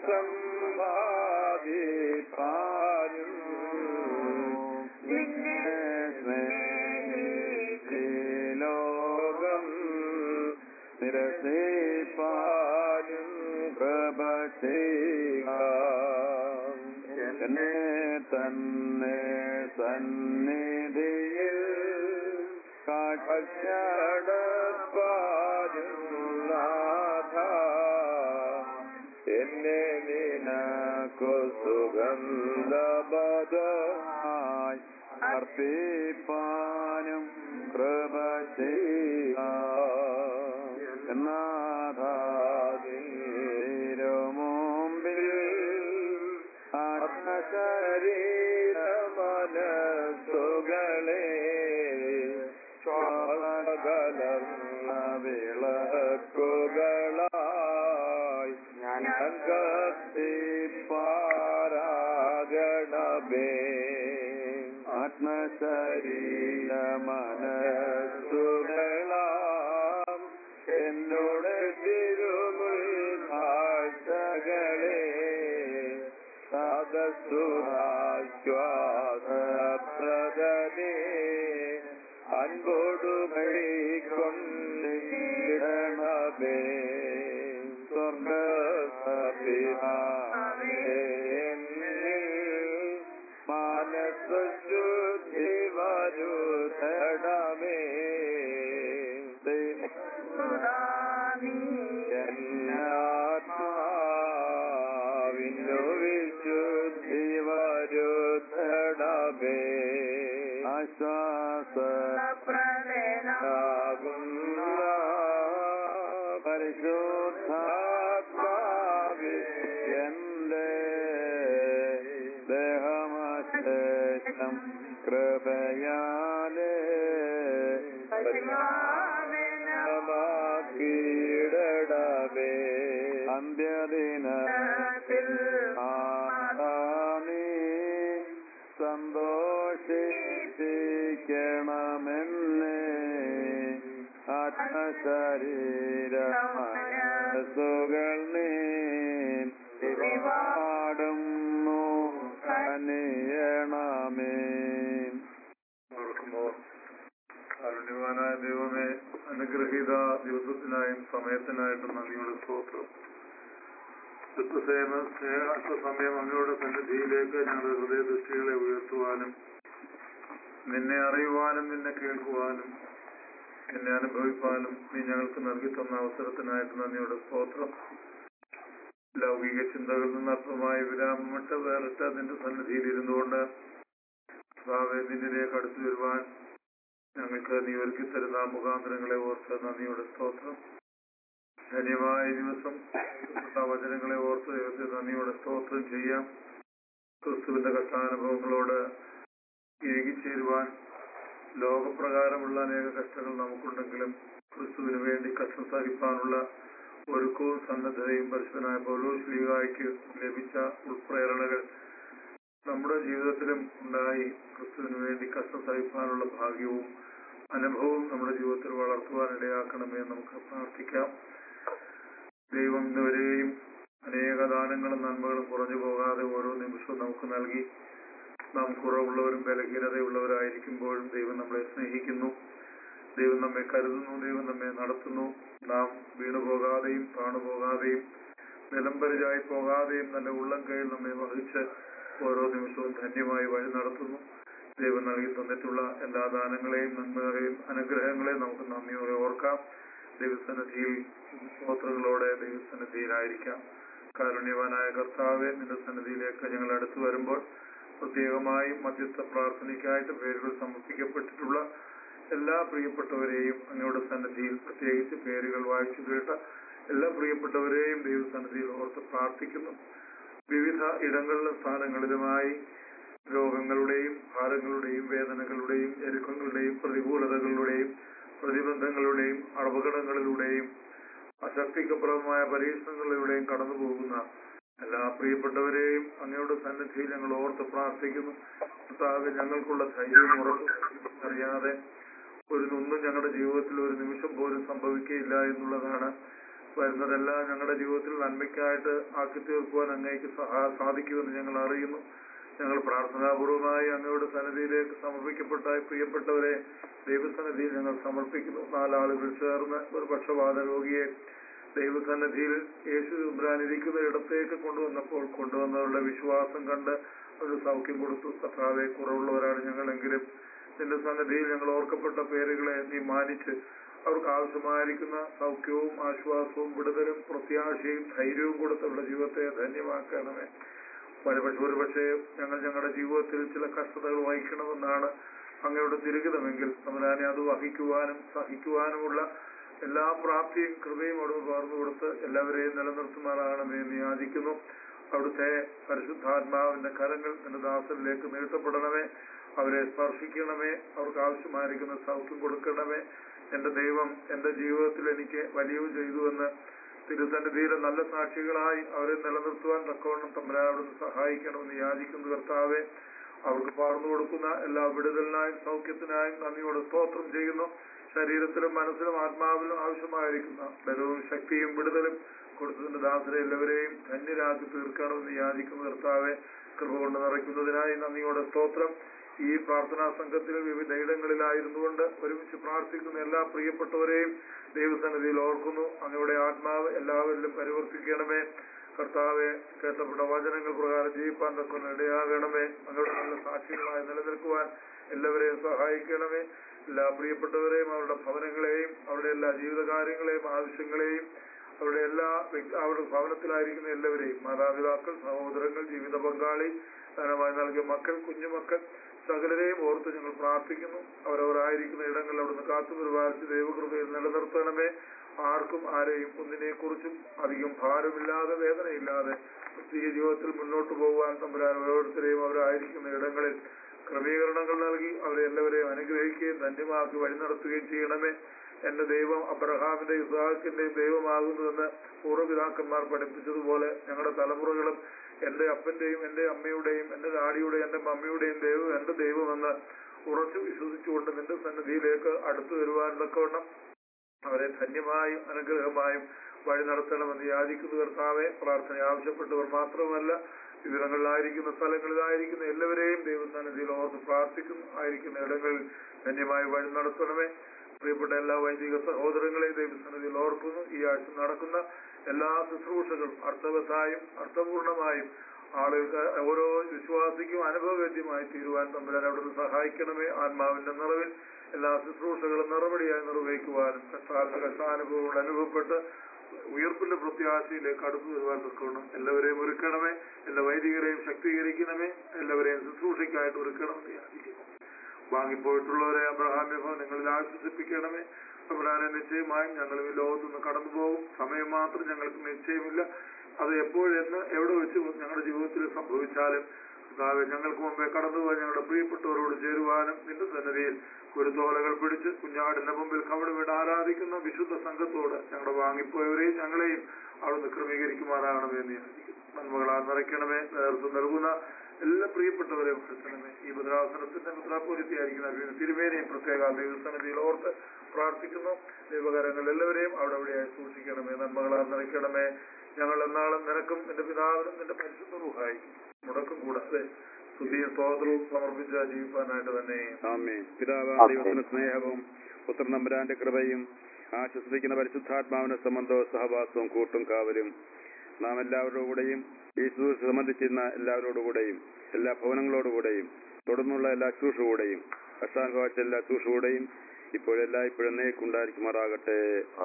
സമ്പാദിപ്പാനും നിന്നെ സ്നേഹിച്ച് ലോകം നിരസിപ്പാനും കൃപ ചെയ്യുക എന്നെ തന്നെ സന്നിധിയിൽ കാഴ്ചടപ്പാരും നാഥ എന്നെ നിനക്കു സുഗന്ധബദമായി അർപ്പിപ്പാനും കൃപ ചെയ്യുക നാഥാതിരുമുമ്പിൽ ആത്മശരീര മനസ്സുകളെ കലർന്ന വിളക്കുകളായി ഞാൻ കത്തിപ്പാരാകണമേ ആത്മശരീര മനസ്സുകളാം എന്നോട് തിരുമുൾ കാഴ്ചകളെ സദസ്സുരാശ്വാസപ്രദനേ അൻപോടു കൊണ്ടിടണമേ സ്വർഗസപിതാവേ മാനസശുദ്ധി വരുതടമേ എന്നാത്മാവിനു വിശുദ്ധി വരുതടമേ ആശ്വാസ ആകുന്ന പരിശുദ്ധാത്മാവി എന്റെ ദേഹമശേഷം കൃപയാലേ പരിമാനമാക്കിയിടണമേ അന്ത്യദിനത്തിൽ ആദാനീ സന്തോഷിക്കണമെന്നേ ആത്മശരീര മനസ്സുകൾ നീ പാടുന്നു കനിയണമേ ഓർക്കുമ്പോൾ കാരുണ്യവാനായ ദൈവമേ അനുഗ്രഹീത ദിവസത്തിനായും സമയത്തിനായിട്ടും നന്ദിയുടെ സ്തോത്രം അല്പസേന അല്പസമയം അങ്ങയുടെ സന്നിധിയിലേക്ക് ഞങ്ങളുടെ ഹൃദയദൃഷ്ടികളെ ഉയർത്തുവാനും നിന്നെ അറിയുവാനും നിന്നെ കേൾക്കുവാനും നിന്നെ അനുഭവിപ്പാനും നീ ഞങ്ങൾക്ക് നൽകി തന്ന അവസരത്തിനായിട്ട് നന്ദിയുടെ സ്തോത്രം ലൗകിക ചിന്തകളിൽ നിന്ന് അല്പമായ വിരാമമിട്ട് വേറിട്ട് നിന്റെ സന്നിധിയിൽ ഇരുന്നുകൊണ്ട് ഭാവേ നിന്നിലേക്ക് അടുത്തു വരുവാൻ ഞങ്ങൾക്ക് നീ ഒരുക്കി തരുന്ന മുഖാന്തരങ്ങളെ ഓർത്ത് നന്ദിയുടെ സ്തോത്രം ധന്യമായ ഈ ദിവസം ആ വചനങ്ങളെ ഓർത്ത് ദൈവത്തെ നന്ദിയോടെ സ്തോത്രം ചെയ്യാം ക്രിസ്തുവിന്റെ കഷ്ടാനുഭവങ്ങളോട് ഇഴുകിച്ചേരുവാൻ ലോകപ്രകാരമുള്ള അനേക കഷ്ടങ്ങൾ നമുക്കുണ്ടെങ്കിലും ക്രിസ്തുവിന് വേണ്ടി കഷ്ടം സഹിപ്പാനുള്ള ഒരുക്കവും സന്നദ്ധതയും പരിശുദ്ധനായ പൗലോസ് ലീഗായ്ക്ക് ലഭിച്ച ഉൾപ്രേരണകൾ നമ്മുടെ ജീവിതത്തിലും ഉണ്ടായി ക്രിസ്തുവിന് വേണ്ടി കഷ്ടം സഹിപ്പാനുള്ള ഭാഗ്യവും അനുഭവവും നമ്മുടെ ജീവിതത്തിൽ വളർത്തുവാൻ ഇടയാക്കണമേ എന്ന് നമുക്ക് പ്രാർത്ഥിക്കാം ദൈവം ഇന്നുവരെയും അനേക ദാനങ്ങളും നന്മകളും കുറഞ്ഞു പോകാതെ ഓരോ നിമിഷവും നമുക്ക് നൽകി നാം കുറവുള്ളവരും ബലഹീനതയുള്ളവരായിരിക്കുമ്പോഴും ദൈവം നമ്മളെ സ്നേഹിക്കുന്നു ദൈവം നമ്മെ കരുതുന്നു ദൈവം നമ്മെ നടത്തുന്നു നാം വീണുപോകാതെയും താണുപോകാതെയും നിലംപരിചായി പോകാതെയും തന്റെ ഉള്ളം കയ്യിൽ നമ്മെ വഹിച്ച് ഓരോ നിമിഷവും ധന്യമായി വഴി നടത്തുന്നു ദൈവം നൽകി തന്നിട്ടുള്ള എല്ലാ ദാനങ്ങളെയും നന്മകളെയും അനുഗ്രഹങ്ങളെയും നമുക്ക് നന്ദിയോടെ ഓർക്കാം ദൈവസന്നിധിയിൽ സ്തോത്രങ്ങളോടെ ദൈവസന്നിധിയിലായിരിക്കാം കാരുണ്യവാനായ കർത്താവെ നിന്റെ സന്നിധിയിലേക്ക് ഞങ്ങൾ അടുത്തു വരുമ്പോൾ പ്രത്യേകമായും മധ്യസ്ഥ പ്രാർത്ഥനയ്ക്കായിട്ട് പേരുകൾ സമർപ്പിക്കപ്പെട്ടിട്ടുള്ള എല്ലാ പ്രിയപ്പെട്ടവരെയും അങ്ങയുടെ സന്നിധിയിൽ പ്രത്യേകിച്ച് പേരുകൾ വായിച്ചു കേട്ട എല്ലാ പ്രിയപ്പെട്ടവരെയും ദൈവസന്നിധിയിൽ ഓർത്ത് പ്രാർത്ഥിക്കുന്നു വിവിധ ഇടങ്ങളിലും സ്ഥാനങ്ങളിലുമായി രോഗങ്ങളുടെയും ഭാരങ്ങളുടെയും വേദനകളുടെയും ഞെരുക്കങ്ങളുടെയും പ്രതികൂലതകളുടെയും പ്രതിബന്ധങ്ങളുടെയും അപകടങ്ങളിലൂടെയും അശക്തിക്കപ്രദമായ പരീക്ഷണങ്ങളിലൂടെയും കടന്നു പോകുന്ന എല്ലാ പ്രിയപ്പെട്ടവരെയും അങ്ങയുടെ സന്നിധിയിൽ ഞങ്ങൾ ഓർത്ത് പ്രാർത്ഥിക്കുന്നു കർത്താവ് ഞങ്ങൾക്കുള്ള ധൈര്യവും ഉറപ്പും അറിയാതെ ഒരു ഒന്നും ഞങ്ങളുടെ ജീവിതത്തിൽ ഒരു നിമിഷം പോലും സംഭവിക്കുകയില്ല എന്നുള്ളതാണ് വരുന്നതെല്ലാം ഞങ്ങളുടെ ജീവിതത്തിൽ നന്മയ്ക്കായിട്ട് ആക്കി തീർക്കുവാൻ അങ്ങേക്ക് സഹാ- സാധിക്കുമെന്ന് ഞങ്ങൾ അറിയുന്നു ഞങ്ങൾ പ്രാർത്ഥനാപൂർവമായി അങ്ങയുടെ സന്നിധിയിലേക്ക് സമർപ്പിക്കപ്പെട്ട ഈ പ്രിയപ്പെട്ടവരെ ദൈവസന്നിധിയിൽ ഞങ്ങൾ സമർപ്പിക്കുന്നു നാലാളുകൾ ചേർന്ന് ഒരു പക്ഷപാത രോഗിയെ ദൈവസന്നിധിയിൽ യേശു ഉബ്രാൻ ഇരിക്കുന്ന ഇടത്തേക്ക് കൊണ്ടുവന്നപ്പോൾ കൊണ്ടുവന്നവരുടെ വിശ്വാസം കണ്ട് ഒരു സൗഖ്യം കൊടുത്തു കർത്താവെ കുറവുള്ളവരാണ് ഞങ്ങളെങ്കിലും നിന്റെ സന്നിധിയിൽ ഞങ്ങൾ ഓർക്കപ്പെട്ട പേരുകളെ നീ മാനിച്ച് അവർക്ക് ആവശ്യമായിരിക്കുന്ന സൗഖ്യവും ആശ്വാസവും വിടുതലും പ്രത്യാശയും ധൈര്യവും കൊടുത്തുള്ള ജീവിതത്തെ ധന്യമാക്കണമേ ഒരുപക്ഷെ ഒരുപക്ഷെ ഞങ്ങൾ ഞങ്ങളുടെ ജീവിതത്തിൽ ചില കഷ്ടതകൾ വഹിക്കണമെന്നാണ് അങ്ങയുടെ തിരുകിതമെങ്കിൽ തമ്പുരാനെ അത് വഹിക്കുവാനും സഹിക്കുവാനുമുള്ള എല്ലാ പ്രാപ്തിയും കൃപയും അവിടുന്ന് പകർന്നു കൊടുത്ത് എല്ലാവരെയും നിലനിർത്തുമാറാകണമേ എന്ന് യാചിക്കുന്നു അവിടുത്തെ പരിശുദ്ധാത്മാവിന്റെ കരങ്ങൾ നിന്റെ ദാസനിലേക്ക് നീട്ടപ്പെടണമേ അവരെ സ്പർശിക്കണമേ അവർക്ക് ആവശ്യമായിരിക്കുന്ന സൗഖ്യം കൊടുക്കണമേ എന്റെ ദൈവം എന്റെ ജീവിതത്തിൽ എനിക്ക് വലിയവ് ചെയ്തുവെന്ന് തിരുസന്നിധിയിലെ നല്ല സാക്ഷികളായി അവരെ നിലനിർത്തുവാൻ തക്കവണ്ണം തമ്പരാവിടുന്ന് സഹായിക്കണമെന്ന് യാചിക്കുന്നു കർത്താവെ അവർക്ക് പകർന്നു കൊടുക്കുന്ന എല്ലാ വിടുതലിനായും സൗഖ്യത്തിനായും നന്ദിയോട് സ്തോത്രം ചെയ്യുന്നു ശരീരത്തിലും മനസ്സിലും ആത്മാവിലും ആവശ്യമായിരിക്കുന്ന ബലവും ശക്തിയും വിടുതലും കൊടുത്തതിന്റെ ദാസരെ എല്ലാവരെയും ധന്യരാക്കി തീർക്കണമെന്ന് യാചിക്കുന്ന കർത്താവെ കൃപ കൊണ്ട് നിറയ്ക്കുന്നതിനായി നന്ദിയോടെ സ്തോത്രം ഈ പ്രാർത്ഥനാ സംഘത്തിൽ വിവിധ ഇടങ്ങളിലായിരുന്നുകൊണ്ട് ഒരുമിച്ച് പ്രാർത്ഥിക്കുന്ന എല്ലാ പ്രിയപ്പെട്ടവരെയും ദൈവസന്നിധിയിൽ ഓർക്കുന്നു അങ്ങയുടെ ആത്മാവ് എല്ലാവരിലും പരിവർത്തിക്കണമേ കർത്താവെ കേട്ടപ്പെട്ട വചനങ്ങൾ പ്രകാരം ജീവിപ്പാൻ തക്കുന്ന ഇടയാകണമേ അങ്ങയുടെ നല്ല സാക്ഷികളായി നിലനിൽക്കുവാൻ എല്ലാവരെയും സഹായിക്കണമേ എല്ലാ പ്രിയപ്പെട്ടവരെയും അവരുടെ ഭവനങ്ങളെയും അവരുടെ എല്ലാ ജീവിതകാര്യങ്ങളെയും ആവശ്യങ്ങളെയും അവരുടെ എല്ലാ വ്യക്തി അവരുടെ ഭവനത്തിലായിരിക്കുന്ന എല്ലാവരെയും മാതാപിതാക്കൾ സഹോദരങ്ങൾ ജീവിത പങ്കാളി ധനമായി നൽകിയ മക്കൾ കുഞ്ഞുമക്കൾ സകലരെയും ഓർത്ത് ഞങ്ങൾ പ്രാർത്ഥിക്കുന്നു അവരവരായിരിക്കുന്ന ഇടങ്ങളിൽ അവിടുന്ന് കാത്തു പരിപാലിച്ച് ദൈവകൃപയിൽ നിലനിർത്തണമേ ആർക്കും ആരെയും ഒന്നിനെ കുറിച്ചും അധികം ഭാരമില്ലാതെ വേദനയില്ലാതെ ക്രിസ്തീയ ജീവിതത്തിൽ മുന്നോട്ട് പോകുവാൻ തമ്പുരാൻ ഓരോരുത്തരെയും അവരായിരിക്കുന്ന ഇടങ്ങളിൽ ക്രമീകരണങ്ങൾ നൽകി അവരെ എല്ലാവരെയും അനുഗ്രഹിക്കുകയും ധന്യമാക്കി വഴി നടത്തുകയും ചെയ്യണമേ എന്റെ ദൈവം അബ്രഹാമിന്റെ ഇസ്ഹാക്കിന്റെയും ദൈവമാകുന്നുവെന്ന് പൂർവ്വപിതാക്കന്മാർ പഠിപ്പിച്ചതുപോലെ ഞങ്ങളുടെ തലമുറകളും എന്റെ അപ്പന്റെയും എന്റെ അമ്മയുടെയും എന്റെ ഡാഡിയുടെയും എന്റെ മമ്മിയുടെയും ദൈവം എന്റെ ദൈവമെന്ന് ഉറച്ചു വിശ്വസിച്ചുകൊണ്ട് നിന്റെ സന്നിധിയിലേക്ക് അടുത്തു വരുവാൻ തക്കവണ്ണം അവരെ ധന്യമായും അനുഗ്രഹമായും വഴി നടത്തണമെന്ന് യാചിക്കുന്ന കർത്താവെ പ്രാർത്ഥന ആവശ്യപ്പെട്ടവർ മാത്രമല്ല വിവരങ്ങളിലായിരിക്കുന്ന സ്ഥലങ്ങളിലായിരിക്കുന്ന എല്ലാവരെയും ദൈവസന്നിധിയിൽ ഓർത്ത് പ്രാർത്ഥിക്കുന്നു ആയിരിക്കുന്ന ഇടങ്ങളിൽ ധന്യമായി വഴി നടത്തണമേ പ്രിയപ്പെട്ട എല്ലാ വൈദിക സഹോദരങ്ങളെയും ദൈവസന്നിധിയിൽ ഓർക്കുന്നു ഈ ആഴ്ച നടക്കുന്ന എല്ലാ ശുശ്രൂഷകളും അർത്ഥവത്തായും അർത്ഥപൂർണമായും ആളുകൾക്ക് ഓരോ വിശ്വാസിക്കും അനുഭവവേദ്യമായി തീരുവാൻ തമ്പുരാൻ അവിടുന്ന് സഹായിക്കണമേ ആത്മാവിന്റെ നിറവിൽ എല്ലാ ശുശ്രൂഷകളും നിറവടിയായി നിർവഹിക്കുവാനും കഷ്ടാർത്ഥ കഷ്ടാനുഭവങ്ങൾ അനുഭവപ്പെട്ട് ഉയർപ്പിന്റെ പ്രത്യാശയിലേക്ക് അടുത്തു വരുവാൻ തക്കണം എല്ലാവരെയും ഒരുക്കണമേ എല്ലാ വൈദികരെയും ശക്തീകരിക്കണമേ എല്ലാവരെയും ശുശ്രൂഷയ്ക്കായിട്ട് ഒരുക്കണമെന്ന് യാചിക്കുന്നു വാങ്ങിപ്പോയിട്ടുള്ളവരെ അബ്രഹാമ്യ ഭവനങ്ങളിൽ ആശ്വസിപ്പിക്കണമേ അബ്രഹാനെ നിശ്ചയമായും ഞങ്ങൾ ഈ ലോകത്തുനിന്ന് കടന്നു പോകും സമയം മാത്രം ഞങ്ങൾക്ക് നിശ്ചയമില്ല അത് എപ്പോഴെന്ന് എവിടെ വെച്ച് ഞങ്ങളുടെ ജീവിതത്തിൽ സംഭവിച്ചാലും കർത്താവെ ഞങ്ങൾക്ക് മുമ്പേ കടന്നുപോയ ഞങ്ങളുടെ പ്രിയപ്പെട്ടവരോട് ചേരുവാനും നിന്റെ സന്നദ്ധിയിൽ ഒരു തോലകൾ പിടിച്ച് കുഞ്ഞാടിന്റെ മുമ്പിൽ കവട് വീട് ആരാധിക്കുന്ന വിശുദ്ധ സംഘത്തോട് ഞങ്ങളുടെ വാങ്ങിപ്പോയവരെയും ഞങ്ങളെയും അവിടുന്ന് ക്രമീകരിക്കുമാറാകണമേ എന്ന് യാചിക്കുന്നു നന്മകളാൽ നിറയ്ക്കണമേ നേതൃത്വം നൽകുന്ന എല്ലാ പ്രിയപ്പെട്ടവരെയും കരുത്തണമേ ഈ ഭദ്രാസനത്തിന്റെ മുദ്രാപൂരിത്തിയായിരിക്കുന്ന അഭിനന്ദ തിരുമേനെയും പ്രത്യേക ദൈവസന്നിധിയിൽ ഓർത്ത് പ്രാർത്ഥിക്കുന്നു ദൈവകരങ്ങൾ എല്ലാവരെയും അവിടെ അവിടെയായി സൂക്ഷിക്കണമേ നന്മകളാൽ നിറയ്ക്കണമേ ഞങ്ങൾ എന്നാളും നിനക്കും നിന്റെ പിതാവിനും നിന്റെ പരിശുദ്ധ റുഹായിക്കും മുടക്കം കൂടാതെ സ്തുതിയും സ്തോത്രവും സമർപ്പിച്ച ജീവിക്കാനായിട്ട് തന്നെ ആമേൻ പിതാവ് ദൈവത്തിന്റെ സ്നേഹവും പുത്രനമ്പരാന്റെ കൃപയും ആശ്വസിപ്പിക്കുന്ന പരിശുദ്ധാത്മാവിന്റെ സംബന്ധവും സഹവാസവും കൂട്ടും കാവലും നാം എല്ലാവരുടെ കൂടെയും ഈ ശുശ്രൂഷ സംബന്ധിച്ചിരുന്ന എല്ലാവരോടും കൂടെയും എല്ലാ ഭവനങ്ങളോടുകൂടെയും തുടർന്നുള്ള എല്ലാ ശുശ്രൂഷകൂടെയും കർഷാനുഭവിച്ച എല്ലാ ശുശ്രൂഷകൂടെയും ഇപ്പോഴെല്ലാം ഇപ്പോഴും നേക്കുണ്ടായിരിക്കുമാറാകട്ടെ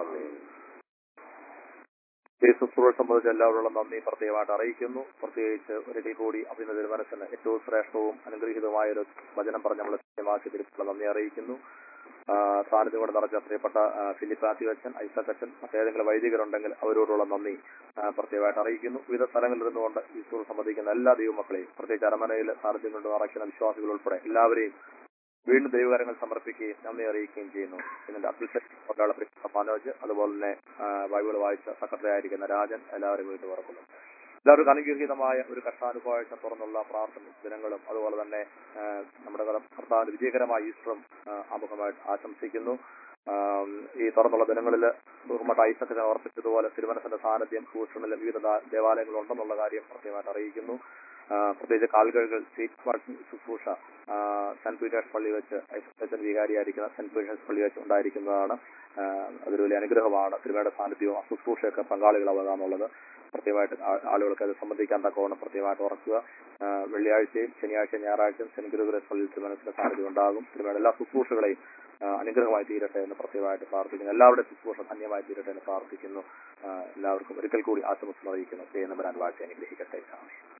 ഈ ശുശ്രൂഷ സംബന്ധിച്ച് എല്ലാവരോടുള്ള നന്ദി പ്രത്യേകമായിട്ട് അറിയിക്കുന്നു പ്രത്യേകിച്ച് ഒരിക്കൽ കൂടി അഭിനന്ദ തിരുമനസ്സിന് ഏറ്റവും ശ്രേഷ്ഠവും അനുഗ്രഹീതമായ ഒരു വചനം പറഞ്ഞ് നമ്മൾ സത്യമാക്കി തിരിച്ചുള്ള നന്ദി അറിയിക്കുന്നു ആ, സാന്നിധ്യം കൊണ്ട് നിറച്ച പ്രിയപ്പെട്ട ആ, ഫിലിപ്പ് ആത്തി അച്ഛൻ ഐസക് അച്ഛൻ മറ്റേതെങ്കിലും വൈദികരുണ്ടെങ്കിൽ അവരോടുള്ള നന്ദി ആ, പ്രത്യേകമായിട്ട് അറിയിക്കുന്നു വിവിധ സ്ഥലങ്ങളിൽ ഇരുന്നുകൊണ്ട് ഈ സുഹൃത്ത് സംബന്ധിക്കുന്ന എല്ലാ ദൈവമക്കളെയും പ്രത്യേകിച്ച് അരമനയിൽ സാന്നിധ്യം കൊണ്ട് നിറയ്ക്കുന്ന വിശ്വാസികൾ ഉൾപ്പെടെ എല്ലാവരെയും വീണ്ടും ദൈവകരങ്ങൾ സമർപ്പിക്കുകയും നന്ദി അറിയിക്കുകയും ചെയ്യുന്നു ഇതിന്റെ അധ്യക്ഷൻ ഒരാളെ പ്രിയപ്പെട്ട മനോജ് അതുപോലെ തന്നെ ആ, ബൈബിൾ വായിച്ച സെക്രട്ടറി ആയിരിക്കുന്ന രാജൻ എല്ലാവരും വീണ്ടും ഉറക്കുന്നു എല്ലാവർക്കും അനുഗ്രഹീതമായ ഒരു കർത്താനുഭവാഴ്ച തുറന്നുള്ള പ്രാർത്ഥന ദിനങ്ങളും അതുപോലെ തന്നെ ആ, നമ്മുടെ കർത്താവിന്റെ വിജയകരമായ ഈസ്റ്ററും ആ, ആമുഖമായിട്ട് ആശംസിക്കുന്നു ആം, ഈ തുറന്നുള്ള ദിനങ്ങളിൽ ബഹുമട്ട ഐസക്കിനെ ഓർപ്പിച്ചതുപോലെ തിരുമനസിന്റെ സാന്നിധ്യം സൂക്ഷണിലും വിവിധ ദാ- ദേവാലയങ്ങളുണ്ടെന്നുള്ള കാര്യം പ്രത്യേകമായിട്ട് അറിയിക്കുന്നു ആ, പ്രത്യേകിച്ച് കാൽകഴുകൾ സീറ്റ് വാഷിംഗ് ശുശ്രൂഷ ആ, സെന്റ് പീറ്റേഴ്സ് പള്ളി വെച്ച് ഐസക്കച്ചൻ വികാരിയായിരിക്കുന്ന സെന്റ് പീറ്റേഴ്സ് പള്ളി വെച്ച് ഉണ്ടായിരിക്കുന്നതാണ് ആ, അതൊരു വലിയ അനുഗ്രഹമാണ് തിരുമയുടെ സാന്നിധ്യവും ആ ശുശ്രൂഷയൊക്കെ പങ്കാളികളാവുക എന്നുള്ളത് പ്രത്യേകമായിട്ട് ആ- ആളുകൾക്ക് അത് സംബന്ധിക്കാൻ തക്കവണ്ണം പ്രത്യേകമായിട്ട് ഉറക്കുക ആ, വെള്ളിയാഴ്ചയും ശനിയാഴ്ച ഞായറാഴ്ചയും സെന്റ് ഗുരുഗ്രസ് പള്ളിയിൽ തിരുമനസിന്റെ സാന്നിധ്യം ഉണ്ടാകും തിരുമയുടെ എല്ലാ ശുശ്രൂഷകളെയും ആ, അനുഗ്രഹമായി തീരട്ടെ എന്ന് പ്രത്യേകമായിട്ട് പ്രാർത്ഥിക്കുന്നു എല്ലാവരുടെ ശുശ്രൂഷ ധന്യമായി തീരട്ടെ എന്ന് പ്രാർത്ഥിക്കുന്നു ആ, എല്ലാവർക്കും ഒരിക്കൽ കൂടി ആശംസ അറിയിക്കുന്നു ചെയ്യുന്ന വരാൻ വാഴ്ച അനുഗ്രഹിക്കട്ടെ ആമേൻ.